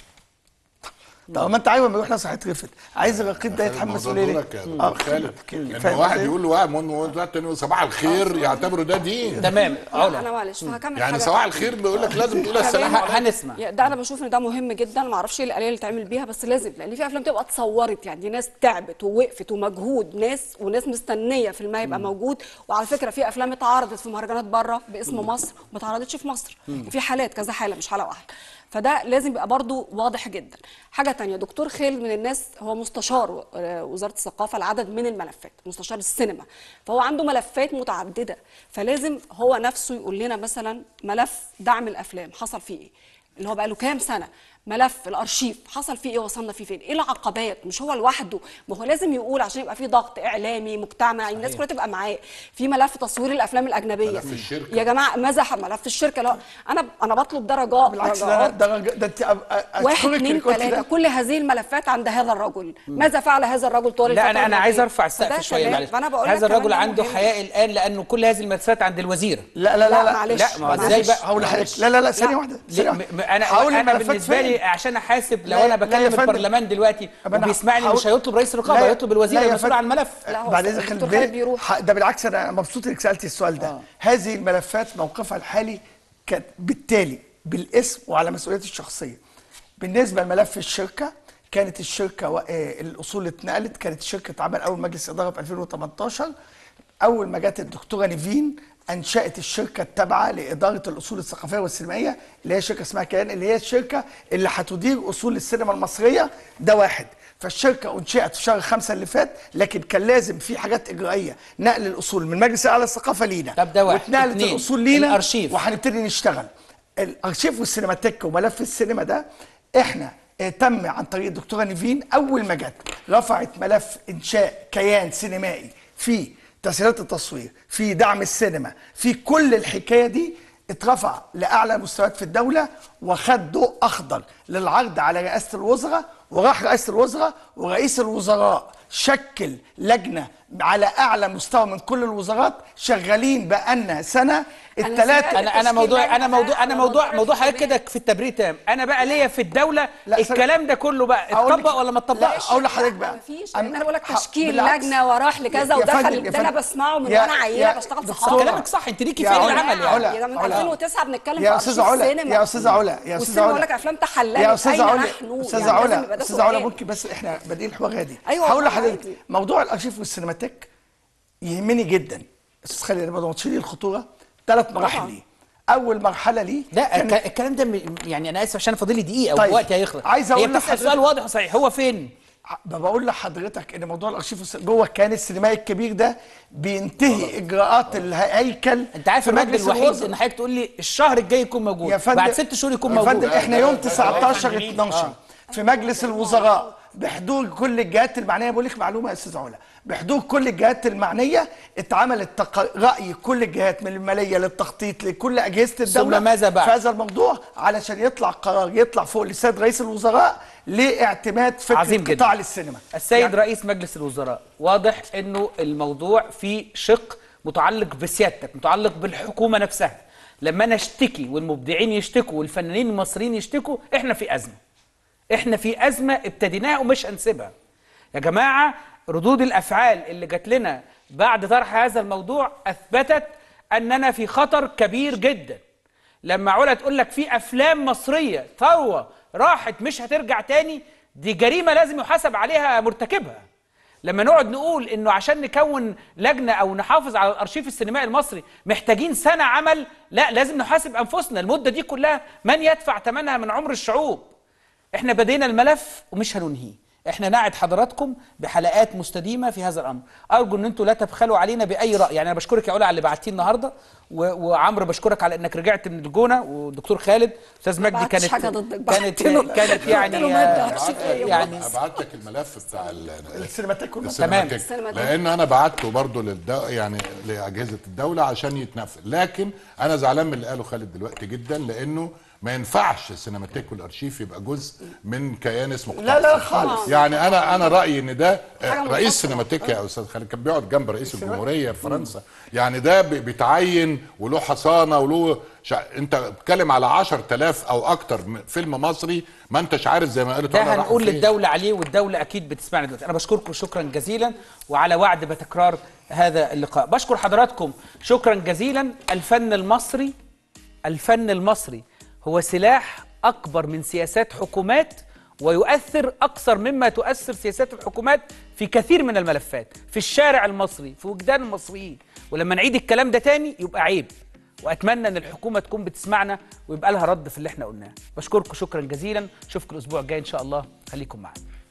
طب ما انت عايز ما يروح الازهر هيترفض عايز الرقيب ده يتحمل الموضوع مسؤوليه ليه؟ دورك يا آه، دكتور خالد كده. ان فاهم واحد إزاي؟ يقول لواحد من تاني صباح الخير يعتبره ده دين تمام لا، علا انا معلش فهكمل يعني حاجة صباح تانية. الخير بيقول لك لازم تقول كمان- السلام عليكم هنسمع يا- ده انا بشوف ان ده مهم جدا ما اعرفش ايه الاليه اللي تعمل بيها بس لازم لان في افلام تبقى اتصورت يعني ناس تعبت ووقفت ومجهود ناس وناس مستنيه فيلمها يبقى موجود وعلى فكره في افلام اتعرضت في مهرجانات بره باسم مصر وما اتعرضتش في مصر في حالات كذا حاله مش حاله واحده فده لازم يبقى برضو واضح جدا حاجه تانية دكتور خالد من الناس هو مستشار آه، وزاره الثقافه لعدد من الملفات مستشار السينما فهو عنده ملفات متعدده فلازم هو نفسه يقول لنا مثلا ملف دعم الافلام حصل فيه ايه اللي هو بقى له كام سنه ملف الارشيف حصل فيه ايه وصلنا فيه فين ايه العقبات مش هو لوحده ما هو لازم يقول عشان يبقى في ضغط اعلامي مجتمعي الناس كلها تبقى معاه في ملف تصوير الافلام الاجنبيه ملف الشركة. يا جماعه ماذا ح- ملف الشركه لا انا انا بطلب ده رجاء بالعكس ده رجاءات. ده ده, ده انت أ- واحد أشكرك اثنين إنك قلت ثلاثة ده. كل هذه الملفات عند هذا الرجل ماذا فعل هذا الرجل طوال لا الفترة انا انا الماضية؟ عايز ارفع فده السقف شويه تمام. معلش فأنا بقول لك هذا كمان الرجل ده عنده مهم. حياء الان لانه كل هذه الملفات عند الوزيره لا لا لا لا، لا معلش. لا، ما هو معلش. إزاي بقى؟ هقول معلش. لحضرتك لا لا لا ثانيه لا. واحده ليه- ثانية م- واحدة. م- انا هقول انا الملفات بالنسبه لي فين. ليه عشان احاسب لو لا- انا لا يا بكلم فندم. البرلمان دلوقتي أما أنا وبيسمعني هحاول- مش هيطلب رئيس الرقابه لا يا- هيطلب الوزير لا يا المسؤول فندم. عن الملف لا، هو بعد أستاذ اذن الدكتور خالد خالد بيه بيروح. ح- ده بالعكس انا مبسوط انك سالتي السؤال ده هذه الملفات موقفها الحالي كانت بالتالي بالاسم وعلى مسؤوليتي الشخصيه بالنسبه لملف الشركه كانت الشركه و... آه، الاصول اللي اتنقلت كانت الشركه اتعمل اول مجلس اداره في 2018 اول ما جت الدكتوره نيفين انشات الشركه التابعه لاداره الاصول الثقافيه والسينمائيه اللي هي شركه اسمها كيان اللي هي الشركه اللي هتدير اصول السينما المصريه ده واحد فالشركه انشئت في شهر خمسة اللي فات لكن كان لازم في حاجات اجرائيه نقل الاصول من مجلس الاعلى للثقافه لينا طب ده واحد. واتنقلت اتنين. الاصول لينا الأرشيف. وهنبتدي نشتغل الارشيف والسينماتيك وملف السينما ده احنا اه، تم عن طريق الدكتوره نيفين اول ما جت رفعت ملف انشاء كيان سينمائي في تسهيلات التصوير في دعم السينما في كل الحكايه دي اترفع لاعلى مستويات في الدوله وخد ضوء اخضر للعرض على رئاسه الوزراء وراح رئاسه الوزراء ورئيس الوزراء شكل لجنه على اعلى مستوى من كل الوزارات شغالين بقالنا سنه الثلاثه انا انا موضوع انا موضوع انا موضوع موضوع حضرتك كده في التبرير تام انا بقى ليا في الدوله لا، الكلام ده كله بقى أقول لك- اتطبق ولا ما لا، اتطبقش اقول لحضرتك بقى مفيش أم- لان انا بقول لك ح- تشكيل بالعكس. لجنه وراح لكذا يا فندم- ودخل يا ده انا فندم. بسمعه من يا- وانا عيله يا بشتغل دكتور- صحافه كلامك صح انت ليكي يا فين علا- العمل يعني علا- يا من علا. 2009 بنتكلم يا في استاذ أرشيف علا سينما. يا استاذ علا يا استاذ والسينما علا بقول لك افلام تحللت يا استاذ أين علا نحن؟ استاذ يعني لازم علا يبقى ده استاذ علا سؤال. ممكن بس احنا بادئين الحوار غادي أيوة هقول والله لحضرتك عادي. موضوع الارشيف والسينماتيك يهمني جدا استاذ خالد انا ما تشيلي الخطوره ثلاث مراحل ليه اول مرحله ليه لا كانت- الك- الكلام ده م- يعني انا اسف عشان فاضل لي دقيقه طيب. ووقتي هيخلص عايز هي أقول بتسال لحضرتك- سؤال واضح وصحيح هو فين ما بقول لحضرتك ان موضوع الارشيف والس- جوه الكيان السينمائي الكبير ده بينتهي اجراءات الهيكل انت عارف في المجد مجلس الوحيد الوزراء. ان حضرتك تقول لي الشهر الجاي يكون موجود يا فندم بعد ست شهور يكون يا فندم موجود احنا يوم 19 12 في مجلس الوزراء بحضور كل الجهات المعنيه بقول لك معلومه يا استاذ علا بحضور كل الجهات المعنيه اتعملت تق... راي كل الجهات من الماليه للتخطيط لكل اجهزه الدوله ثم ماذا بعد؟ في هذا الموضوع علشان يطلع قرار يطلع فوق لسيد رئيس الوزراء لاعتماد فكره عظيم جدا. قطاع للسينما السيد يعني رئيس مجلس الوزراء واضح انه الموضوع فيه شق متعلق بسيادتك متعلق بالحكومه نفسها لما انا اشتكي والمبدعين يشتكوا والفنانين المصريين يشتكوا احنا في ازمه احنا في ازمه ابتديناها ومش هنسيبها يا جماعه ردود الافعال اللي جات لنا بعد طرح هذا الموضوع اثبتت اننا في خطر كبير جدا لما علا تقول لك في افلام مصريه ثروه راحت مش هترجع تاني دي جريمه لازم يحاسب عليها مرتكبها لما نقعد نقول انه عشان نكون لجنه او نحافظ على الارشيف السينمائي المصري محتاجين سنه عمل لا لازم نحاسب انفسنا المده دي كلها من يدفع ثمنها من عمر الشعوب احنا بدينا الملف ومش هننهيه احنا نعد حضراتكم بحلقات مستديمه في هذا الامر ارجو ان انتم لا تبخلوا علينا باي راي يعني انا بشكرك يا علا على اللي بعتيه النهارده و... وعمرو بشكرك على انك رجعت من الجونه والدكتور خالد استاذ مجدي بعتش كانت حاجة ضدك، كانت بعت له- كانت يعني بعت له مادة أرشيفية. يعني ابعت لك الملف بتاع ال- السينماتيك والمسرح. السينماتيك. السينماتيك. لان انا بعته برضه للدو... يعني لاجهزه الدوله عشان يتنفذ لكن انا زعلان من اللي قاله خالد دلوقتي جدا لانه ما ينفعش السينماتيك والارشيف يبقى جزء من كيان اسمه قطاع لا، لا، السينما. خالص. يعني انا انا رايي ان ده حاجة رئيس منفصلة. سينماتيك يا استاذ خالد كان بيقعد جنب رئيس الجمهوريه في فرنسا يعني ده بي- بيتعين وله حصانه وله شع... انت بتتكلم على 10000 او اكتر من فيلم مصري ما انتش عارف زي ما قالت ده علا راحوا هنقول فين. للدولة عليه والدولة أكيد بتسمعنا دلوقتي أنا بشكركم شكرا جزيلا وعلى وعد بتكرار هذا اللقاء بشكر حضراتكم شكرا جزيلا الفن المصري الفن المصري هو سلاح أكبر من سياسات حكومات ويؤثر أكثر مما تؤثر سياسات الحكومات في كثير من الملفات في الشارع المصري في وجدان المصريين ولما نعيد الكلام ده تاني يبقى عيب واتمنى ان الحكومه تكون بتسمعنا ويبقى لها رد في اللي احنا قلناه بشكركم شكرا جزيلا اشوفكم الاسبوع الجاي ان شاء الله خليكم معنا